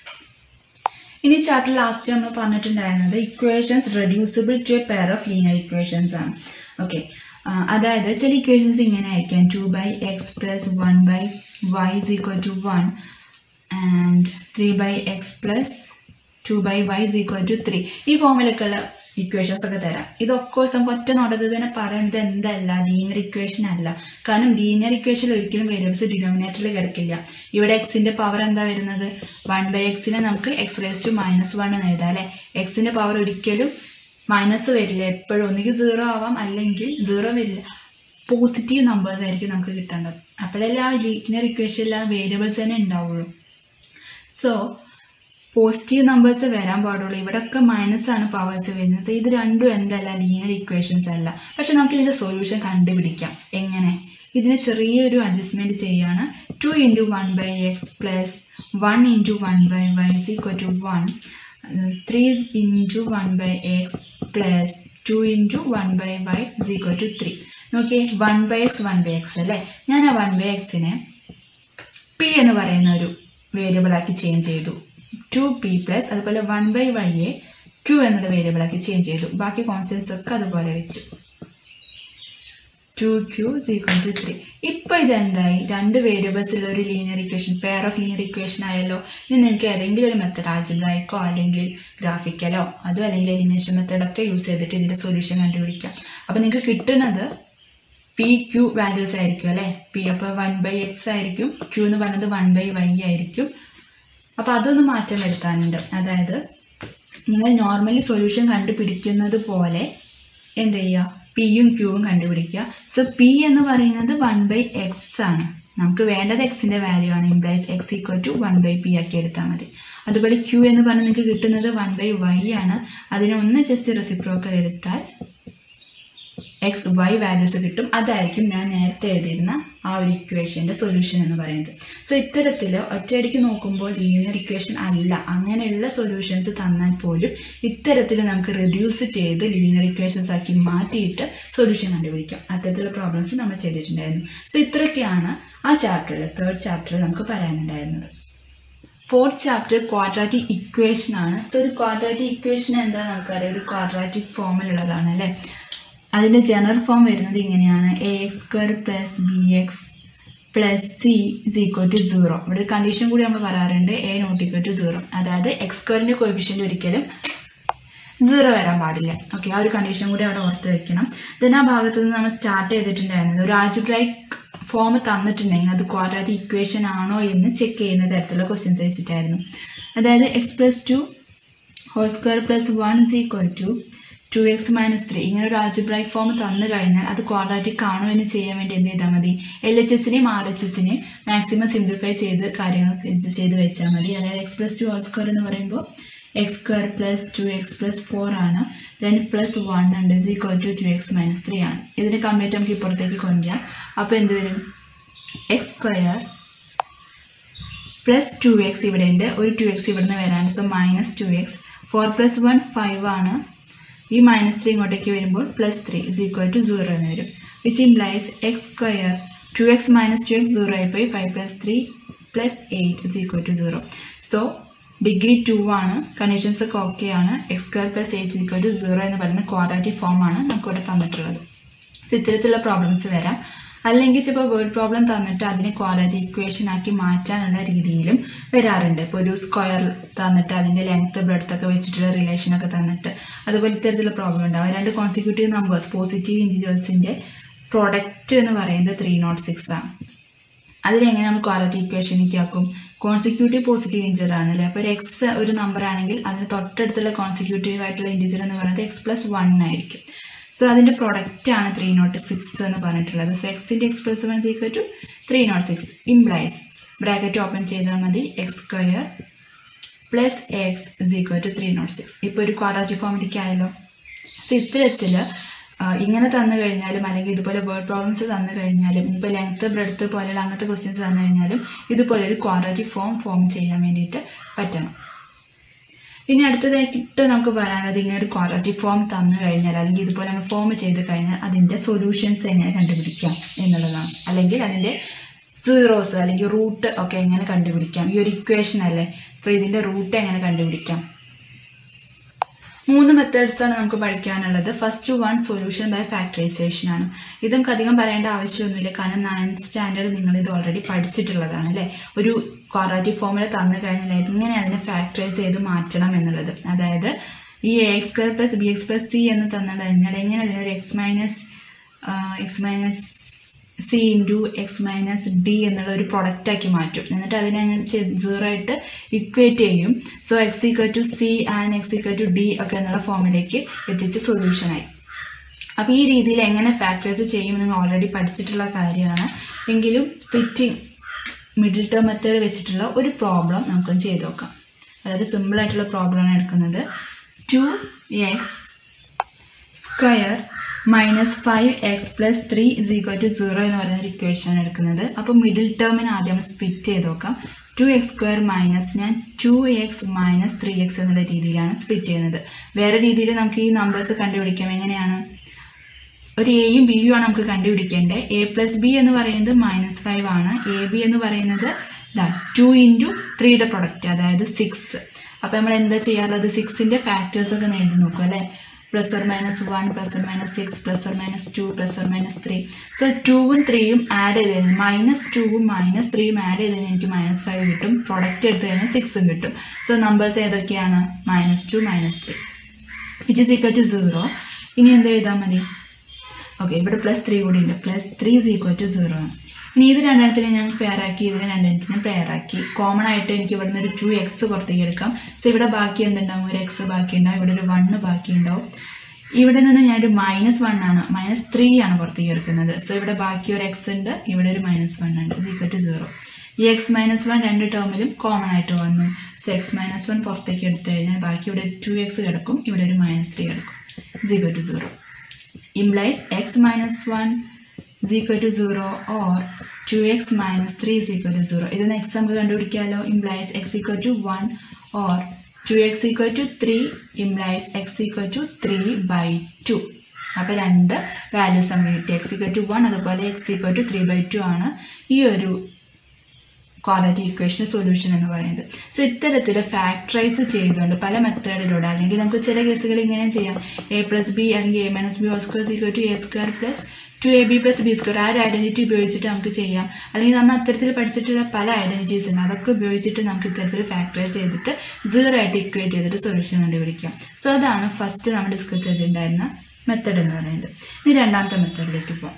ഇനി ചാപ്റ്റർ ലാസ്റ്റ് നമ്മൾ പറഞ്ഞിട്ടുണ്ടായിരുന്നത് equations reducible to a pair of linear equations ആണ് ഓക്കെ അതായത് ചില ഇക്വേഷൻസ് ഇങ്ങനെ ആയിരിക്കാം two by x plus one by y is equal to one and three by x plus two by y is equal to three ഈ ഫോമിലൊക്കെ ഉള്ള equations ഒക്കെ തരാം ഇത് ഓഫ് കോഴ്സ് നമുക്ക് ഒറ്റ നോട്ടത്തിൽ തന്നെ പറയാം ഇത് എന്തല്ല ലീനിയർ ഇക്വേഷൻ അല്ല കാരണം ലീനിയർ ഇക്വേഷൻ ഒരിക്കലും വേരിയബിൾസ് ഡിനോമിനേറ്ററിൽ കിടക്കില്ല ഇവിടെ എക്സിന്റെ പവർ എന്താ വരുന്നത് വൺ ബൈ എക്സിനെ നമുക്ക് x raise to minus one എന്ന് എഴുതാം അല്ലെ എക്സിന്റെ പവർ ഒരിക്കലും മൈനസ് വരില്ല എപ്പോഴും ഒന്നുകിൽ സീറോ ആവാം അല്ലെങ്കിൽ സീറോ വരില്ല പോസിറ്റീവ് നമ്പേഴ്സ് ആയിരിക്കും നമുക്ക് കിട്ടേണ്ടത് അപ്പോഴല്ലേ ആ ലീനിയർ ഇക്വേഷനിൽ ആ വേരിയബിൾസ് തന്നെ ഉണ്ടാവുള്ളൂ സോ പോസിറ്റീവ് നമ്പേഴ്സ് വരാൻ പാടുള്ളൂ ഇവിടെയൊക്കെ മൈനസ് ആണ് പവേഴ്സ് വരുന്നത് ഇത് രണ്ടും എന്തല്ല ലീനിയർ ഇക്വേഷൻസ് അല്ല പക്ഷെ നമുക്ക് ഇതിൻ്റെ സൊല്യൂഷൻ കണ്ടുപിടിക്കാം എങ്ങനെ ഇതിന് ചെറിയൊരു അഡ്ജസ്റ്റ്മെൻറ്റ് ചെയ്യാണ് two into one by x plus one into one by y equal to one three into one by x plus two into one by y is equal to three നോക്കിയേ one by x one by x അല്ലേ ഞാൻ ആ one by എക്സിനെ P എന്ന് പറയുന്ന ഒരു വേരിയബിളാക്കി change ചെയ്തു two p plus അതുപോലെ വൺ ബൈ വൈയെ ക്യൂ എന്നുള്ള വേരിയബിളാക്കി ചേഞ്ച് ചെയ്തു ബാക്കി കോൺസ്റ്റൻസ് ഒക്കെ അതുപോലെ വെച്ചു two q equal to three ഇപ്പോൾ ഇതെന്തായി രണ്ട് വേരിയബിൾസുള്ള ഒരു linear equation pair of linear equation ആയല്ലോ ഇനി നിങ്ങൾക്ക് ഏതെങ്കിലും ഒരു മെത്തഡ് ആൾജിബ്രായിക്കോ അല്ലെങ്കിൽ ഗ്രാഫിക്കലോ അതോ അല്ലെങ്കിൽ എലിമിനേഷൻ മെത്തേഡൊക്കെ യൂസ് ചെയ്തിട്ട് ഇതിൻ്റെ സൊല്യൂഷൻ കണ്ടുപിടിക്കാം അപ്പോൾ നിങ്ങൾക്ക് കിട്ടുന്നത് പി ക്യൂ വാല്യൂസ് ആയിരിക്കും അല്ലേ പി അപ്പോൾ വൺ ബൈ എക്സ് ആയിരിക്കും ക്യൂ എന്ന് പറയുന്നത് വൺ ബൈ വൈ ആയിരിക്കും അപ്പോൾ അതൊന്ന് മാറ്റം വരുത്താനുണ്ട് അതായത് നിങ്ങൾ നോർമലി സൊല്യൂഷൻ കണ്ടുപിടിക്കുന്നത് പോലെ എന്ത് ചെയ്യുക പിയും ക്യൂവും കണ്ടുപിടിക്കുക സോ പി എന്ന് പറയുന്നത് വൺ ബൈ എക്സ് ആണ് നമുക്ക് വേണ്ടത് എക്സിൻ്റെ വാല്യൂ ആണ് implies x equal to one by p ആക്കി എടുത്താൽ മതി അതുപോലെ ക്യൂ എന്ന് പറഞ്ഞാൽ നിങ്ങൾക്ക് കിട്ടുന്നത് വൺ ബൈ വൈ ആണ് അതിനെ ഒന്ന് ജസ്റ്റ് റെസിപ്രോക്കൽ എടുത്താൽ എക്സ് വൈ വാല്യൂസ് കിട്ടും അതായിരിക്കും ഞാൻ നേരത്തെ എഴുതിയിരുന്ന ആ ഒരു ഇക്വേഷൻ്റെ സൊല്യൂഷൻ എന്ന് പറയുന്നത് സോ ഇത്തരത്തിൽ ഒറ്റയടിക്ക് നോക്കുമ്പോൾ ലീനിയർ ഇക്വേഷൻ അല്ല അങ്ങനെയുള്ള സൊല്യൂഷൻസ് തന്നാൽ പോലും ഇത്തരത്തിൽ നമുക്ക് റിഡ്യൂസ് ചെയ്ത് ലീനിയർ ഇക്വേഷൻസ് ആക്കി മാറ്റിയിട്ട് സൊല്യൂഷൻ കണ്ടുപിടിക്കാം അത്തരത്തിലുള്ള പ്രോബ്ലംസ് നമ്മൾ ചെയ്തിട്ടുണ്ടായിരുന്നു സോ ഇത്രയൊക്കെയാണ് ആ ചാപ്റ്ററിൽ തേർഡ് ചാപ്റ്ററിൽ നമുക്ക് പറയാനുണ്ടായിരുന്നത് ഫോർത്ത് ചാപ്റ്റർ ക്വാഡ്രാറ്റിക് ഇക്വേഷൻ ആണ് സോ ഒരു ക്വാഡ്രാറ്റിക് ഇക്വേഷൻ എന്താ നമുക്കറിയാം ഒരു ക്വാഡ്രാറ്റിക് ഫോമിലുള്ളതാണ് അല്ലേ അതിൻ്റെ ജനറൽ ഫോം വരുന്നത് ഇങ്ങനെയാണ് a x square plus b x plus c is equal to zero ഇവിടെ ഒരു കണ്ടീഷൻ കൂടി നമ്മൾ പറയാറുണ്ട് a not equal to zero അതായത് എക്സ് സ്ക്വയറിൻ്റെ കോയിഫിഷ്യൻ്റ് ഒരിക്കലും സീറോ വരാൻ പാടില്ല ഓക്കെ ആ ഒരു കണ്ടീഷൻ കൂടി അവിടെ ഓർത്ത് വെക്കണം ദെൻ ആ ഭാഗത്ത് നിന്ന് നമ്മൾ സ്റ്റാർട്ട് ചെയ്തിട്ടുണ്ടായിരുന്നത് ഒരു ആജിബ്രൈക്ക് ഫോം തന്നിട്ടുണ്ടെങ്കിൽ അത് ക്വാഡ്രാറ്റിക് ഇക്വേഷൻ ആണോ എന്ന് ചെക്ക് ചെയ്യുന്ന തരത്തിലുള്ള ക്വസ്റ്റ്യൻസ് വെച്ചിട്ടായിരുന്നു അതായത് x plus two whole square plus one is equal to two x minus three ഇങ്ങനെ ഒരു ആൾജിബ്രൈക്ക് ഫോം തന്നു കഴിഞ്ഞാൽ അത് ക്വാഡ്രാറ്റിക് ആണോ എന്ന് ചെയ്യാൻ വേണ്ടി എന്ത് ചെയ്താൽ മതി എൽ എച്ച് എസിനെയും ആർ എച്ച് എസിനെയും മാക്സിമം സിംപ്ലിഫൈ ചെയ്ത് കാര്യങ്ങൾ ഇത് ചെയ്ത് വെച്ചാൽ മതി അതായത് x plus two whole square എന്ന് പറയുമ്പോൾ x square plus two x plus four ആണ് ദെൻ പ്ലസ് വൺ ഉണ്ട് is equal to two x minus three ആണ് ഇതിന് കംപ്ലീറ്റ് നമുക്ക് ഇപ്പുറത്തേക്ക് കൊണ്ടുവരാം അപ്പോൾ എന്ത് വരും x square plus two x ഇവിടെ ഉണ്ട് ഒരു ടു എക്സ് ഇവിടുന്ന് വരാണ് so minus two X four plus one five ആണ് ഈ മൈനസ് ത്രീ ഇങ്ങോട്ടേക്ക് വരുമ്പോൾ plus three is equal to zero എന്ന് വരും which implies x square two x minus two x zero ആയിപ്പോയി five plus three plus eight is equal to zero so degree two ആണ് conditions ഒക്കെ okay ആണ് x square plus eight equal to zero എന്ന് പറയുന്ന quadratic form ആണ് നമുക്കിവിടെ തന്നിട്ടുള്ളത് so ഇത്തരത്തിലുള്ള പ്രോബ്ലംസ് വരാം അല്ലെങ്കിൽ ചിലപ്പോൾ വേർഡ് പ്രോബ്ലം തന്നിട്ട് അതിനെ ക്വാഡ്രാറ്റിക് ഇക്വേഷൻ ആക്കി മാറ്റാനുള്ള രീതിയിലും വരാറുണ്ട് ഇപ്പോൾ ഒരു സ്ക്വയർ തന്നിട്ട് അതിൻ്റെ ലെങ്ത് ബ്രെഡ്ത്ത് ഒക്കെ വെച്ചിട്ടുള്ള റിലേഷൻ ഒക്കെ തന്നിട്ട് അതുപോലെ ഇത്തരത്തിലുള്ള പ്രോബ്ലം ഉണ്ടാവും രണ്ട് കോൺസിക്യൂട്ടീവ് നമ്പേഴ്സ് പോസിറ്റീവ് ഇൻറ്റിജേഴ്സിൻ്റെ പ്രൊഡക്റ്റ് എന്ന് പറയുന്നത് ത്രീ നോട്ട് സിക്സ് ആണ് അതിലെങ്ങനെ നമ്മൾ ക്വാഡ്രാറ്റിക് ഇക്വേഷനിലേക്ക് ആക്കും കോൺസിക്യൂട്ടീവ് പോസിറ്റീവ് ഇൻറ്റീജർ ആണല്ലേ അപ്പോൾ ഒരു എക്സ് ഒരു നമ്പർ ആണെങ്കിൽ അതിന് തൊട്ടടുത്തുള്ള കോൺസിക്യൂട്ടീവ് ആയിട്ടുള്ള ഇൻറ്റീജർ എന്ന് പറയുന്നത് എക്സ് പ്ലസ് വൺ ആയിരിക്കും സോ അതിൻ്റെ പ്രൊഡക്റ്റ് ആണ് ത്രീ നോട്ട് സിക്സ് എന്ന് പറഞ്ഞിട്ടുള്ളത് സോ എക്സിൻ്റെ x plus one equal to three naught six implies bracket open ചെയ്താൽ മതി x square plus x is equal to three naught six ഇപ്പോൾ ഒരു ക്വാഡ്രാറ്റിക് ഫോമിലേക്ക് ആയല്ലോ സോ ഇത്തരത്തിൽ ഇങ്ങനെ തന്നു കഴിഞ്ഞാലും അല്ലെങ്കിൽ ഇതുപോലെ വേർഡ് പ്രോബ്ലംസ് തന്നു കഴിഞ്ഞാലും ഇനിയിപ്പോൾ ലെങ്ത്ത് ബ്രെഡ്ത്ത് പോലെയുള്ള അങ്ങനത്തെ ക്വസ്റ്റ്യൻസ് തന്നു കഴിഞ്ഞാലും ഇതുപോലെ ഒരു ക്വാഡ്രാറ്റിക് ഫോം ഫോം ചെയ്യാൻ വേണ്ടിയിട്ട് പറ്റണം ഇനി അടുത്തതായിട്ട് നമുക്ക് പറയാനുള്ളത് ഇങ്ങനെ ഒരു ക്വാഡ്രാറ്റിക് ഫോം തന്നു കഴിഞ്ഞാൽ അല്ലെങ്കിൽ ഇതുപോലെ നമ്മൾ ഫോം ചെയ്ത് കഴിഞ്ഞാൽ അതിൻ്റെ സൊല്യൂഷൻസ് എങ്ങനെ കണ്ടുപിടിക്കാം എന്നുള്ളതാണ് അല്ലെങ്കിൽ അതിൻ്റെ സീറോസ് അല്ലെങ്കിൽ റൂട്ട് ഒക്കെ എങ്ങനെ കണ്ടുപിടിക്കാം ഈ ഒരു ഇക്വേഷൻ അല്ലേ സോ ഇതിൻ്റെ റൂട്ട് എങ്ങനെ കണ്ടുപിടിക്കാം മൂന്ന് മെത്തേഡ്സ് ആണ് നമുക്ക് പഠിക്കാനുള്ളത് first one solution by factorisation ആണ് ഇത് നമുക്ക് അധികം പറയേണ്ട ആവശ്യമൊന്നുമില്ല കാരണം നയൻത് സ്റ്റാൻഡേർഡ് നിങ്ങൾ ഇത് ഓൾറെഡി പഠിച്ചിട്ടുള്ളതാണ് അല്ലേ ഒരു ക്വാഡ്രാറ്റിക് ഫോമുല തന്നു കഴിഞ്ഞാൽ എങ്ങനെ അതിനെ ഫാക്ടറൈസ് ചെയ്ത് മാറ്റണം എന്നുള്ളത് അതായത് ഈ a x square plus b x plus c എന്ന് തന്നു കഴിഞ്ഞാൽ എങ്ങനെ അതിനൊരു x minus x minus c into x minus d എന്നുള്ള ഒരു പ്രൊഡക്റ്റ് ആക്കി മാറ്റും എന്നിട്ട് അതിനെ അങ്ങനെ സീറോ ആയിട്ട് ഇക്വേറ്റ് ചെയ്യും so x equal to c and x equal to d ഒക്കെ എന്നുള്ള ഫോമിലേക്ക് എത്തിച്ച് സൊല്യൂഷനായി അപ്പോൾ ഈ രീതിയിൽ എങ്ങനെ ഫാക്ടറൈസ് ചെയ്യുമെന്ന് നിങ്ങൾ ഓൾറെഡി പഠിച്ചിട്ടുള്ള കാര്യമാണ് എങ്കിലും സ്പ്ലിറ്റിംഗ് മിഡിൽ ടേം മെത്തേഡ് വെച്ചിട്ടുള്ള ഒരു പ്രോബ്ലം നമുക്ക് ചെയ്ത് നോക്കാം അതായത് സിമ്പിളായിട്ടുള്ള പ്രോബ്ലമാണ് എടുക്കുന്നത് two x square minus five x plus three is equal to zero എന്ന് പറയുന്ന ഒരു ഇക്വേഷൻ എടുക്കുന്നത് അപ്പോൾ മിഡിൽ ടേമിന് ആദ്യം സ്പ്ലിറ്റ് ചെയ്ത് നോക്കാം ടു എക്സ് സ്ക്വയർ മൈനസ് ഞാൻ two x minus three x എന്നുള്ള രീതിയിലാണ് സ്പ്ലിറ്റ് ചെയ്യുന്നത് വേറെ രീതിയിൽ നമുക്ക് ഈ നമ്പേഴ്സ് കണ്ടുപിടിക്കാം എങ്ങനെയാണ് ഒരു എയും ബിയും ആണ് നമുക്ക് കണ്ടുപിടിക്കേണ്ടത് എ പ്ലസ് ബി എന്ന് പറയുന്നത് മൈനസ് ഫൈവ് ആണ് എ ബി എന്ന് പറയുന്നത് ടു ഇൻറ്റു ത്രീയുടെ പ്രൊഡക്റ്റ് അതായത് സിക്സ് അപ്പോൾ നമ്മൾ എന്താ ചെയ്യാറുള്ളത് സിക്സിൻ്റെ ഫാക്ടേഴ്സ് ഒക്കെ എഴുതി നോക്കും അല്ലേ plus or minus one plus or minus six plus or minus two plus or minus three so ടൂവും ത്രീയും ആഡ് ചെയ്ത് കഴിഞ്ഞാൽ മൈനസ് ടൂവും മൈനസ് ത്രീയും ആഡ് ചെയ്ത് കഴിഞ്ഞാൽ എനിക്ക് മൈനസ് ഫൈവ് കിട്ടും പ്രൊഡക്റ്റ് എടുത്തു കഴിഞ്ഞാൽ സിക്സും കിട്ടും സോ നമ്പേഴ്സ് ഏതൊക്കെയാണ് minus two minus three which is equal to zero ഇനി എന്ത് എഴുതാൻ മതി ഓക്കെ ഇവിടെ പ്ലസ് ത്രീ കൂടി ഉണ്ട് plus three is equal to zero ആണ് ഇനി ഇത് രണ്ടെണ്ണത്തിനെ ഞാൻ പെയർ ആക്കി ഇതിനെ രണ്ടെണ്ണത്തിനെ പെയർ ആക്കി കോമൺ ആയിട്ട് എനിക്ക് ഇവിടെ നിന്ന് ഒരു ടു എക്സ് പുറത്തേക്ക് എടുക്കാം സോ ഇവിടെ ബാക്കി എന്തുണ്ടാവും ഒരു എക്സ് ബാക്കി ഉണ്ടാവും ഇവിടെ ഒരു വണ്ണ് ബാക്കി ഉണ്ടാവും ഇവിടെ നിന്ന് ഞാനൊരു മൈനസ് വൺ ആണ് മൈനസ് ത്രീ ആണ് പുറത്തേക്ക് എടുക്കുന്നത് സോ ഇവിടെ ബാക്കി ഒരു എക്സ് ഉണ്ട് ഇവിടെ ഒരു മൈനസ് വൺ ഉണ്ട് ഇസ് ഈക്വൽ ടു സീറോ ഈ എക്സ് മൈനസ് വൺ രണ്ട് ടേമിലും കോമൺ ആയിട്ട് വന്നു സോ എക്സ് മൈനസ് വൺ പുറത്തേക്ക് എടുത്തു കഴിഞ്ഞാൽ ബാക്കി ഇവിടെ ടു എക്സ് കിടക്കും ഇവിടെ ഒരു മൈനസ് ത്രീ കിടക്കും is equal to zero implies x minus 1 is equal to 0 or 2x minus 3 is equal to 0. ഇതിന് x നമുക്ക് കണ്ടുപിടിക്കാമല്ലോ implies x equal to 1 or 2x equal to 3 implies x equal to 3 by 2. അപ്പോൾ രണ്ട് values നമുക്ക് കിട്ടി x equal to one അതുപോലെ x equal to three by two ആണ് ഈ ഒരു ക്വാഡ്രാറ്റിക് ഇക്വേഷൻ സൊല്യൂഷൻ എന്ന് പറയുന്നത് സോ ഇത്തരത്തിൽ ഫാക്ടറൈസ് ചെയ്തുകൊണ്ട് പല മെത്തേഡിലൂടെ അല്ലെങ്കിൽ നമുക്ക് ചില കേസുകൾ ഇങ്ങനെ ചെയ്യാം എ പ്ലസ് ബി അല്ലെങ്കിൽ a minus b whole square equal to a square plus two a b plus b square ആ ഒരു ഐഡന്റിറ്റി ഉപയോഗിച്ചിട്ട് നമുക്ക് ചെയ്യാം അല്ലെങ്കിൽ നമ്മൾ അത്തരത്തിൽ പഠിച്ചിട്ടുള്ള പല ഐഡന്റിറ്റീസ് ഉണ്ട് അതൊക്കെ ഉപയോഗിച്ചിട്ട് നമുക്ക് ഇത്തരത്തിൽ ഫാക്ടറൈസ് ചെയ്തിട്ട് സീറോ ആയിട്ട് ഇക്വേറ്റ് ചെയ്തിട്ട് സൊല്യൂഷൻ കണ്ടുപിടിക്കാം സോ അതാണ് ഫസ്റ്റ് നമ്മൾ ഡിസ്കസ് ചെയ്തിട്ടുണ്ടായിരുന്ന മെത്തഡ് എന്ന് പറയുന്നത് ഇനി രണ്ടാമത്തെ മെത്തഡിലേക്ക് പോകാം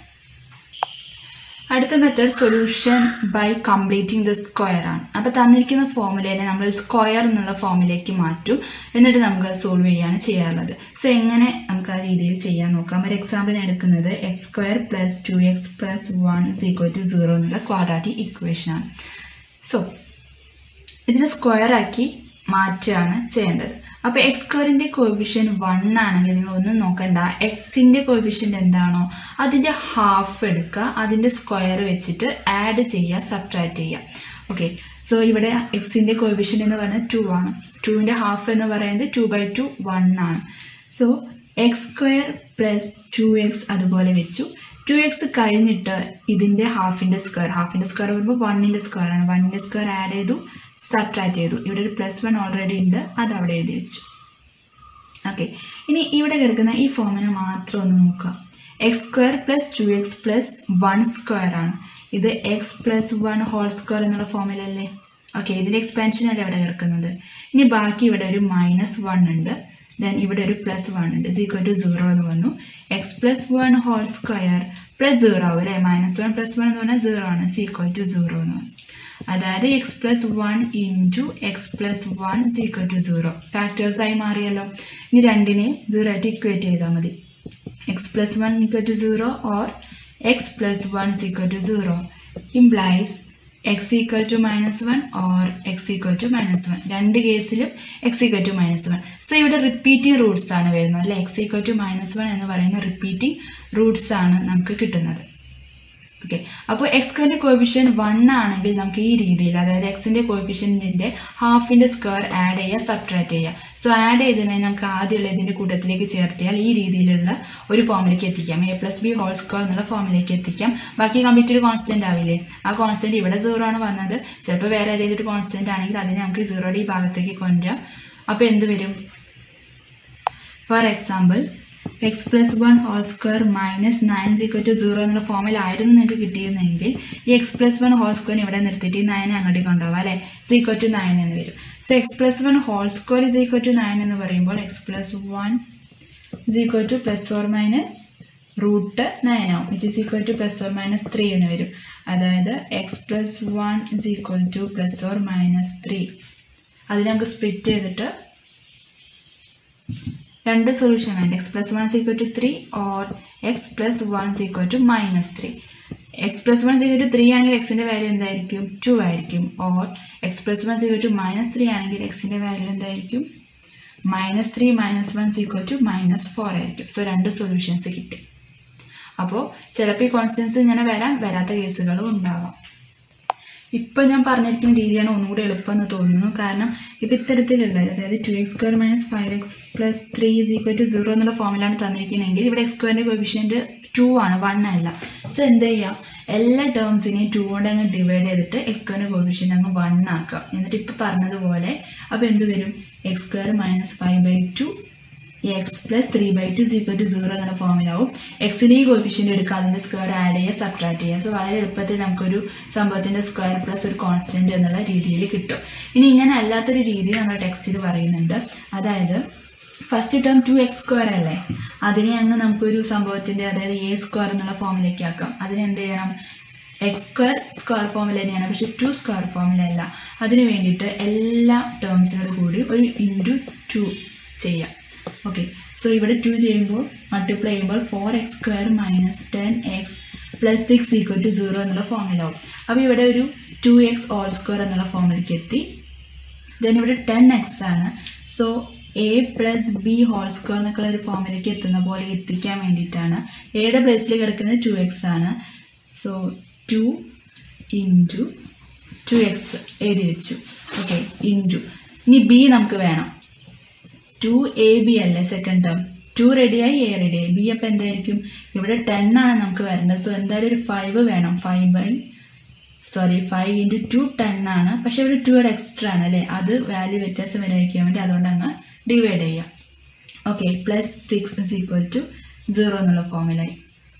അടുത്ത method solution by completing the square ആണ് അപ്പോൾ തന്നിരിക്കുന്ന ഫോമുലേനെ നമ്മൾ സ്ക്വയർ എന്നുള്ള ഫോമിലേക്ക് മാറ്റും എന്നിട്ട് നമുക്ക് അത് സോൾവ് ചെയ്യാണ് ചെയ്യാറുള്ളത് സോ എങ്ങനെ നമുക്ക് ആ രീതിയിൽ ചെയ്യാൻ നോക്കാം ഒരു എക്സാമ്പിൾ ഞാൻ എടുക്കുന്നത് x square plus two x plus one is equal to zero എന്നുള്ള ക്വാഡ്രാറ്റിക് ഇക്വേഷൻ ആണ് സോ ഇതിനെ സ്ക്വയർ ആക്കി മാറ്റുകയാണ് ചെയ്യേണ്ടത് അപ്പോൾ എക്സ് സ്ക്വയറിൻ്റെ കോഫിഷ്യൻ വൺ ആണെങ്കിൽ നിങ്ങൾ ഒന്നും നോക്കണ്ട എക്സിൻ്റെ കോഫിഷ്യൻ എന്താണോ അതിൻ്റെ ഹാഫ് എടുക്കുക അതിൻ്റെ സ്ക്വയർ വെച്ചിട്ട് ആഡ് ചെയ്യുക സബ്ട്രാക്ട് ചെയ്യുക ഓക്കെ സോ ഇവിടെ എക്സിൻ്റെ കോഫിഷ്യൻ എന്ന് പറയുന്നത് ടു ആണ് ടുവിൻ്റെ ഹാഫ് എന്ന് പറയുന്നത് ടു ബൈ ടു വൺ ആണ് so x square plus two x അതുപോലെ വെച്ചു ടു എക്സ് കഴിഞ്ഞിട്ട് ഇതിൻ്റെ ഹാഫിൻ്റെ സ്ക്വയർ ഹാഫിൻ്റെ സ്ക്വയർ വരുമ്പോൾ വണ്ണിൻ്റെ സ്ക്വയർ ആണ് വണ്ണിൻ്റെ സ്ക്വയർ ആഡ് ചെയ്തു സബ്ട്രാക്ട് ചെയ്തു ഇവിടെ ഒരു പ്ലസ് വൺ ഓൾറെഡി ഉണ്ട് അത് അവിടെ എഴുതി വെച്ചു ഓക്കെ ഇനി ഇവിടെ കിടക്കുന്ന ഈ ഫോമിനെ മാത്രം ഒന്ന് നോക്കുക x square plus two x plus one square ആണ് ഇത് x plus one whole square എന്നുള്ള ഫോമിലല്ലേ ഓക്കെ ഇതിൻ്റെ എക്സ്പാൻഷൻ അല്ലേ ഇവിടെ കിടക്കുന്നത് ഇനി ബാക്കി ഇവിടെ ഒരു മൈനസ് വൺ ഉണ്ട് ദെൻ ഇവിടെ ഒരു പ്ലസ് വൺ ഉണ്ട് ഇസ് ഈക്വൽ ടു സീറോ എന്ന് വന്നു x plus one whole square plus zero ആവും അല്ലേ മൈനസ് വൺ പ്ലസ് വൺ എന്ന് പറഞ്ഞാൽ സീറോ ആണ് ഇസ് ഈക്വൽ ടു സീറോ എന്ന് പറഞ്ഞു അതായത് x plus one into x plus one is equal to zero ഫാക്ടേഴ്സായി മാറിയല്ലോ ഇനി രണ്ടിനെ സീറോ ആയിട്ട് ഇക്വേറ്റ് ചെയ്താൽ മതി x plus one equal to zero or x plus one is equal to zero implies x equal to minus one or x equal to minus one രണ്ട് കേസിലും x equal to minus one so ഇവിടെ repeating roots ആണ് വരുന്നത് അല്ലെ x equal to minus one എന്ന് പറയുന്ന repeating roots ആണ് നമുക്ക് കിട്ടുന്നത് ഓക്കെ അപ്പോൾ എക്സ്കറിൻ്റെ കോഫിഷ്യൻ വൺ ആണെങ്കിൽ നമുക്ക് ഈ രീതിയിൽ അതായത് എക്സിൻ്റെ കോഫിഷ്യൻറ്റിൻ്റെ ഹാഫിൻ്റെ സ്ക്വയർ ആഡ് ചെയ്യുക സബ്ട്രാക്ട് ചെയ്യുക സോ ആഡ് ചെയ്തതിനെ നമുക്ക് ആദ്യമുള്ള ഇതിൻ്റെ കൂട്ടത്തിലേക്ക് ചേർത്തിയാൽ ഈ രീതിയിലുള്ള ഒരു ഫോമിലേക്ക് എത്തിക്കാം a plus b whole square എന്നുള്ള ഫോമിലേക്ക് എത്തിക്കാം ബാക്കി കംപ്ലീറ്റ് ഒരു കോൺസ്റ്റന്റ് ആവില്ലേ ആ കോൺസ്റ്റന്റ് ഇവിടെ സീറോ ആണ് വന്നത് ചിലപ്പോൾ വേറെ ഏതെങ്കിലും ഒരു കോൺസ്റ്റന്റ് ആണെങ്കിൽ അതിനെ നമുക്ക് സീറോയുടെ ഈ ഭാഗത്തേക്ക് കൊണ്ടുവരാം അപ്പോൾ എന്ത് വരും for example x plus one whole square minus nine equal to zero എന്നുള്ള ഫോമിലായിരുന്നു നിങ്ങൾക്ക് കിട്ടിയിരുന്നെങ്കിൽ ഈ x plus one whole square ഇവിടെ നിർത്തിയിട്ട് ഈ നയനെ അങ്ങോട്ടേക്ക് കൊണ്ടുപോകാം അല്ലേ ഇസ് ഈക്വൽ ടു നയൻ എന്ന് വരും so x plus one whole square is equal to nine എന്ന് പറയുമ്പോൾ x plus one is equal to plus or minus root nine ആവും which is equal to plus or minus three എന്ന് വരും അതായത് x plus one is equal to plus or minus three അതിന് നമുക്ക് split ചെയ്തിട്ട് രണ്ട് സൊല്യൂഷൻ വേണ്ട x plus one equal to three or x plus one equal to minus three X plus one equal to three ആണെങ്കിൽ എക്സിൻ്റെ value എന്തായിരിക്കും two ആയിരിക്കും or x plus one equal to minus three ആണെങ്കിൽ എക്സിൻ്റെ value എന്തായിരിക്കും minus three minus one equal to minus four ആയിരിക്കും so രണ്ട് solutions കിട്ടി അപ്പോൾ ചിലപ്പോൾ ഈ കോൺസ്റ്റൻസ് ഇങ്ങനെ വരാൻ വരാത്ത കേസുകളും ഉണ്ടാവാം ഇപ്പം ഞാൻ പറഞ്ഞിരിക്കുന്ന രീതിയാണ് ഒന്നുകൂടി എളുപ്പം എന്ന് തോന്നുന്നു കാരണം ഇപ്പം ഇത്തരത്തിലുള്ളത് അതായത് two x square minus five x plus three is equal to zero എന്നുള്ള ഫോമിലാണ് തന്നിരിക്കുന്നതെങ്കിൽ ഇവിടെ എക്സ് സ്ക്വയറിൻ്റെ കോഫിഷ്യൻറ്റ് ടു ആണ് വൺ അല്ല സോ എന്ത് ചെയ്യാം എല്ലാ ടേംസിനെയും ടു കൊണ്ട് അങ്ങ് ഡിവൈഡ് ചെയ്തിട്ട് എക്സ് സ്ക്വയറിൻ്റെ കോഫിഷ്യൻ്റ് അങ്ങ് വൺ ആക്കാം എന്നിട്ട് ഇപ്പം പറഞ്ഞതുപോലെ അപ്പോൾ എന്ത് വരും x square minus five by two x plus three by two equal to zero എന്ന ഫോമിലാവും എക്സിൻ്റെ ഈ കോഫിഷ്യൻ്റ് എടുക്കുക അതിൻ്റെ സ്ക്വയർ ആഡ് ചെയ്യുക സബ്ട്രാക്ട് ചെയ്യുക സോ വളരെ എളുപ്പത്തിൽ നമുക്കൊരു സംഭവത്തിൻ്റെ സ്ക്വയർ പ്ലസ് ഒരു കോൺസ്റ്റൻറ്റ് എന്നുള്ള രീതിയിൽ കിട്ടും ഇനി ഇങ്ങനെ അല്ലാത്തൊരു രീതി നമ്മുടെ ടെക്സ്റ്റിൽ പറയുന്നുണ്ട് അതായത് first term two x square അല്ലേ അതിനെ അങ്ങ് നമുക്കൊരു സംഭവത്തിൻ്റെ അതായത് എ സ്ക്വയർ എന്നുള്ള ഫോമിലേക്ക് ആക്കാം അതിന് എന്ത് ചെയ്യണം എക്സ് സ്ക്വയർ സ്ക്വയർ ഫോമിൽ തന്നെയാണ് പക്ഷെ ടു സ്ക്വയർ ഫോമിലല്ല അതിന് വേണ്ടിയിട്ട് എല്ലാ ടേംസിനോട് കൂടി ഒരു ഇൻറ്റു ടു ചെയ്യാം ഓക്കെ സോ ഇവിടെ ടു ചെയ്യുമ്പോൾ മൾട്ടിപ്ലൈ ചെയ്യുമ്പോൾ four x square minus ten x plus six equal to zero എന്നുള്ള ഫോമിലാവും അപ്പോൾ ഇവിടെ ഒരു ടു എക്സ് ഓൾ സ്ക്വയർ എന്നുള്ള ഫോമിലേക്ക് എത്തി ദെൻ ഇവിടെ ടെൻ എക്സ് ആണ് so a plus b whole square എന്നൊക്കെയുള്ള ഒരു ഫോമിലേക്ക് എത്തുന്ന പോലെ എത്തിക്കാൻ വേണ്ടിയിട്ടാണ് എയുടെ പ്ലേസിൽ കിടക്കുന്നത് ടു എക്സ് ആണ് so two into two x എഴുതി വെച്ചു ഓക്കെ ഇൻറ്റു ഇനി ബി നമുക്ക് വേണം ടു എ ബി അല്ലേ സെക്കൻഡ് ടേം ടു റെഡിയായി എ റെഡിയായി ബി അപ്പം എന്തായിരിക്കും ഇവിടെ ടെൻ ആണ് നമുക്ക് വരേണ്ടത് സോ എന്തായാലും ഒരു ഫൈവ് വേണം five by sorry five into two ten ആണ് പക്ഷെ ഇവിടെ ടു എക്സ്ട്രാ ആണ് അല്ലേ അത് വാല്യൂ വ്യത്യാസം വരാതിരിക്കാൻ വേണ്ടി അതുകൊണ്ട് അങ്ങ് ഡിവൈഡ് ചെയ്യാം okay plus six is equal to zero എന്നുള്ള ഫോമിലായി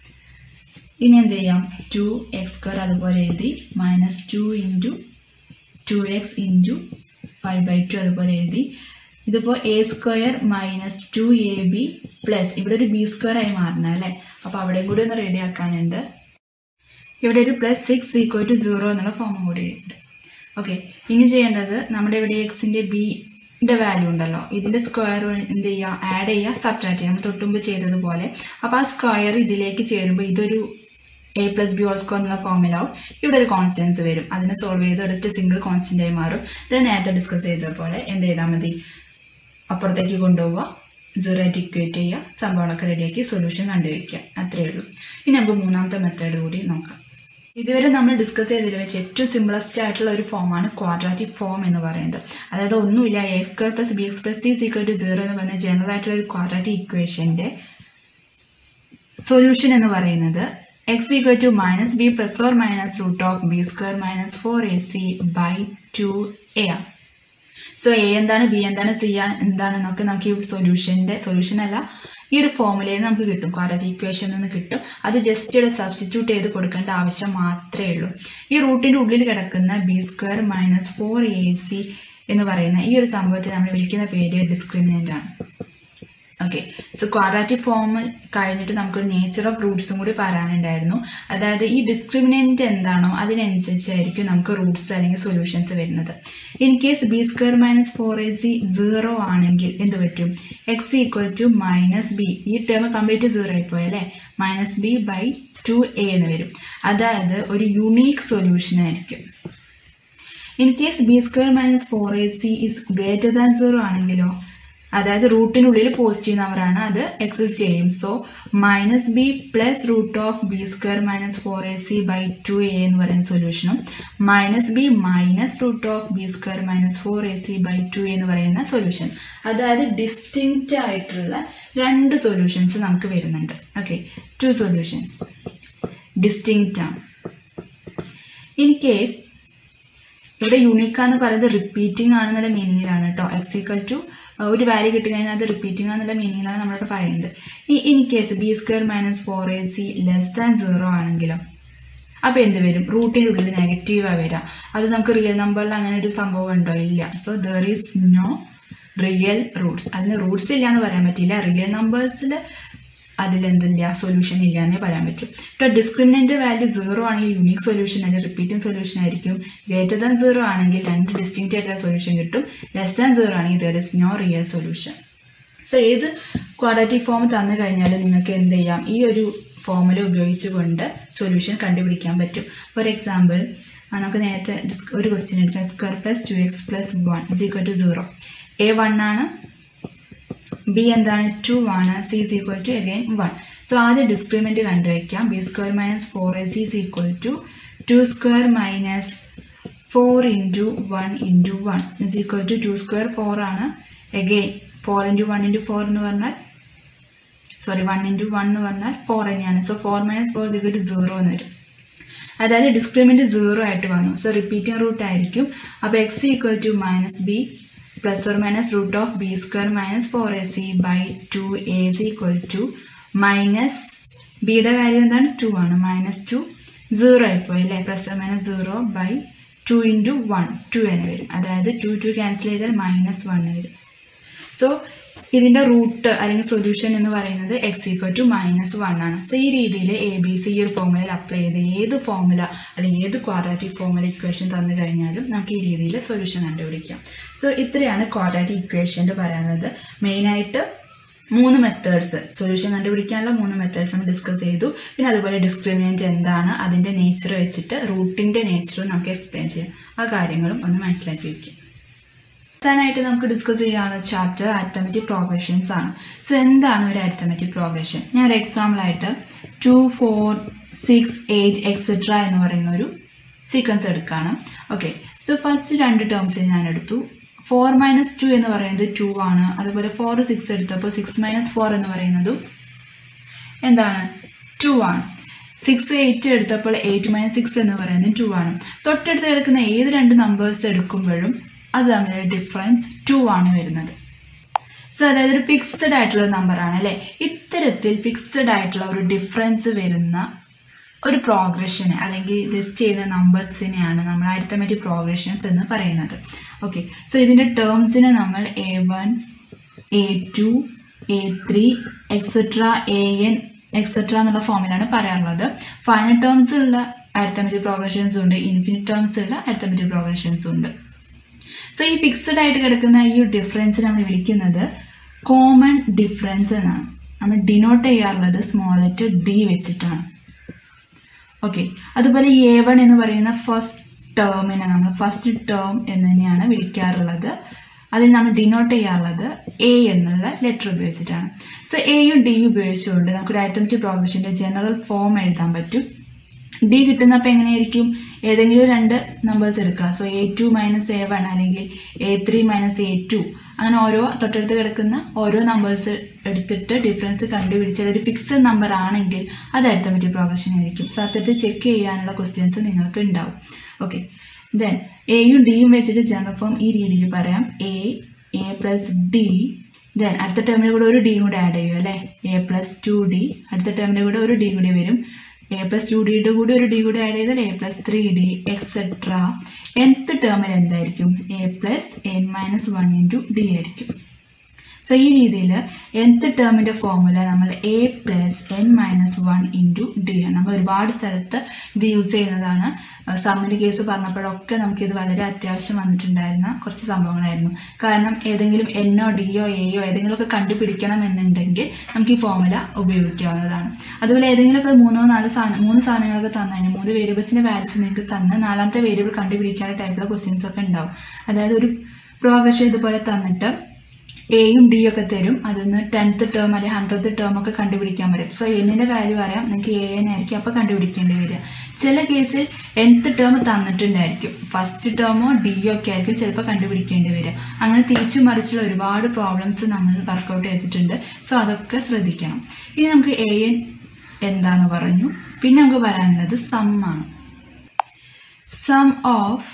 ഇനി എന്ത് ചെയ്യാം ടു എക്സ് സ്ക്വയർ അതുപോലെ എഴുതി minus two into two x into five by two അതുപോലെ എഴുതി ഇതിപ്പോൾ a square minus two a b plus ഇവിടെ ഒരു ബി സ്ക്വയർ ആയി മാറണം അല്ലേ അപ്പോൾ അവിടെയും കൂടി ഒന്ന് റെഡി ആക്കാനുണ്ട് ഇവിടെ ഒരു plus six equal to zero എന്നുള്ള ഫോമും കൂടി ഉണ്ട് ഓക്കെ ഇനി ചെയ്യേണ്ടത് നമ്മുടെ ഇവിടെ എക്സിൻ്റെ ബിയുടെ വാല്യൂ ഉണ്ടല്ലോ ഇതിൻ്റെ സ്ക്വയർ എന്ത് ചെയ്യുക ആഡ് ചെയ്യുക സബ്ട്രാക്ട് ചെയ്യുക നമ്മൾ തൊട്ടുമ്പ് ചെയ്തതുപോലെ അപ്പോൾ ആ സ്ക്വയർ ഇതിലേക്ക് ചേരുമ്പോൾ ഇതൊരു a plus b whole square എന്നുള്ള ഫോമിലാവും ഇവിടെ ഒരു കോൺസ്റ്റൻസ് വരും അതിനെ സോൾവ് ചെയ്ത് ഒരൊറ്റ സിംഗിൾ കോൺസ്റ്റൻ്റ് ആയി മാറും ഇത് നേരത്തെ ഡിസ്കസ് ചെയ്ത പോലെ എന്ത് ചെയ്താൽ മതി അപ്പുറത്തേക്ക് കൊണ്ടുപോവുക സീറോ ആയിട്ട് ഇക്വേറ്റ് ചെയ്യുക സംഭവങ്ങളൊക്കെ റെഡിയാക്കി സൊല്യൂഷൻ കണ്ടുവയ്ക്കുക അത്രയേ ഉള്ളൂ ഇനി നമുക്ക് മൂന്നാമത്തെ മെത്തേഡ് കൂടി നോക്കാം ഇതുവരെ നമ്മൾ ഡിസ്കസ് ചെയ്തതിൽ വെച്ച് ഏറ്റവും സിമ്പിളസ്റ്റ് ആയിട്ടുള്ള ഒരു ഫോമാണ് ക്വാഡ്രാറ്റിക് ഫോം എന്ന് പറയുന്നത് അതായത് ഒന്നുമില്ല x square plus b x plus c equal to zero എന്ന് പറഞ്ഞ ജനറൽ ആയിട്ടുള്ള ഒരു ക്വാഡ്രാറ്റിക് ഇക്വേഷൻ്റെ സൊല്യൂഷൻ എന്ന് പറയുന്നത് x equal to minus b plus or minus root of b square minus four a c by two a ആണ് so a എന്താണ് b എന്താണ് c എന്താണെന്നൊക്കെ നമുക്ക് ഈ സൊല്യൂഷൻ്റെ സൊല്യൂഷൻ അല്ല ഈ ഒരു ഫോമുലയിൽ നിന്ന് നമുക്ക് കിട്ടും ക്വാഡ്രാറ്റിക് ഇക്വേഷൻ നിന്ന് കിട്ടും അത് ജസ്റ്റ് ഇവിടെ സബ്സ്റ്റിറ്റ്യൂട്ട് ചെയ്ത് കൊടുക്കേണ്ട ആവശ്യം മാത്രമേ ഉള്ളൂ ഈ റൂട്ടിൻ്റെ ഉള്ളിൽ കിടക്കുന്ന b square minus four a c എന്ന് പറയുന്ന ഈ ഒരു സംഭവത്തെ നമ്മൾ വിളിക്കുന്ന പേര് ഡിസ്ക്രിമിനൻ്റ് ആണ് ഓക്കെ സോ ക്വാഡ്രാറ്റിക് ഫോം കഴിഞ്ഞിട്ട് നമുക്കൊരു നേച്ചർ ഓഫ് റൂട്ട്സും കൂടി പറയാനുണ്ടായിരുന്നു അതായത് ഈ ഡിസ്ക്രിമിനൻ്റ് എന്താണോ അതിനനുസരിച്ചായിരിക്കും നമുക്ക് റൂട്ട്സ് അല്ലെങ്കിൽ സൊല്യൂഷൻസ് വരുന്നത് in case b square minus four a c zero ആണെങ്കിൽ എന്ത് പറ്റും x equal to minus b ഈ ടേം കംപ്ലീറ്റ് സീറോ ആയിപ്പോയി അല്ലേ minus b by two a എന്ന് വരും അതായത് ഒരു യുണീക്ക് സൊല്യൂഷൻ ആയിരിക്കും in case b square minus four a c is greater than zero ആണെങ്കിലോ അതായത് റൂട്ടിനുള്ളിൽ പോസിറ്റീവ് നമ്പറാണ് അത് എക്സിസ്റ്റ് ചെയ്യും so minus b plus root of b square minus four a c by two a എന്ന് പറയുന്ന സൊല്യൂഷനും minus b minus root of b square minus four a c by two എന്ന് പറയുന്ന സൊല്യൂഷൻ അതായത് distinct ആയിട്ടുള്ള രണ്ട് solutions നമുക്ക് വരുന്നുണ്ട് ഓക്കെ ടു സൊല്യൂഷൻസ് ഡിസ്റ്റിങ്റ്റ് ആണ് ഇൻ കേസ് ഇവിടെ യുണീക്ക് എന്ന് പറയുന്നത് റിപ്പീറ്റിംഗ് ആണെന്നുള്ള മീനിങ്ങിലാണ് കേട്ടോ എക്സ് ഈക്വൽ ടു ഒരു വാല്യൂ കിട്ടി കഴിഞ്ഞാൽ അത് റിപ്പീറ്റിംഗ് എന്നുള്ള മീനിങ്ങിലാണ് നമ്മളിവിടെ പറയുന്നത് ഈ in case b square minus four a c less than zero ആണെങ്കിലോ അപ്പോൾ എന്ത് വരും റൂട്ടിൻ്റെ ഉള്ളിൽ നെഗറ്റീവാണ് വരിക അത് നമുക്ക് റിയൽ നമ്പറിൽ അങ്ങനെ ഒരു സംഭവം ഉണ്ടോ ഇല്ല so there is no real roots അതിന് റൂട്ട്സ് ഇല്ല എന്ന് പറയാൻ പറ്റില്ല റിയൽ നമ്പേഴ്സിൽ അതിലെന്തില്ല സൊല്യൂഷൻ ഇല്ല എന്നേ പറയാൻ പറ്റും ഇപ്പോൾ ഡിസ്ക്രിമിനൻ്റ് വാല്യൂ സീറോ ആണെങ്കിൽ യുണീക് സൊല്യൂഷൻ അല്ലെങ്കിൽ റിപ്പീറ്റിംഗ് സൊല്യൂഷൻ ആയിരിക്കും ഗ്രേറ്റർ ദാൻ സീറോ ആണെങ്കിൽ രണ്ട് ഡിസ്റ്റിങ്റ്റ് ആയിട്ടുള്ള സൊല്യൂഷൻ കിട്ടും ലെസ് ദാൻ സീറോ ആണെങ്കിൽ there is no real solution so ഏത് ക്വാഡ്രാറ്റിക് ഫോം തന്നു കഴിഞ്ഞാൽ നിങ്ങൾക്ക് എന്ത് ചെയ്യാം ഈ ഒരു ഫോമുല ഉപയോഗിച്ചുകൊണ്ട് സൊല്യൂഷൻ കണ്ടുപിടിക്കാൻ പറ്റും ഫോർ എക്സാമ്പിൾ നമുക്ക് നേരത്തെ ഒരു ക്വസ്റ്റ്യൻ എടുക്കാം square plus two x plus one is equal to zero a one ആണ് ബി എന്താണ് ടു ആണ് c is equal to again one so ആദ്യം ഡിസ്ക്രിമെൻറ്റ് കണ്ടുവയ്ക്കാം b square minus four a c is equal to two square minus four into one into one is equal to two square four ആണ് again four into one into four എന്ന് പറഞ്ഞാൽ sorry one into one എന്ന് പറഞ്ഞാൽ four തന്നെയാണ് so four minus four equal to zero എന്ന് വരും അതായത് discriminant zero ആയിട്ട് വന്നു സോ റിപ്പീറ്റിംഗ് റൂട്ട് ആയിരിക്കും അപ്പോൾ x equal to minus b plus or minus root of b square minus four a c by two a c equal to minus ബിയുടെ value എന്താണ് two ആണ് മൈനസ് ടു സീറോ ആയിപ്പോയി അല്ലേ plus or minus zero by two into one two എന്ന് വരും അതായത് two two cancel ചെയ്താൽ minus one വരും സോ ഇതിൻ്റെ റൂട്ട് അല്ലെങ്കിൽ സൊല്യൂഷൻ എന്ന് പറയുന്നത് x equal to minus one ആണ് സോ ഈ രീതിയിൽ എ ബി സി ഈ ഒരു ഫോമുലയിൽ അപ്ലൈ ചെയ്ത് ഏത് ഫോമുല അല്ലെങ്കിൽ ഏത് ക്വാഡ്രാറ്റിക് ഫോമുല ഇക്വേഷൻ തന്നു കഴിഞ്ഞാലും നമുക്ക് ഈ രീതിയിൽ സൊല്യൂഷൻ കണ്ടുപിടിക്കാം സോ ഇത്രയാണ് ക്വാഡ്രാറ്റിക് ഇക്വേഷൻ്റെ പറയാനുള്ളത് മെയിനായിട്ട് മൂന്ന് മെത്തേഡ്സ് സൊല്യൂഷൻ കണ്ടുപിടിക്കാനുള്ള മൂന്ന് മെത്തേഡ്സ് നമ്മൾ ഡിസ്കസ് ചെയ്തു പിന്നെ അതുപോലെ ഡിസ്ക്രിമിനൻറ്റ് എന്താണ് അതിൻ്റെ നേച്ചർ വെച്ചിട്ട് റൂട്ടിൻ്റെ നേച്ചറും നമുക്ക് എക്സ്പ്ലെയിൻ ചെയ്യാം ആ കാര്യങ്ങളും ഒന്ന് മനസ്സിലാക്കി വയ്ക്കും അവസാനമായിട്ട് നമുക്ക് ഡിസ്കസ് ചെയ്യാനുള്ള ചാപ്റ്റർ അരിത്തമെറ്റിക് പ്രോഗ്രഷൻസ് ആണ് സോ എന്താണ് ഒരു അരിത്തമെറ്റിക് പ്രോഗ്രഷൻ ഞാൻ ഒരു എക്സാമ്പിളായിട്ട് two four six eight etcetera എന്ന് പറയുന്ന ഒരു സീക്വൻസ് എടുക്കുകയാണ് ഓക്കെ സോ ഫസ്റ്റ് രണ്ട് ടേംസ് ഞാൻ എടുത്തു ഫോർ മൈനസ് ടു എന്ന് പറയുന്നത് ടു ആണ് അതുപോലെ ഫോർ സിക്സ് എടുത്തപ്പോൾ സിക്സ് മൈനസ് ഫോർ എന്ന് പറയുന്നതും എന്താണ് ടു ആണ് സിക്സ് എയ്റ്റ് എടുത്തപ്പോൾ എയ്റ്റ് മൈനസ് സിക്സ് എന്ന് പറയുന്നത് ടു ആണ് തൊട്ടടുത്ത് കിടക്കുന്ന ഏത് രണ്ട് നമ്പേഴ്സ് എടുക്കുമ്പോഴും അത് തമ്മിലുള്ള ഡിഫറൻസ് ടു ആണ് വരുന്നത് സോ അതായത് ഒരു ഫിക്സഡ് ആയിട്ടുള്ള നമ്പറാണ് അല്ലേ ഇത്തരത്തിൽ ഫിക്സഡ് ആയിട്ടുള്ള ഒരു ഡിഫറൻസ് വരുന്ന ഒരു പ്രോഗ്രഷനെ അല്ലെങ്കിൽ ലിസ്റ്റ് ചെയ്യുന്ന നമ്പേഴ്സിനെയാണ് നമ്മൾ അരിത്തമെറ്റിക് പ്രോഗ്രഷൻസ് എന്ന് പറയുന്നത് ഓക്കെ സോ ഇതിൻ്റെ ടേംസിനെ നമ്മൾ a one a two a three etcetera a n etcetera എന്നുള്ള ഫോമിലാണ് പറയാനുള്ളത് ഫൈനൽ ടേംസ് ഉള്ള അരിത്തമെറ്റിക് പ്രോഗ്രഷൻസ് ഉണ്ട് ഇൻഫിനിറ്റ് ടേംസ് ഉള്ള അരിത്തമെറ്റിക് പ്രോഗ്രഷൻസ് ഉണ്ട് സോ ഈ ഫിക്സഡ് ആയിട്ട് കിടക്കുന്ന ഈ ഡിഫറൻസ് നമ്മൾ വിളിക്കുന്നത് കോമൺ ഡിഫറൻസ് എന്നാണ് നമ്മൾ ഡിനോട്ട് ചെയ്യാറുള്ളത് സ്മോൾ ലെറ്റർ ഡി വെച്ചിട്ടാണ് ഓക്കെ അതുപോലെ എ വൺ എന്ന് പറയുന്ന ഫസ്റ്റ് ടേമിനെ നമ്മൾ ഫസ്റ്റ് ടേം എന്ന് തന്നെയാണ് വിളിക്കാറുള്ളത് അതിൽ നമ്മൾ ഡിനോട്ട് ചെയ്യാറുള്ളത് എ എന്നുള്ള ലെറ്റർ ഉപയോഗിച്ചിട്ടാണ് സോ എയും ഡിയും ഉപയോഗിച്ചുകൊണ്ട് നമുക്ക് അരിത്തമെറ്റിക് പ്രോഗ്രഷൻ്റെ ജനറൽ ഫോം എഴുതാൻ പറ്റും ഡി കിട്ടുന്നപ്പോൾ എങ്ങനെയായിരിക്കും ഏതെങ്കിലും രണ്ട് നമ്പേഴ്സ് എടുക്കുക so a two minus a one അല്ലെങ്കിൽ a three minus a two അങ്ങനെ ഓരോ തൊട്ടടുത്ത് കിടക്കുന്ന ഓരോ നമ്പേഴ്സ് എടുത്തിട്ട് ഡിഫറൻസ് കണ്ടുപിടിച്ച് അതൊരു ഫിക്സഡ് നമ്പർ ആണെങ്കിൽ അത് അരിത്തമെറ്റിക് പ്രോഗ്രഷൻ ആയിരിക്കും സോ അത്തരത്തിൽ ചെക്ക് ചെയ്യാനുള്ള ക്വസ്റ്റ്യൻസ് നിങ്ങൾക്ക് ഉണ്ടാവും ഓക്കെ ദെൻ എയും ഡിയും വെച്ചിട്ട് ജനറൽ ഫോം ഈ രീതിയിൽ പറയാം a a plus d then അടുത്ത ടേമിൻ്റെ കൂടെ ഒരു ഡിയും കൂടെ ആഡ് ചെയ്യും അല്ലേ എ പ്ലസ് ടു ഡി അടുത്ത ടേമിൻ്റെ കൂടെ ഒരു ഡി കൂടി വരും എ പ്ലസ് ടു ഡിയുടെ കൂടെ ഒരു ഡി കൂടി ആഡ് ചെയ്താൽ a plus three d etcetera nth ടേമിൽ എന്തായിരിക്കും a plus n minus one into d ആയിരിക്കും സോ ഈ രീതിയിൽ nth ടേമിൻ്റെ ഫോർമുല നമ്മൾ a plus n minus one into d ആണ് നമ്മൾ ഒരുപാട് സ്ഥലത്ത് ഇത് യൂസ് ചെയ്യുന്നതാണ് സമ്മിൻ്റെ കേസ് പറഞ്ഞപ്പോഴൊക്കെ നമുക്കിത് വളരെ അത്യാവശ്യം വന്നിട്ടുണ്ടായിരുന്ന കുറച്ച് സംഭവങ്ങളായിരുന്നു കാരണം ഏതെങ്കിലും എന്നോ ഡിയോ എയോ ഏതെങ്കിലുമൊക്കെ കണ്ടുപിടിക്കണം എന്നുണ്ടെങ്കിൽ നമുക്ക് ഈ ഫോർമുല ഉപയോഗിക്കാവുന്നതാണ് അതുപോലെ ഏതെങ്കിലുമൊക്കെ മൂന്നോ നാല് സാധനം മൂന്ന് സാധനങ്ങളൊക്കെ തന്നു കഴിഞ്ഞാൽ മൂന്ന് വേരിയബിൾസിൻ്റെ വാല്യൂസ് നിങ്ങൾക്ക് തന്ന് നാലാമത്തെ വേരിയബിൾ കണ്ടുപിടിക്കാനുള്ള ടൈപ്പിലുള്ള ക്വസ്റ്റ്യൻസ് ഒക്കെ ഉണ്ടാവും അതായത് ഒരു പ്രോഗ്രഷൻ ഇതുപോലെ തന്നിട്ട് എയും ഡി ഒക്കെ തരും അതിന്ന് ടെൻത്ത് ടേം അല്ലെങ്കിൽ ഹൺഡ്രഡ് ടേം ഒക്കെ കണ്ടുപിടിക്കാൻ പറ്റും സോ എന്നിന്റെ വാല്യൂ അറിയാം നിങ്ങൾക്ക് എ എൻ ആയിരിക്കും അപ്പോൾ കണ്ടുപിടിക്കേണ്ടി വരിക ചില കേസിൽ nth ടേം തന്നിട്ടുണ്ടായിരിക്കും ഫസ്റ്റ് ടേമോ ഡിയോ ഒക്കെ ആയിരിക്കും ചിലപ്പോൾ കണ്ടുപിടിക്കേണ്ടി വരിക അങ്ങനെ തിരിച്ചു മറിച്ചുള്ള ഒരുപാട് പ്രോബ്ലംസ് നമ്മൾ വർക്കൗട്ട് ചെയ്തിട്ടുണ്ട് സോ അതൊക്കെ ശ്രദ്ധിക്കണം ഇനി നമുക്ക് എ എൻ എന്താന്ന് പറഞ്ഞു പിന്നെ നമുക്ക് പറയാനുള്ളത് സം ആണ് sum of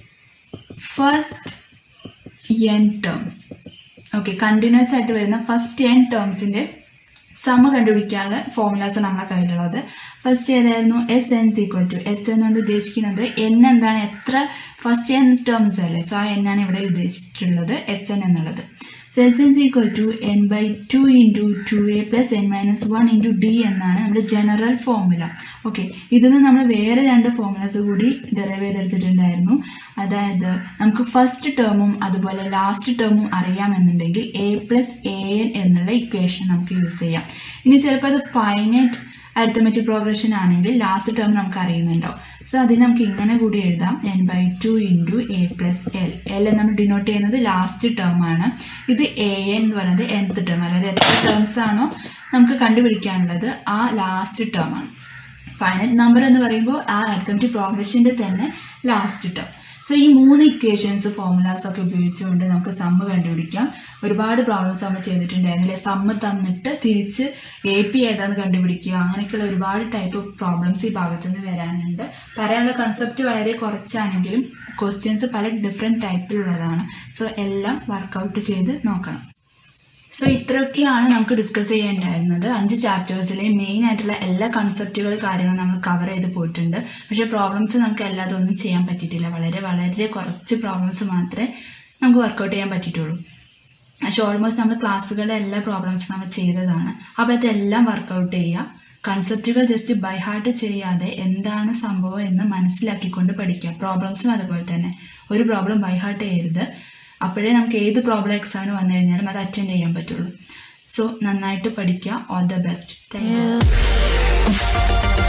first n terms okay continuous ആയിട്ട് വരുന്ന ഫസ്റ്റ് എൻ ടേംസിൻ്റെ സമ കണ്ടുപിടിക്കാനുള്ള ഫോർമുലാസ് നമ്മളെ കയ്യിലുള്ളത് ഫസ്റ്റ് ഏതായിരുന്നു s n equal to s എന്നുകൊണ്ട് ഉദ്ദേശിക്കുന്നത് എൻ എന്താണ് എത്ര ഫസ്റ്റ് എൻ ടേംസ് അല്ലേ സോ ആ എൻ ആണ് ഇവിടെ ഉദ്ദേശിച്ചിട്ടുള്ളത് എസ് എൻ എന്നുള്ളത് so s n equal to n by two into two a plus n minus one into d എന്നാണ് നമ്മുടെ ജനറൽ ഫോർമുല ഓക്കെ ഇതിൽ നിന്ന് നമ്മൾ വേറെ രണ്ട് ഫോർമുലാസ് കൂടി ഡെറൈവ് ചെയ്തെടുത്തിട്ടുണ്ടായിരുന്നു അതായത് നമുക്ക് ഫസ്റ്റ് ടേമും അതുപോലെ ലാസ്റ്റ് ടേമും അറിയാമെന്നുണ്ടെങ്കിൽ എ പ്ലസ് എ എൻ എന്നുള്ള ഇക്വേഷൻ നമുക്ക് യൂസ് ചെയ്യാം ഇനി ചിലപ്പോൾ അത് ഫൈനൈറ്റ് അരിത്തമെറ്റിക് പ്രോഗ്രഷൻ ആണെങ്കിൽ ലാസ്റ്റ് ടേം നമുക്ക് അറിയുന്നുണ്ടാവും സോ അതിന് നമുക്ക് ഇങ്ങനെ കൂടി എഴുതാം n by two into a plus l l നമ്മൾ ഡിനോട്ട് ചെയ്യുന്നത് ലാസ്റ്റ് ടേം ആണ് ഇത് എ എൻ എന്ന് പറയുന്നത് nth ടേം അതായത് എത്ര ടേംസ് ആണോ നമുക്ക് കണ്ടുപിടിക്കാനുള്ളത് ആ ലാസ്റ്റ് ടേം ആണ് ഫൈനൽ നമ്പർ എന്ന് പറയുമ്പോൾ ആ അരിത്തമെറ്റിക് പ്രോഗ്രഷൻ്റെ തന്നെ ലാസ്റ്റ് ടേം സോ ഈ മൂന്ന് ഇക്വേഷൻസ് ഫോർമുലാസ് ഒക്കെ ഉപയോഗിച്ചുകൊണ്ട് നമുക്ക് സമ്മ് കണ്ടുപിടിക്കാം ഒരുപാട് പ്രോബ്ലംസ് നമ്മൾ ചെയ്തിട്ടുണ്ടായിരുന്നില്ലേ സമ്മ് തന്നിട്ട് തിരിച്ച് എ പി ഏതാന്ന് കണ്ടുപിടിക്കുക അങ്ങനെയൊക്കെയുള്ള ഒരുപാട് ടൈപ്പ് പ്രോബ്ലംസ് ഈ ഭാഗത്തു നിന്ന് വരാനുണ്ട് പറയാനുള്ള കൺസെപ്റ്റ് വളരെ കുറച്ചാണെങ്കിലും ക്വസ്റ്റ്യൻസ് പല ഡിഫറെൻറ്റ് ടൈപ്പിലുള്ളതാണ് സോ എല്ലാം വർക്കൗട്ട് ചെയ്ത് നോക്കണം സോ ഇത്രയൊക്കെയാണ് നമുക്ക് ഡിസ്കസ് ചെയ്യേണ്ടായിരുന്നത് അഞ്ച് ചാപ്റ്റേഴ്സിലെ മെയിൻ ആയിട്ടുള്ള എല്ലാ കൺസെപ്റ്റുകൾ കാര്യങ്ങളും നമ്മൾ കവർ ചെയ്ത് പോയിട്ടുണ്ട് പക്ഷേ പ്രോബ്ലംസ് നമുക്ക് എല്ലാതും ഒന്നും ചെയ്യാൻ പറ്റിയിട്ടില്ല വളരെ വളരെ കുറച്ച് പ്രോബ്ലംസ് മാത്രമേ നമുക്ക് വർക്കൗട്ട് ചെയ്യാൻ പറ്റിയിട്ടുള്ളൂ പക്ഷേ ഓൾമോസ്റ്റ് നമ്മൾ ക്ലാസ്സുകളുടെ എല്ലാ പ്രോബ്ലംസ് നമ്മൾ ചെയ്തതാണ് അപ്പോൾ ഇതെല്ലാം വർക്കൗട്ട് ചെയ്യുക കൺസെപ്റ്റുകൾ ജസ്റ്റ് ബൈ ഹാർട്ട് ചെയ്യാതെ എന്താണ് സംഭവം എന്ന് മനസ്സിലാക്കിക്കൊണ്ട് പഠിക്കുക പ്രോബ്ലംസും അതുപോലെ തന്നെ ഒരു പ്രോബ്ലം ബൈ ഹാർട്ട് ചെയ്യരുത് അപ്പോഴേ നമുക്ക് ഏത് പ്രോബ്ലം എക്സാമിന് വന്നു കഴിഞ്ഞാലും അത് അറ്റൻഡ് ചെയ്യാൻ പറ്റുള്ളൂ സോ നന്നായിട്ട് പഠിക്കുക all the best thank U